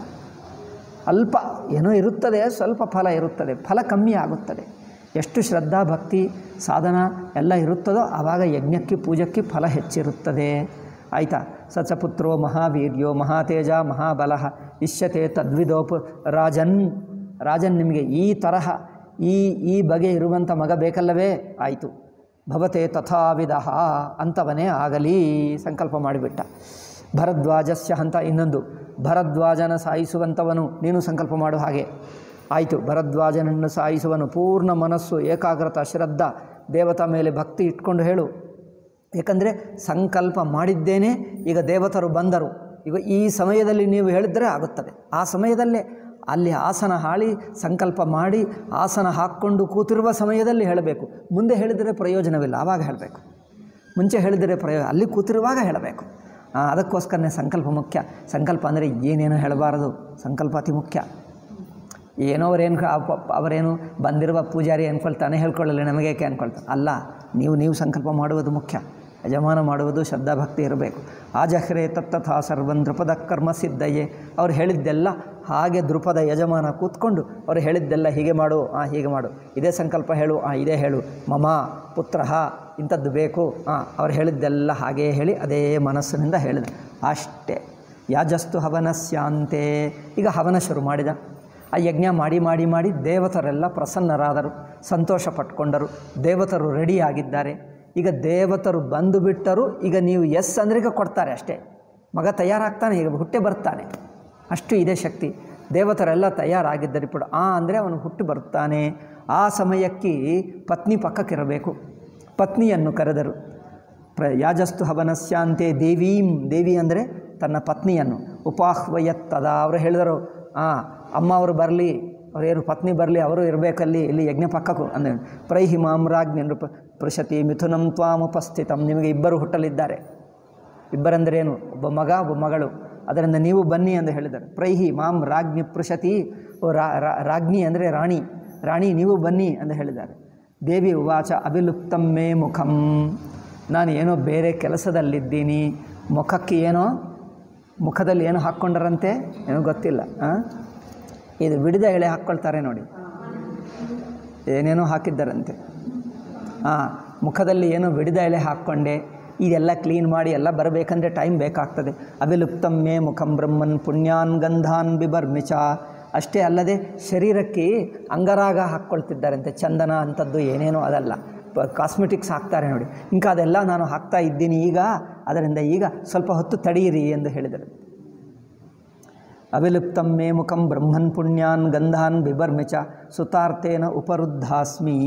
ಅಲ್ಪ ಏನೋ ಇರುತ್ತದೆ ಸ್ವಲ್ಪ ಫಲ ಇರುತ್ತದೆ ಫಲ ಕಮ್ಮಿ ಆಗುತ್ತದೆ ಎಷ್ಟು ಶ್ರದ್ಧಾ ಭಕ್ತಿ ಸಾಧನ ಎಲ್ಲ ಇರುತ್ತದೋ ಆವಾಗ ಯಜ್ಞಕ್ಕೆ ಪೂಜಕ್ಕೆ ಫಲ ಹೆಚ್ಚಿರುತ್ತದೆ ಆಯಿತಾ ಸಚಪುತ್ರೋ ಮಹಾವೀರ್ಯೋ ಮಹಾತೇಜ ಮಹಾಬಲ ಇಷ್ಯತೆ ತದ್ವಿದೋಪ್ ರಾಜನ್ ರಾಜನ್ ನಿಮಗೆ ಈ ತರಹ ಈ ಈ ಬಗೆ ಇರುವಂಥ ಮಗ ಬೇಕಲ್ಲವೇ ಆಯಿತು ಭವತೆ ತಥಾವಿಧ ಅಂಥವನೇ ಆಗಲಿ ಸಂಕಲ್ಪ ಮಾಡಿಬಿಟ್ಟ ಭರದ್ವಾಜಸ್ಯ ಹಂತ ಇನ್ನೊಂದು ಭರದ್ವಾಜನ ಸಾಯಿಸುವಂಥವನು ನೀನು ಸಂಕಲ್ಪ ಮಾಡು ಹಾಗೆ ಆಯಿತು ಭರದ್ವಾಜನನ್ನು ಸಾಯಿಸುವನು ಪೂರ್ಣ ಮನಸ್ಸು ಏಕಾಗ್ರತ ಶ್ರದ್ಧಾ ದೇವತಾ ಮೇಲೆ ಭಕ್ತಿ ಇಟ್ಕೊಂಡು ಹೇಳು ಏಕೆಂದರೆ ಸಂಕಲ್ಪ ಮಾಡಿದ್ದೇನೆ ಈಗ ದೇವತರು ಬಂದರು ಈಗ ಈ ಸಮಯದಲ್ಲಿ ನೀವು ಹೇಳಿದರೆ ಆಗುತ್ತದೆ ಆ ಸಮಯದಲ್ಲೇ ಅಲ್ಲಿ ಆಸನ ಹಾಳಿ ಸಂಕಲ್ಪ ಮಾಡಿ ಆಸನ ಹಾಕ್ಕೊಂಡು ಕೂತಿರುವ ಸಮಯದಲ್ಲಿ ಹೇಳಬೇಕು ಮುಂದೆ ಹೇಳಿದರೆ ಪ್ರಯೋಜನವಿಲ್ಲ ಆವಾಗ ಹೇಳಬೇಕು ಮುಂಚೆ ಹೇಳಿದರೆ ಪ್ರಯೋಜನ ಅಲ್ಲಿ ಕೂತಿರುವಾಗ ಹೇಳಬೇಕು ಆ, ಅದಕ್ಕೋಸ್ಕರನೇ ಸಂಕಲ್ಪ ಮುಖ್ಯ ಸಂಕಲ್ಪ ಅಂದರೆ ಏನೇನು ಹೇಳಬಾರದು ಸಂಕಲ್ಪ ಅತಿ ಮುಖ್ಯ ಏನೋ ಅವರೇನು ಅವರೇನು ಬಂದಿರುವ ಪೂಜಾರಿ ಅಂದ್ಕೊಳ್ತಾನೆ ಹೇಳ್ಕೊಳ್ಳಲ್ಲ ನಮಗೆ ಏಕೆ ಅಂದ್ಕೊಳ್ತಾನೆ ಅಲ್ಲ ನೀವು ನೀವು ಸಂಕಲ್ಪ ಮಾಡುವುದು ಮುಖ್ಯ ಯಜಮಾನ ಮಾಡುವುದು ಶ್ರದ್ಧಾಭಕ್ತಿ ಇರಬೇಕು ಆಜಹ್ರೆ ತತ್ತಥಾ ಸರ್ವನ್ ದೃಪದ ಕರ್ಮ ಸಿದ್ಧಯೇ ಅವ್ರು ಹೇಳಿದ್ದೆಲ್ಲ ಹಾಗೆ ದೃಪದ ಯಜಮಾನ ಕೂತ್ಕೊಂಡು ಅವ್ರು ಹೇಳಿದ್ದೆಲ್ಲ ಹೀಗೆ ಮಾಡು ಆ ಹೀಗೆ ಮಾಡು ಇದೇ ಸಂಕಲ್ಪ ಹೇಳು ಆ ಇದೇ ಹೇಳು ಮಮ ಪುತ್ರ ಇಂಥದ್ದು ಬೇಕು ಹಾಂ ಅವ್ರು ಹೇಳಿದ್ದೆಲ್ಲ ಹಾಗೇ ಹೇಳಿ ಅದೇ ಮನಸ್ಸಿನಿಂದ ಹೇಳಿದ ಅಷ್ಟೇ ಯಾಜಸ್ತು ಹವನಸ್ಯಾಂತೆ ಈಗ ಹವನ ಶುರು ಮಾಡಿದ ಆ ಯಜ್ಞ ಮಾಡಿ ಮಾಡಿ ಮಾಡಿ ದೇವತರೆಲ್ಲ ಪ್ರಸನ್ನರಾದರು ಸಂತೋಷ ಪಟ್ಕೊಂಡರು ದೇವತರು ರೆಡಿಯಾಗಿದ್ದಾರೆ ಈಗ ದೇವತರು ಬಂದು ಬಿಟ್ಟರು ಈಗ ನೀವು ಎಸ್ ಅಂದರೆ ಈಗ ಕೊಡ್ತಾರೆ ಅಷ್ಟೇ ಮಗ ತಯಾರಾಗ್ತಾನೆ ಈಗ ಹುಟ್ಟೆ ಬರ್ತಾನೆ ಅಷ್ಟು ಇದೆ ಶಕ್ತಿ ದೇವತರೆಲ್ಲ ತಯಾರಾಗಿದ್ದರೆ ಕೂಡ ಆ ಅಂದರೆ ಅವನು ಹುಟ್ಟು ಬರ್ತಾನೆ ಆ ಸಮಯಕ್ಕೆ ಪತ್ನಿ ಪಕ್ಕಕ್ಕಿರಬೇಕು ಪತ್ನಿಯನ್ನು ಕರೆದರು ಪ್ರ ಯಾಜಸ್ತು ಹವನಸ್ಯಾಂತೆ ದೇವೀಂ ದೇವಿ ಅಂದರೆ ತನ್ನ ಪತ್ನಿಯನ್ನು ಉಪಾಹ್ವಯತ್ತದ ಅವರು ಹೇಳಿದರು ಹಾಂ ಅಮ್ಮ ಅವರು ಬರಲಿ ಅವರೇನು ಪತ್ನಿ ಬರಲಿ ಅವರು ಇರಬೇಕಲ್ಲಿ ಇಲ್ಲಿ ಯಜ್ಞ ಪಕ್ಕಕ್ಕೂ ಅಂದರೆ ಪ್ರೈಹಿ ಮಾಂ ರಾಜ್ಞಿ ನೃಪ ಪೃಷತಿ ಮಿಥುನಂ ತ್ವಾಂ ಉಪಸ್ಥಿತಂ ನಿಮಗೆ ಇಬ್ಬರು ಹುಟ್ಟಲಿದ್ದಾರೆ ಇಬ್ಬರಂದರೇನು ಒಬ್ಬ ಮಗ ಒಬ್ಬ ಮಗಳು ಅದರಿಂದ ನೀವು ಬನ್ನಿ ಎಂದು ಹೇಳಿದರು ಪ್ರೈಹಿ ಮಾಂ ರಾಜ್ಞಿ ಪೃಷತಿ ಓ ರಾ ರಾ- ರಾಜ್ಞಿ ಅಂದರೆ ರಾಣಿ ರಾಣಿ ನೀವು ಬನ್ನಿ ಎಂದು ಹೇಳಿದ್ದಾರೆ ದೇವಿ ಉವಾಚ ಅಭಿಲುಪ್ತಂ ಮೇ ಮುಖಂ ನಾನು ಏನೋ ಬೇರೆ ಕೆಲಸದಲ್ಲಿದ್ದೀನಿ ಮುಖಕ್ಕೆ ಏನೋ ಮುಖದಲ್ಲಿ ಏನು ಹಾಕ್ಕೊಂಡರಂತೆ ಏನೋ ಗೊತ್ತಿಲ್ಲ ಆ? ಇದು ವಿಡಿದ ಎಳೆ ಹಾಕ್ಕೊಳ್ತಾರೆ ನೋಡಿ ಏನೇನೋ ಹಾಕಿದ್ದಾರಂತೆ ಹಾಂ ಮುಖದಲ್ಲಿ ಏನೋ ವಿಡಿದ ಎಲೆ ಹಾಕ್ಕೊಂಡೆ ಇದೆಲ್ಲ ಕ್ಲೀನ್ ಮಾಡಿ ಎಲ್ಲ ಬರಬೇಕಂದ್ರೆ ಟೈಮ್ ಬೇಕಾಗ್ತದೆ ಅಭಿಲುಪ್ತಂ ಮೇ ಮುಖಂ ಬ್ರಹ್ಮನ್ ಪುಣ್ಯಾನ್ ಗಂಧಾನ್ ಬಿಬರ್ಮಿಚ ಅಷ್ಟೇ ಅಲ್ಲದೆ ಶರೀರಕ್ಕೆ ಅಂಗರಾಗ ಹಾಕ್ಕೊಳ್ತಿದ್ದಾರಂತೆ ಚಂದನ ಅಂಥದ್ದು ಏನೇನೋ ಅದಲ್ಲ ಕಾಸ್ಮೆಟಿಕ್ಸ್ ಹಾಕ್ತಾರೆ ನೋಡಿ ಇಂಕ ಅದೆಲ್ಲ ನಾನು ಹಾಕ್ತಾ ಇದ್ದೀನಿ ಈಗ ಅದರಿಂದ ಈಗ ಸ್ವಲ್ಪ ಹೊತ್ತು ತಡೆಯಿರಿ ಎಂದು ಹೇಳಿದರು ಅವಿಲುಪ್ತಂ ಮೇ ಮುಖಂ ಬ್ರಹ್ಮನ್ ಪುಣ್ಯಾನ್ ಗಂಧಾನ್ ಬಿಬರ್ಮಿಚ ಸುತಾರ್ಥೇನ ಉಪರುದ್ಧಾಸ್ಮಿ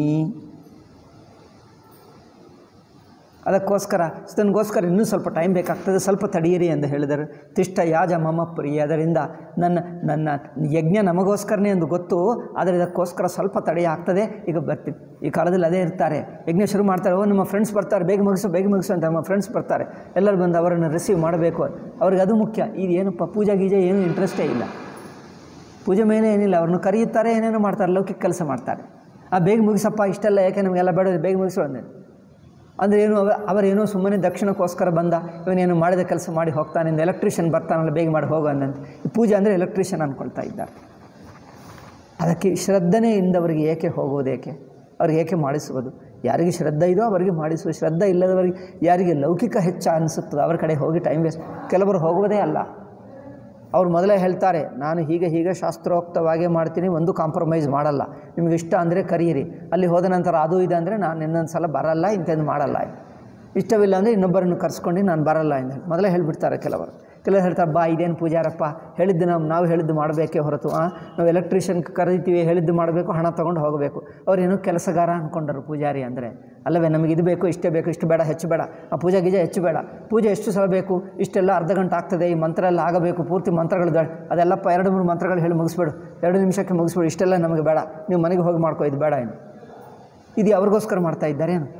ಅದಕ್ಕೋಸ್ಕರ ಇದನ್ಗೋಸ್ಕರ ಇನ್ನೂ ಸ್ವಲ್ಪ ಟೈಮ್ ಬೇಕಾಗ್ತದೆ ಸ್ವಲ್ಪ ತಡೆಯಿರಿ ಎಂದು ಹೇಳಿದರು ತಿಷ್ಟ ಯಾಜ ಮಮ ಪ್ರಿಯ ಅದರಿಂದ ನನ್ನ ನನ್ನ ಯಜ್ಞ ನಮಗೋಸ್ಕರನೇ ಎಂದು ಗೊತ್ತು ಆದರೆ ಇದಕ್ಕೋಸ್ಕರ ಸ್ವಲ್ಪ ತಡೆ ಆಗ್ತದೆ ಈಗ ಬರ್ತೀನಿ ಈ ಕಾಲದಲ್ಲಿ ಅದೇ ಇರ್ತಾರೆ ಯಜ್ಞ ಶುರು ಮಾಡ್ತಾರೆ ಓ ನಮ್ಮ ಫ್ರೆಂಡ್ಸ್ ಬರ್ತಾರೆ ಬೇಗ ಮುಗಿಸು ಬೇಗ ಮುಗಿಸು ಅಂತ ನಮ್ಮ ಫ್ರೆಂಡ್ಸ್ ಬರ್ತಾರೆ ಎಲ್ಲರೂ ಬಂದು ಅವರನ್ನು ರಿಸೀವ್ ಮಾಡಬೇಕು ಅವ್ರಿಗೆ ಅದು ಮುಖ್ಯ ಇದು ಏನಪ್ಪ ಪೂಜಾ ಗೀಜೆ ಏನೂ ಇಂಟ್ರೆಸ್ಟೇ ಇಲ್ಲ ಪೂಜೆ ಮೇಲೆ ಏನಿಲ್ಲ ಅವ್ರನ್ನ ಕರೆಯುತ್ತಾರೆ ಏನೇನೋ ಮಾಡ್ತಾರೆ ಲೌಕಿಕ ಕೆಲಸ ಮಾಡ್ತಾರೆ ಆ ಬೇಗ ಮುಗಿಸಪ್ಪ ಇಷ್ಟೆಲ್ಲ ಯಾಕೆ ನಮಗೆಲ್ಲ ಬೇಡ ಬೇಗ ಮುಗಿಸು ಅಂದೆ ಅಂದರೆ ಏನು ಅವ ಅವರೇನೋ ಸುಮ್ಮನೆ ದಕ್ಷಿಣಕ್ಕೋಸ್ಕರ ಬಂದ ಇವನೇನು ಮಾಡಿದ ಕೆಲಸ ಮಾಡಿ ಹೋಗ್ತಾನೆ ಇಂದ ಎಲೆಕ್ಟ್ರಿಷಿಯನ್ ಬರ್ತಾನಲ್ಲ ಬೇಗ ಮಾಡಿ ಹೋಗೋ ಅನ್ನಂತೆ ಈ ಪೂಜೆ ಅಂದರೆ ಎಲೆಕ್ಟ್ರಿಷಿಯನ್ ಅಂದ್ಕೊಳ್ತಾ ಇದ್ದಾರೆ ಅದಕ್ಕೆ ಶ್ರದ್ಧನೆ ಇಂದವರಿಗೆ ಏಕೆ ಹೋಗುವುದೇಕೆ ಅವ್ರಿಗೆ ಏಕೆ ಮಾಡಿಸುವುದು ಯಾರಿಗೆ ಶ್ರದ್ಧೆ ಇದೋ ಅವರಿಗೆ ಮಾಡಿಸುವ ಶ್ರದ್ಧೆ ಇಲ್ಲದವರಿಗೆ ಯಾರಿಗೆ ಲೌಕಿಕ ಹೆಚ್ಚ ಅನಿಸುತ್ತದೋ ಅವರ ಕಡೆ ಹೋಗಿ ಟೈಮ್ ವೇಸ್ಟ್ ಕೆಲವರು ಹೋಗುವುದೇ ಅಲ್ಲ ಅವ್ರು ಮೊದಲೇ ಹೇಳ್ತಾರೆ ನಾನು ಹೀಗೆ ಹೀಗೆ ಶಾಸ್ತ್ರೋಕ್ತವಾಗೇ ಮಾಡ್ತೀನಿ ಒಂದು ಕಾಂಪ್ರಮೈಸ್ ಮಾಡಲ್ಲ ನಿಮಗೆ ಇಷ್ಟ ಅಂದರೆ ಕರೀರಿ ಅಲ್ಲಿ ಹೋದ ನಂತರ ಅದು ಇದೆ ಅಂದರೆ ನಾನು ಇನ್ನೊಂದು ಸಲ ಬರಲ್ಲ ಇಂಥದ್ದು ಮಾಡಲ್ಲ ಇಷ್ಟವಿಲ್ಲ ಅಂದರೆ ಇನ್ನೊಬ್ಬರನ್ನು ಕರ್ಸ್ಕೊಂಡು ನಾನು ಬರಲ್ಲ ಎಂದು ಹೇಳಿ ಮೊದಲೇ ಹೇಳಿಬಿಡ್ತಾರೆ ಕೆಲವರು ಕೆಲವರು ಹೇಳ್ತಾರೆ ಬಾ ಇದೇನು ಪೂಜಾರಪ್ಪ ಹೇಳಿದ್ದು ನಾವು ನಾವು ಹೇಳಿದ್ದು ಮಾಡಬೇಕೇ ಹೊರತು ಆ, ನಾವು ಎಲೆಕ್ಟ್ರಿಷಿಯನ್ ಕರೀತೀವಿ ಹೇಳಿದ್ದು ಮಾಡಬೇಕು ಹಣ ತೊಗೊಂಡು ಹೋಗಬೇಕು ಅವರೇನೋ ಕೆಲಸಗಾರ ಅಂದ್ಕೊಂಡರು ಪೂಜಾರಿ ಅಂದರೆ ಅಲ್ಲವೇ ನಮಗೆ ಇದು ಬೇಕು ಇಷ್ಟೇ ಬೇಕು ಇಷ್ಟು ಬೇಡ ಹೆಚ್ಚು ಬೇಡ ಆ ಪೂಜೆ ಗೀಜೆ ಹೆಚ್ಚು ಬೇಡ ಪೂಜೆ ಎಷ್ಟು ಸಲ ಬೇಕು ಇಷ್ಟೆಲ್ಲ ಅರ್ಧ ಗಂಟೆ ಆಗ್ತದೆ ಈ ಮಂತ್ರ ಎಲ್ಲ ಆಗಬೇಕು ಪೂರ್ತಿ ಮಂತ್ರಗಳು ಬೇಡ ಅದೆಲ್ಲಪ್ಪ ಎರಡು ಮೂರು ಮಂತ್ರಗಳು ಹೇಳಿ ಮುಗಿಸ್ಬೇಡು ಎರಡು ನಿಮಿಷಕ್ಕೆ ಮುಗಿಸ್ಬೇಡು ಇಷ್ಟೆಲ್ಲ ನಮಗೆ ಬೇಡ ನೀವು ಮನೆಗೆ ಹೋಗಿ ಮಾಡ್ಕೋ ಇದು ಬೇಡ ಏನು ಇದು ಅವ್ರಿಗೋಸ್ಕರ ಮಾಡ್ತಾ ಇದ್ದಾರೇನು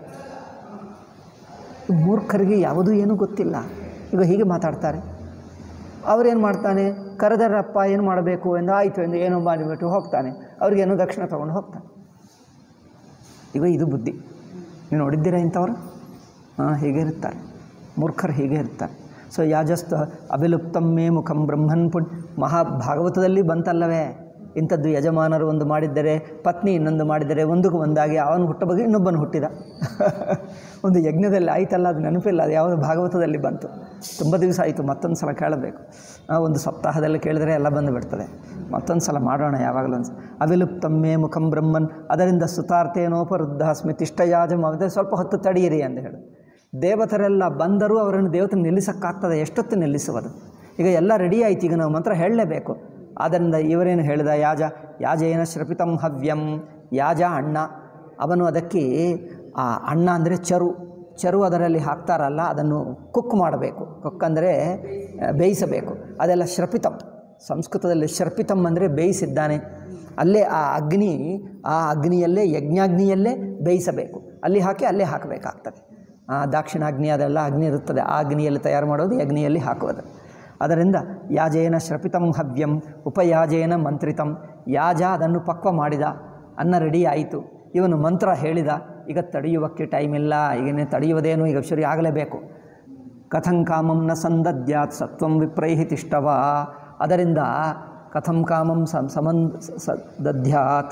ಮೂರ್ಖರಿಗೆ ಯಾವುದೂ ಏನೂ ಗೊತ್ತಿಲ್ಲ ಈಗ ಹೀಗೆ ಮಾತಾಡ್ತಾರೆ ಅವರೇನು ಮಾಡ್ತಾನೆ ಕರೆದರಪ್ಪ ಏನು ಮಾಡಬೇಕು ಎಂದು ಆಯಿತು ಎಂದು ಏನೋ ಮಾಡಿಬಿಟ್ಟು ಹೋಗ್ತಾನೆ ಅವ್ರಿಗೇನೋ ದಕ್ಷಿಣ ತೊಗೊಂಡು ಹೋಗ್ತಾನೆ ಈಗ ಇದು ಬುದ್ಧಿ ನೀವು ನೋಡಿದ್ದೀರಾ ಇಂಥವ್ರು ಹಾಂ ಹೀಗೆ ಇರ್ತಾರೆ ಮೂರ್ಖರು ಹೀಗೆ ಇರ್ತಾರೆ ಸೊ ಯಾಜಸ್ತ ಅಭಿಲುಪ್ತಮ್ಮೇ ಮುಖಂ ಬ್ರಹ್ಮನ್ ಪುಣ್ ಮಹಾಭಾಗವತದಲ್ಲಿ ಬಂತಲ್ಲವೇ ಇಂಥದ್ದು ಯಜಮಾನರು ಒಂದು ಮಾಡಿದ್ದರೆ ಪತ್ನಿ ಇನ್ನೊಂದು ಮಾಡಿದರೆ ಒಂದಕ್ಕೆ ಒಂದಾಗಿ ಅವನು ಹುಟ್ಟ ಬಗ್ಗೆ ಇನ್ನೊಬ್ಬನು ಹುಟ್ಟಿದ ಒಂದು ಯಜ್ಞದಲ್ಲಿ ಆಯ್ತಲ್ಲ ಅದು ನೆನಪಿಲ್ಲ ಅದು ಯಾವುದು ಭಾಗವತದಲ್ಲಿ ಬಂತು ತುಂಬ ದಿವಸ ಆಯಿತು ಮತ್ತೊಂದು ಸಲ ಕೇಳಬೇಕು ಆ, ಒಂದು ಸಪ್ತಾಹದಲ್ಲಿ ಕೇಳಿದರೆ ಎಲ್ಲ ಬಂದು ಬಿಡ್ತದೆ ಮತ್ತೊಂದು ಸಲ ಮಾಡೋಣ ಯಾವಾಗಲೂ ಒಂದು ಅವಿಲುಪ್ತಮ್ಮೇ ಮುಖಂ ಬ್ರಹ್ಮನ್ ಅದರಿಂದ ಸುತಾರ್ಥೇನೋಪರುದ್ಧ ಸ್ಮಿತಿಷ್ಟಯಾಜಮ ಅದೇ ಸ್ವಲ್ಪ ಹೊತ್ತು ತಡೆಯಿರಿ ಅಂತ ಹೇಳು ದೇವತರೆಲ್ಲ ಬಂದರೂ ಅವರನ್ನು ದೇವತೆ ನಿಲ್ಲಿಸೋಕ್ಕಾಗ್ತದೆ ಎಷ್ಟೊತ್ತು ನಿಲ್ಲಿಸುವುದು ಈಗ ಎಲ್ಲ ರೆಡಿ ಆಯ್ತು ಈಗ ನಾವು ಮಂತ್ರ ಹೇಳಲೇಬೇಕು ಆದ್ದರಿಂದ ಇವರೇನು ಹೇಳಿದ ಯಾಜ ಯಾಜೇನ ಶ್ರಪಿತಂ ಹವ್ಯಂ ಯಾಜ ಅಣ್ಣ ಅವನು ಅದಕ್ಕೆ ಆ ಅಣ್ಣ ಅಂದರೆ ಚರು ಚರು ಅದರಲ್ಲಿ ಹಾಕ್ತಾರಲ್ಲ ಅದನ್ನು ಕುಕ್ ಮಾಡಬೇಕು ಕುಕ್ ಅಂದರೆ ಬೇಯಿಸಬೇಕು ಅದೆಲ್ಲ ಶ್ರಪಿತಂ ಸಂಸ್ಕೃತದಲ್ಲಿ ಶ್ರಪಿತಂ ಅಂದರೆ ಬೇಯಿಸಿದ್ದಾನೆ ಅಲ್ಲೇ ಆ ಅಗ್ನಿ ಆ ಅಗ್ನಿಯಲ್ಲೇ ಯಜ್ಞಾಗ್ನಿಯಲ್ಲೇ ಬೇಯಿಸಬೇಕು ಅಲ್ಲಿ ಹಾಕಿ ಅಲ್ಲೇ ಹಾಕಬೇಕಾಗ್ತದೆ ಆ ದಾಕ್ಷಿಣಾಗ್ನಿ ಅದೆಲ್ಲ ಅಗ್ನಿ ಇರುತ್ತದೆ ಆ ಅಗ್ನಿಯಲ್ಲಿ ತಯಾರು ಮಾಡೋದು ಈ ಅಗ್ನಿಯಲ್ಲಿ ಹಾಕುವುದು ಅದರಿಂದ ಯಾಜೇನ ಶ್ರಪಿತಂ ಹವ್ಯಂ ಉಪಯಾಜೇನ ಮಂತ್ರಿತಂ ಯಾಜ ಅದನ್ನು ಪಕ್ವ ಮಾಡಿದ ಅನ್ನ ರೆಡಿ ಆಯಿತು ಇವನು ಮಂತ್ರ ಹೇಳಿದ ಈಗ ತಡೆಯುವಕ್ಕೆ ಟೈಮ್ ಇಲ್ಲ ಈಗನೇ ತಡೆಯುವುದೇನು ಈಗ ಶುರು ಆಗಲೇಬೇಕು ಕಥಂ ಕಾಮಂ ನ ಸಂದದ್ಯಾತ್ ಸತ್ವಂ ವಿಪ್ರೈಹಿ ತಿಷ್ಟವ ಅದರಿಂದ ಕಥಂ ಕಾಮಂ ಸಂ ಸಮನ್ ಸ ದದ್ಯಾತ್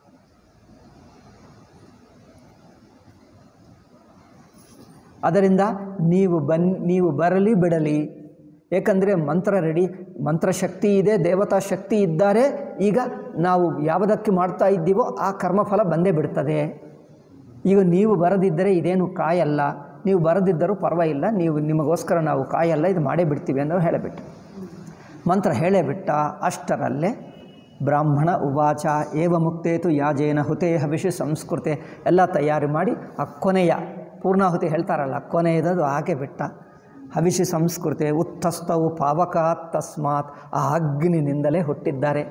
ಅದರಿಂದ ನೀವು ಬನ್ ನೀವು ಬರಲಿ ಬಿಡಲಿ ಏಕೆಂದರೆ ಮಂತ್ರ ರೆಡಿ ಮಂತ್ರಶಕ್ತಿ ಇದೆ ದೇವತಾ ಶಕ್ತಿ ಇದ್ದಾರೆ ಈಗ ನಾವು ಯಾವುದಕ್ಕೆ ಮಾಡ್ತಾ ಇದ್ದೀವೋ ಆ ಕರ್ಮಫಲ ಬಂದೇ ಬಿಡ್ತದೆ ಈಗ ನೀವು ಬರದಿದ್ದರೆ ಇದೇನು ಕಾಯಲ್ಲ ನೀವು ಬರದಿದ್ದರೂ ಪರವಾಗಿಲ್ಲ ನೀವು ನಿಮಗೋಸ್ಕರ ನಾವು ಕಾಯಲ್ಲ ಇದು ಮಾಡೇ ಬಿಡ್ತೀವಿ ಅಂತ ಹೇಳಿಬಿಟ್ಟು ಮಂತ್ರ ಹೇಳೇ ಬಿಟ್ಟ ಅಷ್ಟರಲ್ಲೇ ಬ್ರಾಹ್ಮಣ ಉವಾಚ ಏವ ಮುಕ್ತೇತು ಯಾಜೇನ ಹುತೆ ಹವಿಷು ಸಂಸ್ಕೃತೆ ಎಲ್ಲ ತಯಾರಿ ಮಾಡಿ ಆ ಕೊನೆಯ ಪೂರ್ಣಾಹುತಿ ಹೇಳ್ತಾರಲ್ಲ ಕೊನೆಯದದು ಹಾಗೆ ಬಿಟ್ಟ ಹವಿಷಿ ಸಂಸ್ಕೃತೆ ಉತ್ತಸ್ತವು ಪಾವಕಾತ್ ತಸ್ಮಾತ್ ಆ ಅಗ್ನಿನಿಂದಲೇ ಹುಟ್ಟಿದ್ದಾರೆ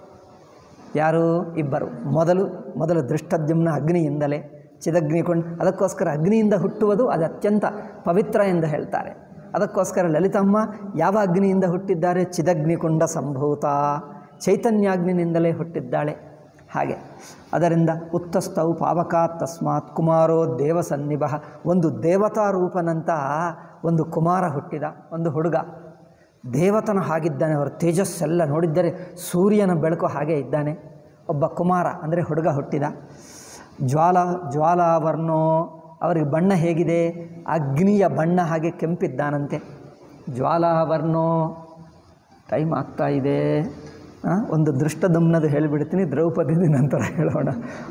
ಯಾರು ಇಬ್ಬರು ಮೊದಲು ಮೊದಲು ದೃಷ್ಟದ್ಯುಮ್ನ ಅಗ್ನಿಯಿಂದಲೇ ಚಿದಗ್ನಿಕೊಂಡು ಅದಕ್ಕೋಸ್ಕರ ಅಗ್ನಿಯಿಂದ ಹುಟ್ಟುವುದು ಅದು ಅತ್ಯಂತ ಪವಿತ್ರ ಎಂದು ಹೇಳ್ತಾರೆ ಅದಕ್ಕೋಸ್ಕರ ಲಲಿತಮ್ಮ ಯಾವ ಅಗ್ನಿಯಿಂದ ಹುಟ್ಟಿದ್ದಾರೆ ಚಿದಗ್ನಿಕುಂಡ ಸಂಭೂತ ಚೈತನ್ಯಾಗ್ನಿನಿಂದಲೇ ಹುಟ್ಟಿದ್ದಾಳೆ ಹಾಗೆ ಅದರಿಂದ ಉತ್ತಸ್ತವು ಪಾವಕಾತ್ ತಸ್ಮಾತ್ ಕುಮಾರೋ ದೇವಸನ್ನಿಭ ಒಂದು ದೇವತಾ ರೂಪನಂತ ಒಂದು ಕುಮಾರ ಹುಟ್ಟಿದ ಒಂದು ಹುಡುಗ ದೇವತನ ಹಾಗಿದ್ದಾನೆ ಅವರ ತೇಜಸ್ಸೆಲ್ಲ ನೋಡಿದ್ದರೆ ಸೂರ್ಯನ ಬೆಳಕು ಹಾಗೆ ಇದ್ದಾನೆ ಒಬ್ಬ ಕುಮಾರ ಅಂದರೆ ಹುಡುಗ ಹುಟ್ಟಿದ ಜ್ವಾಲ ಜ್ವಾಲಾವರ್ಣೋ ಅವರಿಗೆ ಬಣ್ಣ ಹೇಗಿದೆ ಅಗ್ನಿಯ ಬಣ್ಣ ಹಾಗೆ ಕೆಂಪಿದ್ದಾನಂತೆ ಜ್ವಾಲಾವರ್ಣೋ ಟೈಮ್ ಆಗ್ತಾ ಇದೆ ಆ, ಒಂದು ದೃಷ್ಟದಮ್ನದು ಹೇಳಿಬಿಡ್ತೀನಿ ದ್ರೌಪದಿ ನಂತರ ಹೇಳೋಣ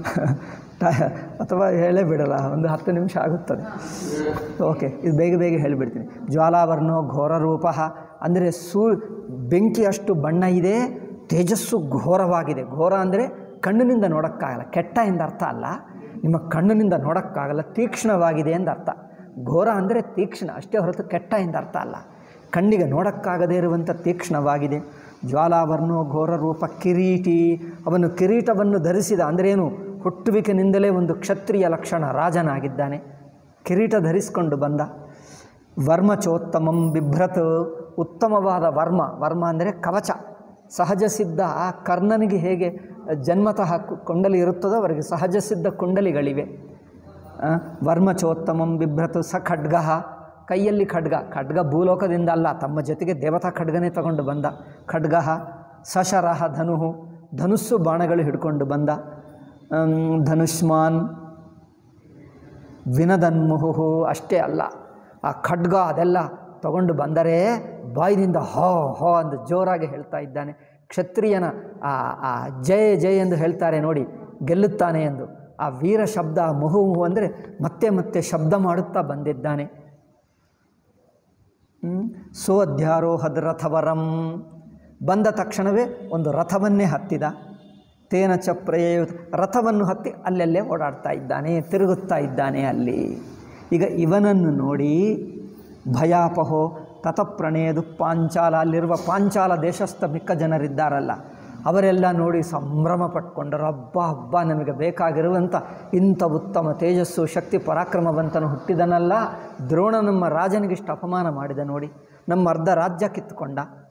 ಟ- ಅಥವಾ ಹೇಳೇ ಬಿಡಲ್ಲ ಒಂದು ಹತ್ತು ನಿಮಿಷ ಆಗುತ್ತದೆ ಓಕೆ ಇದು ಬೇಗ ಬೇಗ ಹೇಳಿಬಿಡ್ತೀನಿ ಜ್ವಾಲಾವರ್ಣೋ ಘೋರ ರೂಪ ಅಂದರೆ ಸೂ ಬೆಂಕಿ ಅಷ್ಟು ಬಣ್ಣ ಇದೆ ತೇಜಸ್ಸು ಘೋರವಾಗಿದೆ ಘೋರ ಅಂದರೆ ಕಣ್ಣಿನಿಂದ ನೋಡೋಕ್ಕಾಗಲ್ಲ ಕೆಟ್ಟ ಎಂದ ಅರ್ಥ ಅಲ್ಲ ನಿಮ್ಮ ಕಣ್ಣಿನಿಂದ ನೋಡೋಕ್ಕಾಗಲ್ಲ ತೀಕ್ಷ್ಣವಾಗಿದೆ ಎಂದ ಅರ್ಥ ಘೋರ ಅಂದರೆ ತೀಕ್ಷ್ಣ ಅಷ್ಟೇ ಹೊರತು ಕೆಟ್ಟ ಎಂದ ಅರ್ಥ ಅಲ್ಲ ಕಣ್ಣಿಗೆ ನೋಡೋಕ್ಕಾಗದೇ ಇರುವಂಥ ತೀಕ್ಷ್ಣವಾಗಿದೆ ಜ್ವಾಲಾವರ್ಣೋ ಘೋರ ರೂಪ ಕಿರೀಟಿ ಅವನು ಕಿರೀಟವನ್ನು ಧರಿಸಿದ ಅಂದ್ರೇನು ಹುಟ್ಟುವಿಕೆನಿಂದಲೇ ಒಂದು ಕ್ಷತ್ರಿಯ ಲಕ್ಷಣ ರಾಜನಾಗಿದ್ದಾನೆ ಕಿರೀಟ ಧರಿಸಿಕೊಂಡು ಬಂದ ವರ್ಮಚೋತ್ತಮಂ ಬಿಭ್ರತ್ ಉತ್ತಮವಾದ ವರ್ಮ ವರ್ಮ ಅಂದರೆ ಕವಚ ಸಹಜ ಸಿದ್ಧ ಆ ಕರ್ಣನಿಗೆ ಹೇಗೆ ಜನ್ಮತಃ ಕು- ಕುಂಡಲಿ ಇರುತ್ತದೋ ಅವರಿಗೆ ಸಹಜ ಸಿದ್ಧ ಕುಂಡಲಿಗಳಿವೆ ಆ, ವರ್ಮಚೋತ್ತಮಂ ಬಿಭ್ರತು ಸ ಖಡ್ಗ ಕೈಯಲ್ಲಿ ಖಡ್ಗ ಖಡ್ಗ ಭೂಲೋಕದಿಂದ ಅಲ್ಲ ತಮ್ಮ ಜೊತೆಗೆ ದೇವತಾ ಖಡ್ಗನೇ ತಗೊಂಡು ಬಂದ ಖಡ್ಗ ಸಶರಹ ಧನು ಧನುಸ್ಸು ಬಾಣಗಳು ಹಿಡ್ಕೊಂಡು ಬಂದ ಆಮ್, ಧನುಷ್ಮಾನ್ ವಿನದನ್ಮುಹು ಅಷ್ಟೇ ಅಲ್ಲ ಆ ಖಡ್ಗ ಅದೆಲ್ಲ ತಗೊಂಡು ಬಂದರೆ ಬಾಯಿನಿಂದ ಹೋ ಹೋ ಎಂದು ಜೋರಾಗಿ ಹೇಳ್ತಾ ಇದ್ದಾನೆ ಕ್ಷತ್ರಿಯನ ಆ ಆ ಜಯ ಜಯ ಎಂದು ಹೇಳ್ತಾರೆ ನೋಡಿ ಗೆಲ್ಲುತ್ತಾನೆ ಎಂದು ಆ ವೀರ ಶಬ್ದ ಮುಹು ಮುಹು ಅಂದರೆ ಮತ್ತೆ ಮತ್ತೆ ಶಬ್ದ ಮಾಡುತ್ತಾ ಬಂದಿದ್ದಾನೆ ಹ್ಮ್? ಸೋಧ್ಯಾರೋಹದ್ ರಥವರಂ ಬಂದ ತಕ್ಷಣವೇ ಒಂದು ರಥವನ್ನೇ ಹತ್ತಿದ ತೇನ ಚಪ್ರಯ ರಥವನ್ನು ಹತ್ತಿ ಅಲ್ಲೆಲ್ಲೇ ಓಡಾಡ್ತಾ ಇದ್ದಾನೆ ತಿರುಗುತ್ತಾ ಇದ್ದಾನೆ ಅಲ್ಲಿ ಈಗ ಇವನನ್ನು ನೋಡಿ ಭಯಾಪಹೋ ತತಪ್ರಣೇದು ಪಾಂಚಾಲ ಅಲ್ಲಿರುವ ಪಾಂಚಾಲ ದೇಶಸ್ಥ ಮಿಕ್ಕ ಜನರಿದ್ದಾರಲ್ಲ ಅವರೆಲ್ಲ ನೋಡಿ ಸಂಭ್ರಮ ಪಟ್ಕೊಂಡರು ಹಬ್ಬ ಹಬ್ಬ ನಮಗೆ ಬೇಕಾಗಿರುವಂಥ ಇಂಥ ಉತ್ತಮ ತೇಜಸ್ಸು ಶಕ್ತಿ ಪರಾಕ್ರಮವಂತನು ಹುಟ್ಟಿದನಲ್ಲ ದ್ರೋಣ ನಮ್ಮ ರಾಜನಿಗಿಷ್ಟು ಅಪಮಾನ ಮಾಡಿದ ನೋಡಿ ನಮ್ಮ ಅರ್ಧ ರಾಜ್ಯ ಕಿತ್ತುಕೊಂಡ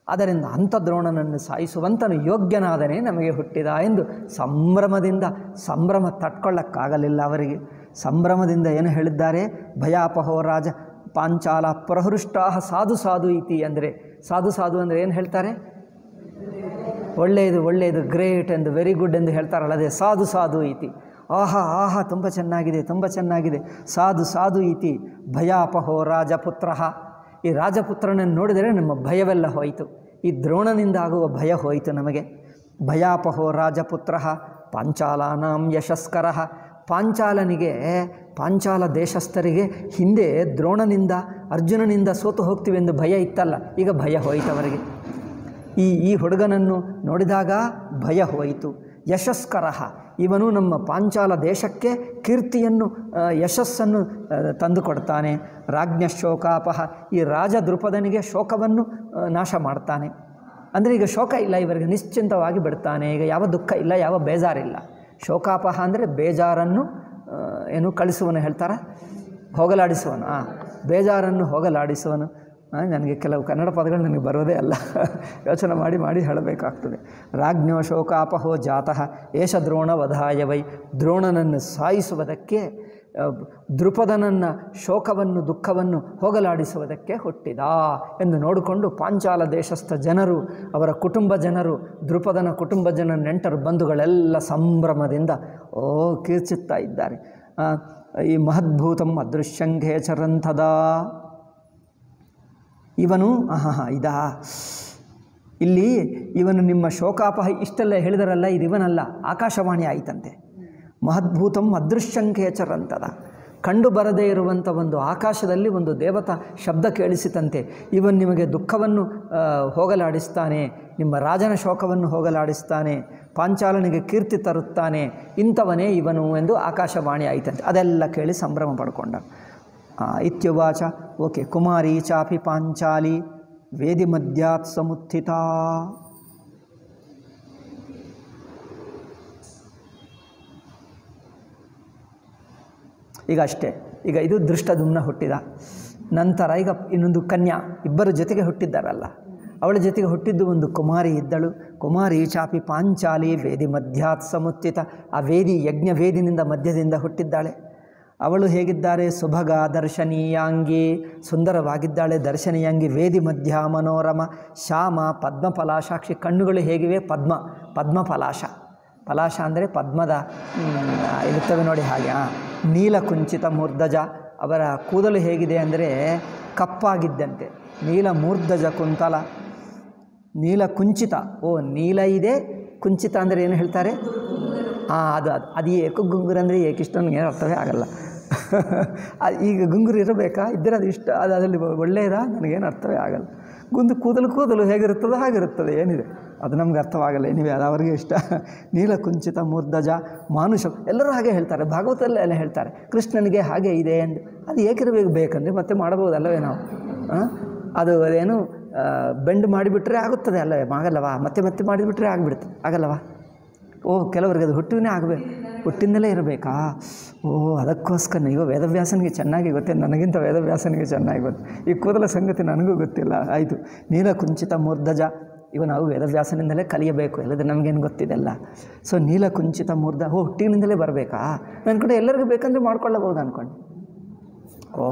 ಅದರಿಂದ ಅಂಥ ದ್ರೋಣನನ್ನು ಸಾಯಿಸುವಂತನು ಯೋಗ್ಯನಾದನೇ ನಮಗೆ ಹುಟ್ಟಿದ ಎಂದು ಸಂಭ್ರಮದಿಂದ ಸಂಭ್ರಮ ತಟ್ಕೊಳ್ಳೋಕ್ಕಾಗಲಿಲ್ಲ ಅವರಿಗೆ ಸಂಭ್ರಮದಿಂದ ಏನು ಹೇಳಿದ್ದಾರೆ ಭಯಾಪಹೋ ರಾಜ ಪಾಂಚಾಲ ಪ್ರಹೃಷ್ಟಾ ಸಾಧು ಸಾಧು ಇತಿ ಅಂದರೆ ಸಾಧು ಸಾಧು ಅಂದರೆ ಏನು ಹೇಳ್ತಾರೆ ಒಳ್ಳೆಯದು ಒಳ್ಳೆಯದು ಗ್ರೇಟ್ ಎಂದು ವೆರಿ ಗುಡ್ ಎಂದು ಹೇಳ್ತಾರಲ್ಲ ಅದೇ ಸಾಧು ಸಾಧು ಇತಿ ಆಹಾ ಆಹಾ ತುಂಬ ಚೆನ್ನಾಗಿದೆ ತುಂಬ ಚೆನ್ನಾಗಿದೆ ಸಾಧು ಸಾಧು ಇತಿ ಭಯಾಪಹೋ ರಾಜಪುತ್ರ ಈ ರಾಜಪುತ್ರನನ್ನು ನೋಡಿದರೆ ನಮ್ಮ ಭಯವೆಲ್ಲ ಹೋಯಿತು ಈ ದ್ರೋಣನಿಂದ ಆಗುವ ಭಯ ಹೋಯಿತು ನಮಗೆ ಭಯಾಪಹೋ ರಾಜಪುತ್ರ ಪಾಂಚಾಲಾನಾಂ ಯಶಸ್ಕರ ಪಾಂಚಾಲನಿಗೆ ಪಾಂಚಾಲ ದೇಶಸ್ಥರಿಗೆ ಹಿಂದೆ ದ್ರೋಣನಿಂದ ಅರ್ಜುನನಿಂದ ಸೋತು ಹೋಗ್ತೀವಿ ಎಂದು ಭಯ ಇತ್ತಲ್ಲ ಈಗ ಭಯ ಹೋಯಿತು ಅವರಿಗೆ ಈ ಈ ಹುಡುಗನನ್ನು ನೋಡಿದಾಗ ಭಯ ಹೋಯಿತು ಯಶಸ್ಕರ ಇವನು ನಮ್ಮ ಪಾಂಚಾಲ ದೇಶಕ್ಕೆ ಕೀರ್ತಿಯನ್ನು ಆ, ಯಶಸ್ಸನ್ನು ಆ, ತಂದುಕೊಡ್ತಾನೆ ರಾಜ್ಞ ಶೋಕಾಪಹ ಈ ರಾಜ ದೃಪದನಿಗೆ ಶೋಕವನ್ನು ಆ, ನಾಶ ಮಾಡ್ತಾನೆ ಅಂದರೆ ಈಗ ಶೋಕ ಇಲ್ಲ ಇವರಿಗೆ ನಿಶ್ಚಿಂತವಾಗಿ ಬಿಡ್ತಾನೆ ಈಗ ಯಾವ ದುಃಖ ಇಲ್ಲ ಯಾವ ಬೇಜಾರಿಲ್ಲ ಶೋಕಾಪಹ ಅಂದರೆ ಬೇಜಾರನ್ನು ಆ, ಏನು ಕಳಿಸುವನು ಹೇಳ್ತಾರ ಹೋಗಲಾಡಿಸುವನು ಹಾಂ ಬೇಜಾರನ್ನು ಹೋಗಲಾಡಿಸುವನು ಆ, ನನಗೆ ಕೆಲವು ಕನ್ನಡ ಪದಗಳು ನನಗೆ ಬರೋದೇ ಅಲ್ಲ ಯೋಚನೆ ಮಾಡಿ ಮಾಡಿ ಹೇಳಬೇಕಾಗ್ತದೆ ರಾಜ್ಞೋ ಶೋಕಾಪಹೋ ಜಾತಃ ಏಷ ದ್ರೋಣ ವಧಾಯ ವೈ ದ್ರೋಣನನ್ನು ಸಾಯಿಸುವುದಕ್ಕೆ ಆ, ದೃಪದನನ್ನ ಶೋಕವನ್ನು ದುಃಖವನ್ನು ಹೋಗಲಾಡಿಸುವುದಕ್ಕೆ ಹುಟ್ಟಿದ ಎಂದು ನೋಡಿಕೊಂಡು ಪಾಂಚಾಲ ದೇಶಸ್ಥ ಜನರು ಅವರ ಕುಟುಂಬ ಜನರು ದೃಪದನ ಕುಟುಂಬ ಜನ ನೆಂಟರು ಬಂಧುಗಳೆಲ್ಲ ಸಂಭ್ರಮದಿಂದ ಓ ಕೀರ್ಚುತ್ತಾ ಇದ್ದಾರೆ ಆ, ಈ ಮಹದ್ಭೂತಂ ಅದೃಶ್ಯಂಘೇ ಚರಂಥದ ಇವನು ಆಹಾ ಇದಾ ಇಲ್ಲಿ ಇವನು ನಿಮ್ಮ ಶೋಕಾಪಹ ಇಷ್ಟೆಲ್ಲ ಹೇಳಿದರಲ್ಲ ಇದು ಇವನಲ್ಲ ಆಕಾಶವಾಣಿ ಆಯಿತಂತೆ ಮಹದ್ಭೂತಂ ಅದೃಶ್ಯಂಕೇಚರಂತದ ಕಂಡು ಬರದೇ ಇರುವಂಥ ಒಂದು ಆಕಾಶದಲ್ಲಿ ಒಂದು ದೇವತಾ ಶಬ್ದ ಕೇಳಿಸಿತಂತೆ ಇವನು ನಿಮಗೆ ದುಃಖವನ್ನು ಆ, ಹೋಗಲಾಡಿಸ್ತಾನೆ ನಿಮ್ಮ ರಾಜನ ಶೋಕವನ್ನು ಹೋಗಲಾಡಿಸ್ತಾನೆ ಪಾಂಚಾಲನಿಗೆ ಕೀರ್ತಿ ತರುತ್ತಾನೆ ಇಂಥವನೇ ಇವನು ಎಂದು ಆಕಾಶವಾಣಿ ಆಯಿತಂತೆ ಅದೆಲ್ಲ ಕೇಳಿ ಸಂಭ್ರಮ ಪಡ್ಕೊಂಡ ಆ, ಇತ್ಯುವಾಚ ಓಕೆ ಕುಮಾರಿ ಚಾಪಿ ಪಾಂಚಾಲಿ ವೇದಿ ಮಧ್ಯಾತ್ ಸಮುತ್ಥಿತಾ ಈಗ ಅಷ್ಟೇ ಈಗ ಇದು ದೃಷ್ಟದುಮ್ನ ಹುಟ್ಟಿದ ನಂತರ ಈಗ ಇನ್ನೊಂದು ಕನ್ಯಾ ಇಬ್ಬರ ಜೊತೆಗೆ ಹುಟ್ಟಿದ್ದಾರಲ್ಲ ಅವಳ ಜೊತೆಗೆ ಹುಟ್ಟಿದ್ದು ಒಂದು ಕುಮಾರಿ ಇದ್ದಳು ಕುಮಾರಿ ಚಾಪಿ ಪಾಂಚಾಲಿ ವೇದಿ ಮಧ್ಯಾತ್ ಸಮುತ್ಥಿತ ಆ ವೇದಿ ಯಜ್ಞ ವೇದಿನಿಂದ ಮಧ್ಯದಿಂದ ಹುಟ್ಟಿದ್ದಾಳೆ ಅವಳು ಹೇಗಿದ್ದಾರೆ ಸುಭಗ ದರ್ಶನೀಯಾಂಗಿ ಸುಂದರವಾಗಿದ್ದಾಳೆ ದರ್ಶನೀಯಾಂಗಿ ವೇದಿ ಮಧ್ಯ ಮನೋರಮ ಶ್ಯಾಮ ಪದ್ಮಫಲಾಶಾಕ್ಷಿ ಕಣ್ಣುಗಳು ಹೇಗಿವೆ ಪದ್ಮ ಪದ್ಮಫಲಾಶ ಫಲಾಶ ಅಂದರೆ ಪದ್ಮದ ಮ್, ಇರುತ್ತವೆ ನೋಡಿ ಹಾಗೆ ಆ. ನೀಲಕುಂಚಿತ ಮೂರ್ಧಜ ಅವರ ಕೂದಲು ಹೇಗಿದೆ ಅಂದರೆ ಕಪ್ಪಾಗಿದ್ದಂತೆ ನೀಲ ಮೂರ್ಧಜ ಕುಂತಲ ನೀಲ ಕುಂಚಿತ ಓ ನೀಲ ಇದೆ ಕುಂಚಿತ ಅಂದರೆ ಏನು ಹೇಳ್ತಾರೆ ಹಾಂ ಅದು ಅದು ಅದು ಏಕು ಗುಂಗುರು ಅಂದರೆ ಏಕಿಷ್ಟೊಂದು ಏನು ಅರ್ಥವೇ ಆಗಲ್ಲ ಅದು ಈಗ ಗುಂಗುರು ಇರಬೇಕಾ ಇದ್ದರೆ ಅದು ಇಷ್ಟ ಅದು ಅದರಲ್ಲಿ ಒಳ್ಳೆಯದಾ ನನಗೇನು ಅರ್ಥವೇ ಆಗಲ್ಲ ಗುಂದು ಕೂದಲು ಕೂದಲು ಹೇಗಿರುತ್ತದೋ ಹಾಗಿರುತ್ತದೆ ಏನಿದೆ ಅದು ನಮ್ಗೆ ಅರ್ಥವಾಗಲ್ಲ ಏನಿವೆ ಅದು ಅವರಿಗೆ ಇಷ್ಟ ನೀಲ ಕುಂಚಿತ ಮೂರ್ಧಜ ಮಾನುಷ ಎಲ್ಲರೂ ಹಾಗೆ ಹೇಳ್ತಾರೆ ಭಾಗವತಲ್ಲಿ ಎಲ್ಲ ಹೇಳ್ತಾರೆ ಕೃಷ್ಣನಿಗೆ ಹಾಗೆ ಇದೆ ಎಂದು ಅದು ಏಕಿರಬೇಕು ಬೇಕಂದರೆ ಮತ್ತೆ ಮಾಡಬಹುದಲ್ಲವೇ ನಾವು ಆ? ಅದು ಅದೇನು ಆ, ಬೆಂಡ್ ಮಾಡಿಬಿಟ್ರೆ ಆಗುತ್ತದೆ ಅಲ್ಲವೇ ಆಗಲ್ಲವಾ ಮತ್ತೆ ಮತ್ತೆ ಮಾಡಿಬಿಟ್ರೆ ಆಗಿಬಿಡುತ್ತೆ ಆಗಲ್ಲವಾ ಓ ಕೆಲವರಿಗೆ ಅದು ಹುಟ್ಟಿನೇ ಆಗಬೇಕು ಹುಟ್ಟಿಂದಲೇ ಇರಬೇಕಾ ಓ ಅದಕ್ಕೋಸ್ಕರ ಈಗ ವೇದವ್ಯಾಸನಿಗೆ ಚೆನ್ನಾಗಿ ಗೊತ್ತೇ ನನಗಿಂತ ವೇದವ್ಯಾಸನಿಗೆ ಚೆನ್ನಾಗಿ ಗೊತ್ತು ಈ ಕೂದಲ ಸಂಗತಿ ನನಗೂ ಗೊತ್ತಿಲ್ಲ ಆಯಿತು ನೀಲ ಕುಂಚಿತ ಮೂರ್ಧಜ ಇವ ನಾವು ವೇದವ್ಯಾಸನಿಂದಲೇ ಕಲಿಯಬೇಕು ಇಲ್ಲದ್ರೆ ನಮಗೇನು ಗೊತ್ತಿದೆಲ್ಲ ಸೊ ನೀಲ ಕುಂಚಿತ ಮೂರ್ಧ ಓ ಹುಟ್ಟಿನಿಂದಲೇ ಬರಬೇಕಾ ನನ್ನ ಕಡೆ ಎಲ್ಲರಿಗೂ ಬೇಕಂದ್ರೆ ಮಾಡ್ಕೊಳ್ಳಬಹುದು ಅಂದ್ಕೊಂಡು ಓ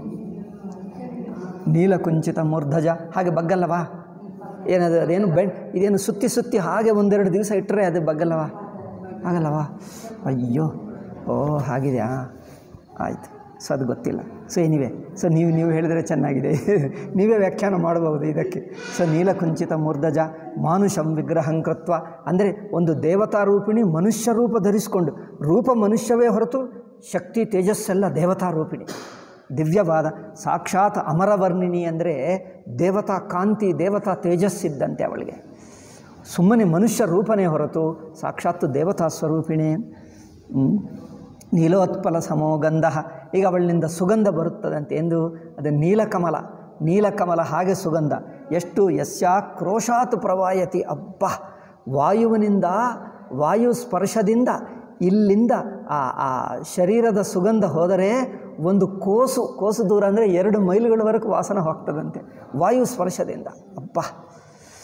ನೀಲಕುಂಚಿತ ಮೂರ್ಧಜ ಹಾಗೆ ಬಗ್ಗಲ್ಲವಾ ಏನದು ಅದೇನು ಬೆಣ್ ಇದೇನು ಸುತ್ತಿ ಸುತ್ತಿ ಹಾಗೆ ಒಂದೆರಡು ದಿವಸ ಇಟ್ಟರೆ ಅದು ಬಗ್ಗಲ್ಲವಾ ಆಗಲ್ಲವಾ ಅಯ್ಯೋ ಓ ಹಾಗಿದೆಯಾ ಆಯಿತು ಸೊ ಅದು ಗೊತ್ತಿಲ್ಲ ಸೊ ಎನಿವೆ ಸೊ ನೀವು ನೀವು ಹೇಳಿದರೆ ಚೆನ್ನಾಗಿದೆ ನೀವೇ ವ್ಯಾಖ್ಯಾನ ಮಾಡಬಹುದು ಇದಕ್ಕೆ ಸೊ ನೀಲಕುಂಚಿತ ಮೂರ್ಧಜ ಮಾನುಷಂ ವಿಗ್ರಹಂ ಕೃತ್ವ ಅಂದರೆ ಒಂದು ದೇವತಾ ರೂಪಿಣಿ ಮನುಷ್ಯ ರೂಪ ಧರಿಸಿಕೊಂಡು ರೂಪ ಮನುಷ್ಯವೇ ಹೊರತು ಶಕ್ತಿ ತೇಜಸ್ಸೆಲ್ಲ ದೇವತಾ ರೂಪಿಣಿ ದಿವ್ಯವಾದ ಸಾಕ್ಷಾತ್ ಅಮರವರ್ಣಿನಿ ಅಂದರೆ ದೇವತಾ ಕಾಂತಿ ದೇವತಾ ತೇಜಸ್ಸಿದ್ದಂತೆ ಅವಳಿಗೆ ಸುಮ್ಮನೆ ಮನುಷ್ಯ ರೂಪನೇ ಹೊರತು ಸಾಕ್ಷಾತ್ ದೇವತಾ ಸ್ವರೂಪಿಣಿ ಹ್ಮ್. ನೀಲೋತ್ಪಲ ಸಮೋಗಂಧ ಈಗ ಅವಳಿನಿಂದ ಸುಗಂಧ ಬರುತ್ತದಂತೆ ಎಂದು ಅದು ನೀಲಕಮಲ ನೀಲಕಮಲ ಹಾಗೆ ಸುಗಂಧ ಎಷ್ಟು ಯಸ್ಯಾಕ್ರೋಶಾತ್ ಪ್ರವಾಯತಿ ಅಬ್ಬ ವಾಯುವಿನಿಂದ ವಾಯು ಸ್ಪರ್ಶದಿಂದ ಇಲ್ಲಿಂದ ಆ ಆ ಶರೀರದ ಸುಗಂಧ ಹೋದರೆ ಒಂದು ಕೋಸು ಕೋಸು ದೂರ ಅಂದರೆ ಎರಡು ಮೈಲುಗಳವರೆಗೂ ವಾಸನ ಹೋಗ್ತದಂತೆ ವಾಯು ಸ್ಪರ್ಶದಿಂದ ಅಬ್ಬಾ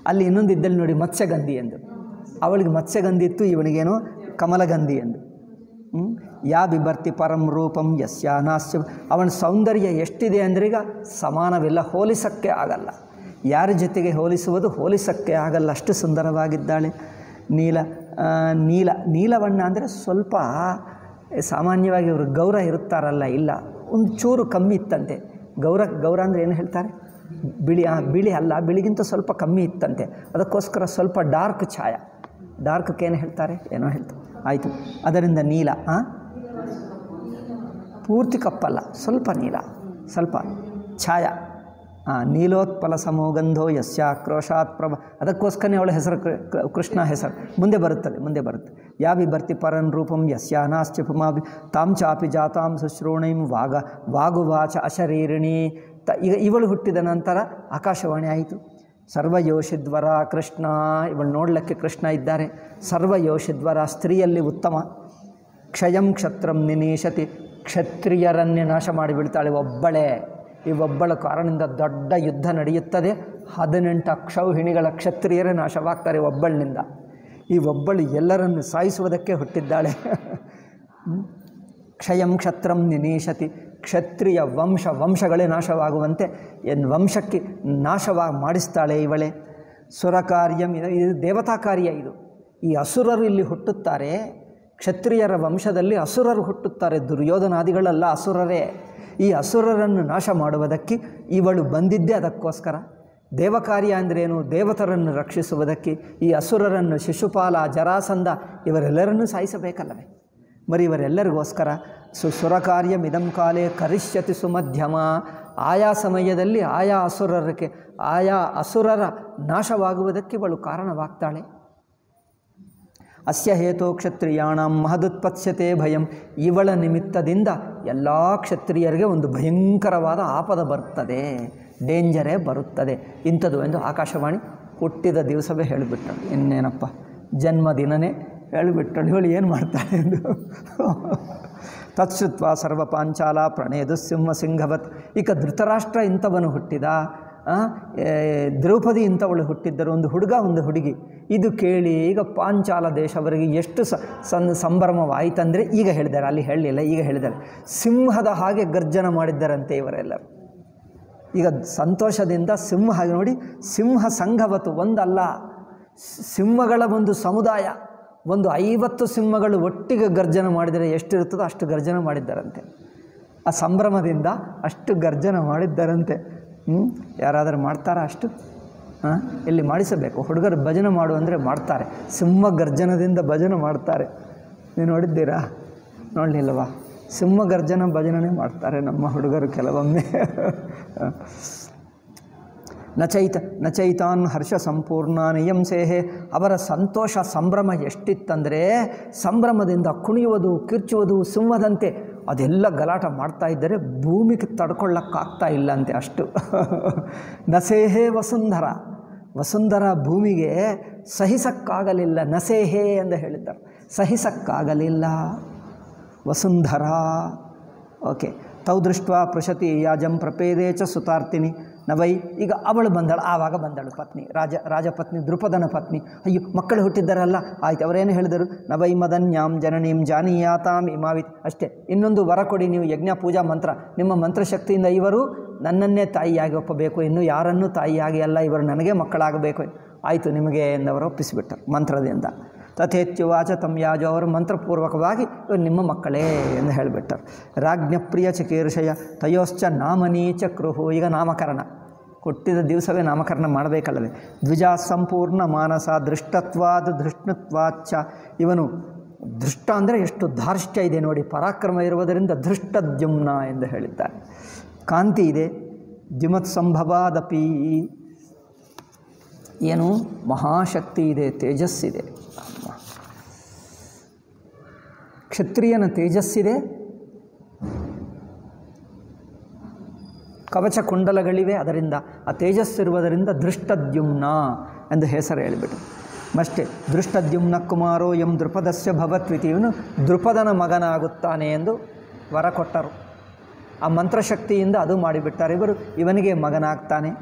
ಅಲ್ಲಿ ಇನ್ನೊಂದು ಇದ್ದಲ್ಲಿ ನೋಡಿ ಮತ್ಸ್ಯಗಂಧಿ ಎಂದು ಅವಳಿಗೆ ಮತ್ಸ್ಯಗಂಧಿ ಇತ್ತು ಇವನಿಗೇನು ಕಮಲಗಂಧಿ ಎಂದು ಹ್ಮ್? ಯಾ ಬಿಭರ್ತಿ ಪರಂ ರೂಪಂ ಯಸ್ಯಾನಾಸ್ಯ ಅವನ ಸೌಂದರ್ಯ ಎಷ್ಟಿದೆ ಅಂದರೆ ಈಗ ಸಮಾನವಿಲ್ಲ ಹೋಲಿಸಕ್ಕೆ ಆಗಲ್ಲ ಯಾರ ಜೊತೆಗೆ ಹೋಲಿಸುವುದು ಹೋಲಿಸಕ್ಕೆ ಆಗಲ್ಲ ಅಷ್ಟು ಸುಂದರವಾಗಿದ್ದಾಳೆ ನೀಲ ಆ, ನೀಲ ನೀಲವಣ್ಣ ಅಂದರೆ ಸ್ವಲ್ಪ ಸಾಮಾನ್ಯವಾಗಿ ಇವರು ಗೌರ ಇರುತ್ತಾರಲ್ಲ ಇಲ್ಲ ಒಂದು ಚೂರು ಕಮ್ಮಿ ಇತ್ತಂತೆ ಗೌರ ಗೌರ ಅಂದರೆ ಏನು ಹೇಳ್ತಾರೆ ಬಿಳಿ ಆ, ಬಿಳಿ ಅಲ್ಲ ಬಿಳಿಗಿಂತ ಸ್ವಲ್ಪ ಕಮ್ಮಿ ಇತ್ತಂತೆ ಅದಕ್ಕೋಸ್ಕರ ಸ್ವಲ್ಪ ಡಾರ್ಕ್ ಛಾಯ ಡಾರ್ಕ್ಗೆ ಏನು ಹೇಳ್ತಾರೆ ಏನೋ ಹೇಳ್ತಾರೆ ಆಯಿತು ಅದರಿಂದ ನೀಲ ಹಾಂ ಪೂರ್ತಿ ಕಪ್ಪಲ್ಲ ಸ್ವಲ್ಪ ನೀಲ ಸ್ವಲ್ಪ ಛಾಯ ಹಾಂ ನೀಲೋತ್ಪಲ ಸಮೋಗಂಧೋ ಯಸ್ಯಾಕ್ರೋಶಾತ್ ಪ್ರಭ ಅದಕ್ಕೋಸ್ಕರನೇ ಅವಳ ಹೆಸರು ಕೃ- ಕೃ- ಕೃಷ್ಣ ಹೆಸರು ಮುಂದೆ ಬರುತ್ತದೆ ಮುಂದೆ ಬರುತ್ತೆ ಯಾವಿ ಬರ್ತಿ ಪರನ್ ರೂಪಂ ಯಸ್ಯಾನಾಶ್ಚ ಪುಮಾಭಿ ತಾಂ ಚಾಪಿ ಜಾತಾಂ ಸುಶ್ರೂಣಿಂ ವಾಗ ವಾಗುವಾಚ ಅಶರೀರಿಣಿ ತ ಈಗ ಇವಳು ಹುಟ್ಟಿದ ನಂತರ ಆಕಾಶವಾಣಿ ಆಯಿತು ಸರ್ವಯೋಷಿದ್ವರ ಕೃಷ್ಣ ಇವಳು ನೋಡಲಿಕ್ಕೆ ಕೃಷ್ಣ ಇದ್ದಾರೆ ಸರ್ವಯೋಷಿದ್ವರ ಸ್ತ್ರೀಯಲ್ಲಿ ಉತ್ತಮ ಕ್ಷಯಂ ಕ್ಷತ್ರಂ ನಿನೀಶತಿ ಕ್ಷತ್ರಿಯರನ್ನೇ ನಾಶ ಮಾಡಿಬಿಡ್ತಾಳೆ ಒಬ್ಬಳೇ ಈ ಒಬ್ಬಳ ಕಾರಣದಿಂದ ದೊಡ್ಡ ಯುದ್ಧ ನಡೆಯುತ್ತದೆ ಹದಿನೆಂಟು ಅಕ್ಷೌಹಿಣಿಗಳ ಕ್ಷತ್ರಿಯರೇ ನಾಶವಾಗ್ತಾರೆ ಒಬ್ಬಳಿನಿಂದ ಈ ಒಬ್ಬಳು ಎಲ್ಲರನ್ನು ಸಾಯಿಸುವುದಕ್ಕೆ ಹುಟ್ಟಿದ್ದಾಳೆ ಹ್ಮ್? ಕ್ಷಯಂ ಕ್ಷತ್ರಂ ನಿನೀಶತಿ ಕ್ಷತ್ರಿಯ ವಂಶ ವಂಶಗಳೇ ನಾಶವಾಗುವಂತೆ ಎನ್ ವಂಶಕ್ಕೆ ನಾಶವಾಗಿ ಮಾಡಿಸ್ತಾಳೆ ಇವಳೆ ಸುರಕಾರ್ಯಂ ಇದು ಇದು ದೇವತಾ ಕಾರ್ಯ ಇದು ಈ ಅಸುರರು ಇಲ್ಲಿ ಹುಟ್ಟುತ್ತಾರೆ ಕ್ಷತ್ರಿಯರ ವಂಶದಲ್ಲಿ ಅಸುರರು ಹುಟ್ಟುತ್ತಾರೆ ದುರ್ಯೋಧನಾದಿಗಳೆಲ್ಲ ಅಸುರರೇ ಈ ಅಸುರರನ್ನು ನಾಶ ಮಾಡುವುದಕ್ಕೆ ಇವಳು ಬಂದಿದ್ದೇ ಅದಕ್ಕೋಸ್ಕರ ದೇವಕಾರ್ಯ ಅಂದ್ರೇನು ದೇವತರನ್ನು ರಕ್ಷಿಸುವುದಕ್ಕೆ ಈ ಅಸುರರನ್ನು ಶಿಶುಪಾಲ ಜರಾಸಂಧ ಇವರೆಲ್ಲರನ್ನೂ ಸಾಯಿಸಬೇಕಲ್ಲವೇ మరి ಇವರೆಲ್ಲರಿಗೋಸ್ಕರ ಸು ಸುರಕಾರ್ಯಮಿದಂ ಕಾಲೇ ಕರಿಷ್ಯತಿ ಸುಮಧ್ಯಮ ಆಯಾ ಸಮಯದಲ್ಲಿ ಆಯಾ ಅಸುರರಿಗೆ ಆಯಾ ಅಸುರರ ನಾಶವಾಗುವುದಕ್ಕೆ ಇವಳು ಕಾರಣವಾಗ್ತಾಳೆ ಅಸ್ಯ ಹೇತೋ ಕ್ಷತ್ರಿಯಾಣ ಮಹದುತ್ಪತ್ಸ್ಯತೆ ಭಯಂ ಇವಳ ನಿಮಿತ್ತದಿಂದ ಎಲ್ಲ ಕ್ಷತ್ರಿಯರಿಗೆ ಒಂದು ಭಯಂಕರವಾದ ಆಪದ ಬರ್ತದೆ ಡೇಂಜರೇ ಬರುತ್ತದೆ ಇಂಥದ್ದು ಎಂದು ಆಕಾಶವಾಣಿ ಹುಟ್ಟಿದ ದಿವಸವೇ ಹೇಳಿಬಿಟ್ಟಳು ಇನ್ನೇನಪ್ಪ ಜನ್ಮದಿನನೇ ಹೇಳಿಬಿಟ್ಟಳು ಇವಳು ಏನು ಮಾಡ್ತಾಳೆ ಎಂದು ತತ್ಸುತ್ವ ಸರ್ವ ಪಾಂಚಾಲ ಪ್ರಣಯದು ಸಿಂಹ ಸಿಂಹವತ್ ಈಗ ಧೃತರಾಷ್ಟ್ರ ಇಂಥವನು ಹುಟ್ಟಿದ ಆ, ಏ, ದ್ರೌಪದಿ ಇಂಥವಳು ಹುಟ್ಟಿದ್ದರು ಒಂದು ಹುಡುಗ ಒಂದು ಹುಡುಗಿ ಇದು ಕೇಳಿ ಈಗ ಪಾಂಚಾಲ ದೇಶವರಿಗೆ ಎಷ್ಟು ಸ ಸನ್ ಸಂಭ್ರಮವಾಯಿತಂದರೆ ಈಗ ಹೇಳಿದ್ದಾರೆ ಅಲ್ಲಿ ಹೇಳಲಿಲ್ಲ ಈಗ ಹೇಳಿದ್ದಾರೆ ಸಿಂಹದ ಹಾಗೆ ಗರ್ಜನ ಮಾಡಿದ್ದಾರಂತೆ ಇವರೆಲ್ಲರೂ ಈಗ ಸಂತೋಷದಿಂದ ಸಿಂಹ ಹಾಗೆ ನೋಡಿ ಸಿಂಹ ಸಂಘವತ್ತು ಒಂದಲ್ಲ ಸಿ- ಸಿಂಹಗಳ ಒಂದು ಸಮುದಾಯ ಒಂದು ಐವತ್ತು ಸಿಂಹಗಳು ಒಟ್ಟಿಗೆ ಗರ್ಜನ ಮಾಡಿದರೆ ಎಷ್ಟಿರುತ್ತದೋ ಅಷ್ಟು ಗರ್ಜನ ಮಾಡಿದ್ದಾರಂತೆ ಆ ಸಂಭ್ರಮದಿಂದ ಅಷ್ಟು ಗರ್ಜನ ಮಾಡಿದ್ದಾರಂತೆ ಹ್ಞೂ ಯಾರಾದರೂ ಮಾಡ್ತಾರಾ ಅಷ್ಟು ಹಾಂ ಇಲ್ಲಿ ಮಾಡಿಸಬೇಕು ಹುಡುಗರು ಭಜನೆ ಮಾಡು ಅಂದರೆ ಮಾಡ್ತಾರೆ ಸಿಂಹ ಗರ್ಜನದಿಂದ ಭಜನೆ ಮಾಡ್ತಾರೆ ನೀವು ನೋಡಿದ್ದೀರಾ ನೋಡಲಿಲ್ಲವಾ ಸಿಂಹ ಗರ್ಜನ ಭಜನೆ ಮಾಡ್ತಾರೆ ನಮ್ಮ ಹುಡುಗರು ಕೆಲವೊಮ್ಮೆ ನಚೈತ ನಚೈತಾನ್ ಹರ್ಷ ಸಂಪೂರ್ಣ ನಿಯಂಸೇಹೆ ಅವರ ಸಂತೋಷ ಸಂಭ್ರಮ ಎಷ್ಟಿತ್ತಂದರೆ ಸಂಭ್ರಮದಿಂದ ಕುಣಿಯುವುದು ಕಿರ್ಚುವುದು ಸಿಂಹದಂತೆ ಅದೆಲ್ಲ ಗಲಾಟ ಮಾಡ್ತಾ ಇದ್ದರೆ ಭೂಮಿಗೆ ತಡ್ಕೊಳ್ಳೋಕ್ಕಾಗ್ತಾ ಇಲ್ಲ ಅಂತೆ ಅಷ್ಟು ನಸೇಹೇ ವಸುಂಧರ ವಸುಂಧರ ಭೂಮಿಗೆ ಸಹಿಸಕ್ಕಾಗಲಿಲ್ಲ ನಸೇಹೇ ಎಂದು ಹೇಳಿದ್ದಾರೆ ಸಹಿಸಕ್ಕಾಗಲಿಲ್ಲ ವಸುಂಧರ ಓಕೆ ತೌ ದೃಷ್ಟ ಪೃಶತಿ ಯಾಜಂ ಪ್ರಪೇದೇ ಚ ಸುತಾರ್ತಿನಿ ನವೈ ಈಗ ಅವಳು ಬಂದಳು ಆವಾಗ ಬಂದಳು ಪತ್ನಿ ರಾಜ ರಾಜಪತ್ನಿ ದೃಪದನ ಪತ್ನಿ ಅಯ್ಯೋ ಮಕ್ಕಳು ಹುಟ್ಟಿದ್ದಾರಲ್ಲ ಆಯ್ತು ಅವರೇನು ಹೇಳಿದರು ನವೈ ಮದನ್ಯಾಂ ಜನನೀಂ ಜಾನೀಯಾತಾಂ ಇಮಾವಿತ್ ಅಷ್ಟೇ ಇನ್ನೊಂದು ವರ ಕೊಡಿ ನೀವು ಯಜ್ಞ ಪೂಜಾ ಮಂತ್ರ ನಿಮ್ಮ ಮಂತ್ರಶಕ್ತಿಯಿಂದ ಇವರು ನನ್ನನ್ನೇ ತಾಯಿಯಾಗಿ ಒಪ್ಪಬೇಕು ಇನ್ನು ಯಾರನ್ನೂ ತಾಯಿಯಾಗಿ ಅಲ್ಲ ಇವರು ನನಗೆ ಮಕ್ಕಳಾಗಬೇಕು ಆಯಿತು ನಿಮಗೆ ಎಂದವರು ಒಪ್ಪಿಸಿಬಿಟ್ಟರು ಮಂತ್ರದಿಂದ ತಥೇತ್ಯುವಾಚ ತಮ್ಮ ಯಾಜ ಅವರು ಮಂತ್ರಪೂರ್ವಕವಾಗಿ ಇವರು ನಿಮ್ಮ ಮಕ್ಕಳೇ ಎಂದು ಹೇಳಿಬಿಟ್ಟರು ರಾಜ್ಞಪ್ರಿಯ ಚಿಕೀರ್ಷಯ ತಯೋಶ್ಚ ನಾಮನೀ ಚಕ್ರುಹು ಈಗ ನಾಮಕರಣ ಹುಟ್ಟಿದ ದಿವಸವೇ ನಾಮಕರಣ ಮಾಡಬೇಕಲ್ಲವೇ ದ್ವಿಜ ಸಂಪೂರ್ಣ ಮಾನಸ ದೃಷ್ಟತ್ವಾದ ಧೃಷ್ಣತ್ವಾಚ್ಚ ಇವನು ದೃಷ್ಟ ಅಂದರೆ ಎಷ್ಟು ಧಾರ್ಷ್ಟ್ಯ ಇದೆ ನೋಡಿ ಪರಾಕ್ರಮ ಇರುವುದರಿಂದ ಧೃಷ್ಟದ್ಯುಮ್ನ ಎಂದು ಹೇಳಿದ್ದಾರೆ ಕಾಂತಿ ಇದೆ ದ್ಯುಮತ್ ಸಂಭವಾದಪಿ ಏನು ಮಹಾಶಕ್ತಿ ಇದೆ ತೇಜಸ್ಸಿದೆ ಅಮ್ಮ. ಕ್ಷತ್ರಿಯನ ತೇಜಸ್ಸಿದೆ ಕವಚ ಕುಂಡಲಗಳಿವೆ ಅದರಿಂದ ಆ ತೇಜಸ್ಸಿರುವುದರಿಂದ ದೃಷ್ಟದ್ಯುಮ್ನ ಎಂದು ಹೆಸರು ಹೇಳಿಬಿಟ್ಟು ಮಷ್ಟೇ ದೃಷ್ಟದ್ಯುಮ್ನ ಕುಮಾರೋ ಎಂ ದೃಪದಸ್ಯ ಭವತ್ವಿತಿ ಇವನು ದೃಪದನ ಮಗನಾಗುತ್ತಾನೆ ಎಂದು ವರ ಕೊಟ್ಟರು ಆ ಮಂತ್ರಶಕ್ತಿಯಿಂದ ಅದು ಮಾಡಿಬಿಟ್ಟಾರೆ ಇವರು ಇವನಿಗೆ ಮಗನಾಗ್ತಾನೆ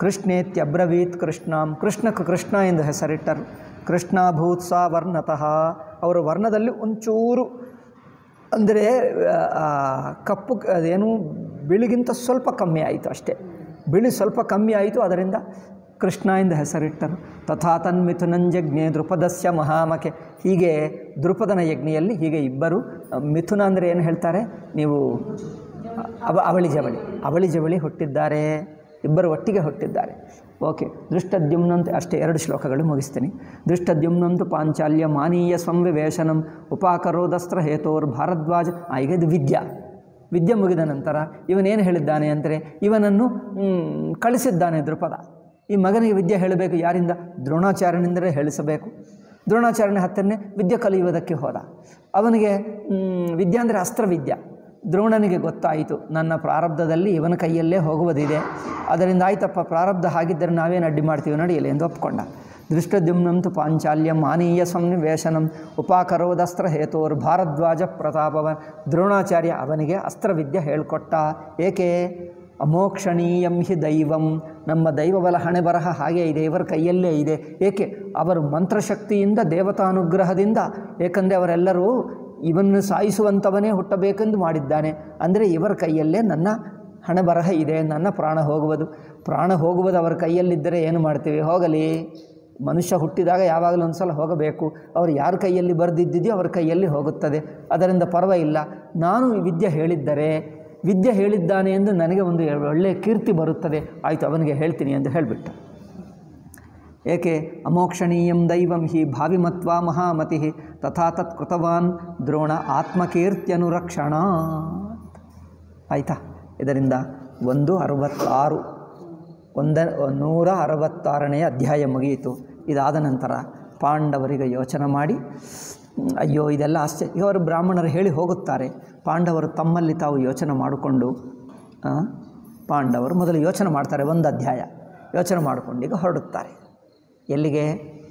ಕೃಷ್ಣೇತ್ಯಬ್ರವೀತ್ ಕೃಷ್ಣಾಂ ಕೃಷ್ಣಕ್ಕೆ ಕೃಷ್ಣ ಎಂದು ಹೆಸರಿಟ್ಟರು ಕೃಷ್ಣ ಭೂತ್ಸ ವರ್ಣತಃ ಅವರ ವರ್ಣದಲ್ಲಿ ಒಂಚೂರು ಅಂದರೆ ಆ, ಕಪ್ಪು ಅದೇನು ಬಿಳಿಗಿಂತ ಸ್ವಲ್ಪ ಕಮ್ಮಿ ಆಯಿತು ಅಷ್ಟೇ ಬಿಳಿ ಸ್ವಲ್ಪ ಕಮ್ಮಿ ಆಯಿತು ಅದರಿಂದ ಕೃಷ್ಣ ಎಂದು ಹೆಸರಿಟ್ಟರು ತಥಾ ತನ್ಮಿಥುನಂಜಜ್ಞೆ ದೃಪದಸ್ಯ ಮಹಾಮಕೆ ಹೀಗೆ ದೃಪದನ ಯಜ್ಞೆಯಲ್ಲಿ ಹೀಗೆ ಇಬ್ಬರು ಆ, ಮಿಥುನ ಅಂದರೆ ಏನು ಹೇಳ್ತಾರೆ ನೀವು ಅವ ಅವಳಿ ಜವಳಿ ಅವಳಿ ಜವಳಿ ಹುಟ್ಟಿದ್ದಾರೆ ಇಬ್ಬರು ಒಟ್ಟಿಗೆ ಹುಟ್ಟಿದ್ದಾರೆ ಓಕೆ ದೃಷ್ಟದ್ಯುಮ್ನಂತ ಅಷ್ಟೇ ಎರಡು ಶ್ಲೋಕಗಳು ಮುಗಿಸ್ತೀನಿ ದೃಷ್ಟದ್ಯುಮ್ನಂತು ಪಾಂಚಾಲ್ಯ ಮಾನೀಯ ಸಂವಿವೇಶನಂ ಉಪಾಕರೋದಸ್ತ್ರ ಹೇತೋರ್ ಭಾರದ್ವಾಜ ಆ, ಈಗ ಇದು ವಿದ್ಯಾ ವಿದ್ಯೆ ಮುಗಿದ ನಂತರ ಇವನೇನು ಹೇಳಿದ್ದಾನೆ ಅಂದರೆ ಇವನನ್ನು ಮ್, ಕಳಿಸಿದ್ದಾನೆ ದೃಪದ ಈ ಮಗನಿಗೆ ವಿದ್ಯೆ ಹೇಳಬೇಕು ಯಾರಿಂದ ದ್ರೋಣಾಚಾರ್ಯನಿಂದಲೇ ಹೇಳಿಸಬೇಕು ದ್ರೋಣಾಚಾರ್ಯನ ಹತ್ತನ್ನೇ ವಿದ್ಯೆ ಕಲಿಯುವುದಕ್ಕೆ ಹೋದ ಅವನಿಗೆ ಮ್, ವಿದ್ಯೆ ಅಂದರೆ ಅಸ್ತ್ರವಿದ್ಯೆ ದ್ರೋಣನಿಗೆ ಗೊತ್ತಾಯಿತು ನನ್ನ ಪ್ರಾರಬ್ಧದಲ್ಲಿ ಇವನ ಕೈಯಲ್ಲೇ ಹೋಗುವುದಿದೆ ಅದರಿಂದ ಆಯ್ತಪ್ಪ ಪ್ರಾರಬ್ಧ ಹಾಗಿದ್ದರೆ ನಾವೇನು ಅಡ್ಡಿ ಮಾಡ್ತೀವಿ ನಡೆಯಲಿ ಎಂದು ಒಪ್ಕೊಂಡ ದೃಷ್ಟದ್ಯುಮ್ನಂತು ಪಾಂಚಾಲ್ಯ ಮಾನೀಯ ಸಂನಿವೇಶನಂ ಉಪಾಕರೋದಸ್ತ್ರ ಹೇತೋರ್ ಭಾರದ್ವಾಜ ಪ್ರತಾಪವ ದ್ರೋಣಾಚಾರ್ಯ ಅವನಿಗೆ ಅಸ್ತ್ರವಿದ್ಯೆ ಹೇಳಿಕೊಟ್ಟ ಏಕೆ ಅಮೋಕ್ಷಣೀಯಂ ಹಿ ದೈವಂ ನಮ್ಮ ದೈವಬಲ ಹಣೆ ಬರಹ ಹಾಗೇ ಇದೆ ಇವರ ಕೈಯಲ್ಲೇ ಇದೆ ಏಕೆ ಅವರು ಮಂತ್ರಶಕ್ತಿಯಿಂದ ದೇವತಾನುಗ್ರಹದಿಂದ ಏಕೆಂದರೆ ಅವರೆಲ್ಲರೂ ಇವನ್ನು ಸಾಯಿಸುವಂಥವನೇ ಹುಟ್ಟಬೇಕೆಂದು ಮಾಡಿದ್ದಾನೆ ಅಂದರೆ ಇವರ ಕೈಯಲ್ಲೇ ನನ್ನ ಹಣೆ ಬರಹ ಇದೆ ನನ್ನ ಪ್ರಾಣ ಹೋಗುವುದು ಪ್ರಾಣ ಹೋಗುವುದು ಅವರ ಕೈಯಲ್ಲಿದ್ದರೆ ಏನು ಮಾಡ್ತೀವಿ ಹೋಗಲಿ ಮನುಷ್ಯ ಹುಟ್ಟಿದಾಗ ಯಾವಾಗಲೂ ಒಂದು ಸಲ ಹೋಗಬೇಕು ಅವರು ಯಾರ ಕೈಯಲ್ಲಿ ಬರೆದಿದ್ದಿದೆಯೋ ಅವರ ಕೈಯಲ್ಲಿ ಹೋಗುತ್ತದೆ ಅದರಿಂದ ಪರ್ವಾಗಿಲ್ಲ ನಾನು ಈ ವಿದ್ಯೆ ಹೇಳಿದ್ದರೆ ವಿದ್ಯೆ ಹೇಳಿದ್ದಾನೆ ಎಂದು ನನಗೆ ಒಂದು ಒಳ್ಳೆಯ ಕೀರ್ತಿ ಬರುತ್ತದೆ ಆಯಿತು ಅವನಿಗೆ ಹೇಳ್ತೀನಿ ಎಂದು ಹೇಳಿಬಿಟ್ಟ ಏಕೆ ಅಮೋಕ್ಷಣೀಯಂ ದೈವಂ ಹಿ ಭಾವಿಮತ್ವ ಮಹಾಮತಿ ತಥಾ ತತ್ ಕೃತವಾನ್ ದ್ರೋಣ ಆತ್ಮಕೀರ್ತ್ಯನುರಕ್ಷಣ ಆಯಿತಾ ಇದರಿಂದ ಒಂದು ಅರವತ್ತಾರು ಒಂದ ನೂರ ಅರವತ್ತಾರನೆಯ ಅಧ್ಯಾಯ ಮುಗಿಯಿತು ಇದಾದ ನಂತರ ಪಾಂಡವರಿಗೆ ಯೋಚನೆ ಮಾಡಿ "ಹ್ಮ್, ಅಯ್ಯೋ ಇದೆಲ್ಲ ಆಶ್ಚರ್ಯ ಇವರು ಬ್ರಾಹ್ಮಣರು ಹೇಳಿ ಹೋಗುತ್ತಾರೆ ಪಾಂಡವರು ತಮ್ಮಲ್ಲಿ ತಾವು ಯೋಚನೆ ಮಾಡಿಕೊಂಡು ಆ, ಪಾಂಡವರು ಮೊದಲು ಯೋಚನೆ ಮಾಡ್ತಾರೆ ಒಂದು ಅಧ್ಯಾಯ ಯೋಚನೆ ಮಾಡಿಕೊಂಡು ಈಗ ಹೊರಡುತ್ತಾರೆ ಎಲ್ಲಿಗೆ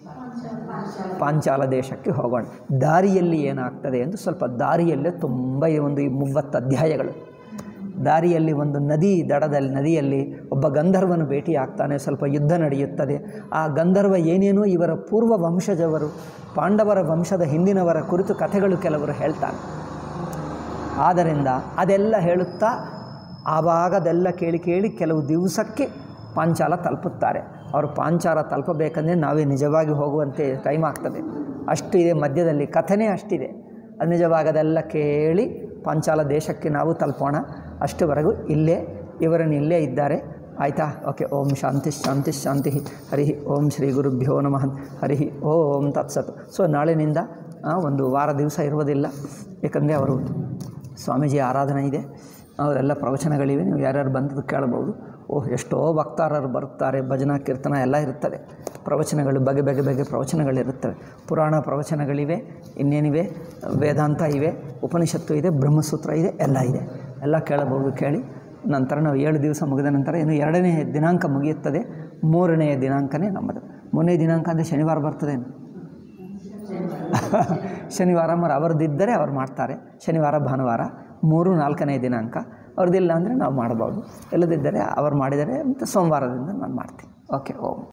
ಪಾಂಚಾಲ ದೇಶಕ್ಕೆ ಹೋಗೋಣ ದಾರಿಯಲ್ಲಿ ಏನಾಗ್ತದೆ ಎಂದು ಸ್ವಲ್ಪ ದಾರಿಯಲ್ಲೇ ತುಂಬ ಈ ಒಂದು ಈ ಮೂವತ್ತು ಅಧ್ಯಾಯಗಳು ದಾರಿಯಲ್ಲಿ ಒಂದು ನದಿ ದಡದಲ್ಲಿ ನದಿಯಲ್ಲಿ ಒಬ್ಬ ಗಂಧರ್ವನು ಭೇಟಿಯಾಗ್ತಾನೆ ಸ್ವಲ್ಪ ಯುದ್ಧ ನಡೆಯುತ್ತದೆ ಆ ಗಂಧರ್ವ ಏನೇನೋ ಇವರ ಪೂರ್ವ ವಂಶಜವರು ಪಾಂಡವರ ವಂಶದ ಹಿಂದಿನವರ ಕುರಿತು ಕಥೆಗಳು ಕೆಲವರು ಹೇಳ್ತಾನೆ ಆದ್ದರಿಂದ ಅದೆಲ್ಲ ಹೇಳುತ್ತಾ ಆವಾಗ ಅದೆಲ್ಲ ಕೇಳಿ ಕೇಳಿ ಕೆಲವು ದಿವಸಕ್ಕೆ ಪಾಂಚಾಲ ತಲುಪುತ್ತಾರೆ ಅವರು ಪಾಂಚಾಲ ತಲುಪಬೇಕಂದ್ರೆ ನಾವೇ ನಿಜವಾಗಿ ಹೋಗುವಂತೆ ಟೈಮ್ ಆಗ್ತದೆ ಅಷ್ಟು ಇದೆ ಮಧ್ಯದಲ್ಲಿ ಕಥೆನೇ ಅಷ್ಟಿದೆ ಅದು ನಿಜವಾಗಿ ಅದೆಲ್ಲ ಕೇಳಿ ಪಾಂಚಾಲ ದೇಶಕ್ಕೆ ನಾವು ತಲುಪೋಣ ಅಷ್ಟುವರೆಗೂ ಇಲ್ಲೇ ಇವರನ್ನು ಇಲ್ಲೇ ಇದ್ದಾರೆ ಆಯಿತಾ ಓಕೆ ಓಂ ಶಾಂತಿ ಶಾಂತಿ ಶಾಂತಿ ಹರಿ ಓಂ ಶ್ರೀ ಗುರುಭ್ಯೋ ನಮಃ ಹರಿ ಓಂ ತತ್ಸತ್ ಸೊ ನಾಳಿನಿಂದ ಆ, ಒಂದು ವಾರ ದಿವಸ ಇರುವುದಿಲ್ಲ ಏಕೆಂದರೆ ಅವರು ಸ್ವಾಮೀಜಿ ಆರಾಧನೆ ಇದೆ ಅವರೆಲ್ಲ ಪ್ರವಚನಗಳಿವೆ ನೀವು ಯಾರ್ಯಾರು ಬಂದದ್ದು ಕೇಳಬಹುದು ಓಹ್ ಎಷ್ಟೋ ವಕ್ತಾರರು ಬರುತ್ತಾರೆ ಭಜನಾ ಕೀರ್ತನ ಎಲ್ಲ ಇರುತ್ತದೆ ಪ್ರವಚನಗಳು ಬಗೆ ಬಗೆ ಬಗೆ ಪ್ರವಚನಗಳಿರುತ್ತವೆ ಪುರಾಣ ಪ್ರವಚನಗಳಿವೆ ಇನ್ನೇನಿವೆ ವೇದಾಂತ ಇವೆ ಉಪನಿಷತ್ತು ಇದೆ ಬ್ರಹ್ಮಸೂತ್ರ ಇದೆ ಎಲ್ಲ ಇದೆ ಎಲ್ಲ ಕೇಳಬಹುದು ಕೇಳಿ ನಂತರ ನಾವು ಏಳು ದಿವಸ ಮುಗಿದ ನಂತರ ಇನ್ನು ಎರಡನೇ ದಿನಾಂಕ ಮುಗಿಯುತ್ತದೆ ಮೂರನೆಯ ದಿನಾಂಕನೇ ನಮ್ಮದು ಮೂರನೇ ದಿನಾಂಕ ಅಂದರೆ ಶನಿವಾರ ಬರ್ತದೇನು ಶನಿವಾರ ಮರ ಅವರದ್ದಿದ್ದರೆ ಅವ್ರು ಮಾಡ್ತಾರೆ ಶನಿವಾರ ಭಾನುವಾರ ಮೂರು ನಾಲ್ಕನೇ ದಿನಾಂಕ ಅವ್ರದ್ದಿಲ್ಲ ಅಂದರೆ ನಾವು ಮಾಡ್ಬೋದು ಇಲ್ಲದಿದ್ದರೆ ಅವ್ರು ಮಾಡಿದರೆ ಮತ್ತು ಸೋಮವಾರದಿಂದ ನಾನು ಮಾಡ್ತೀನಿ ಓಕೆ ಓಂ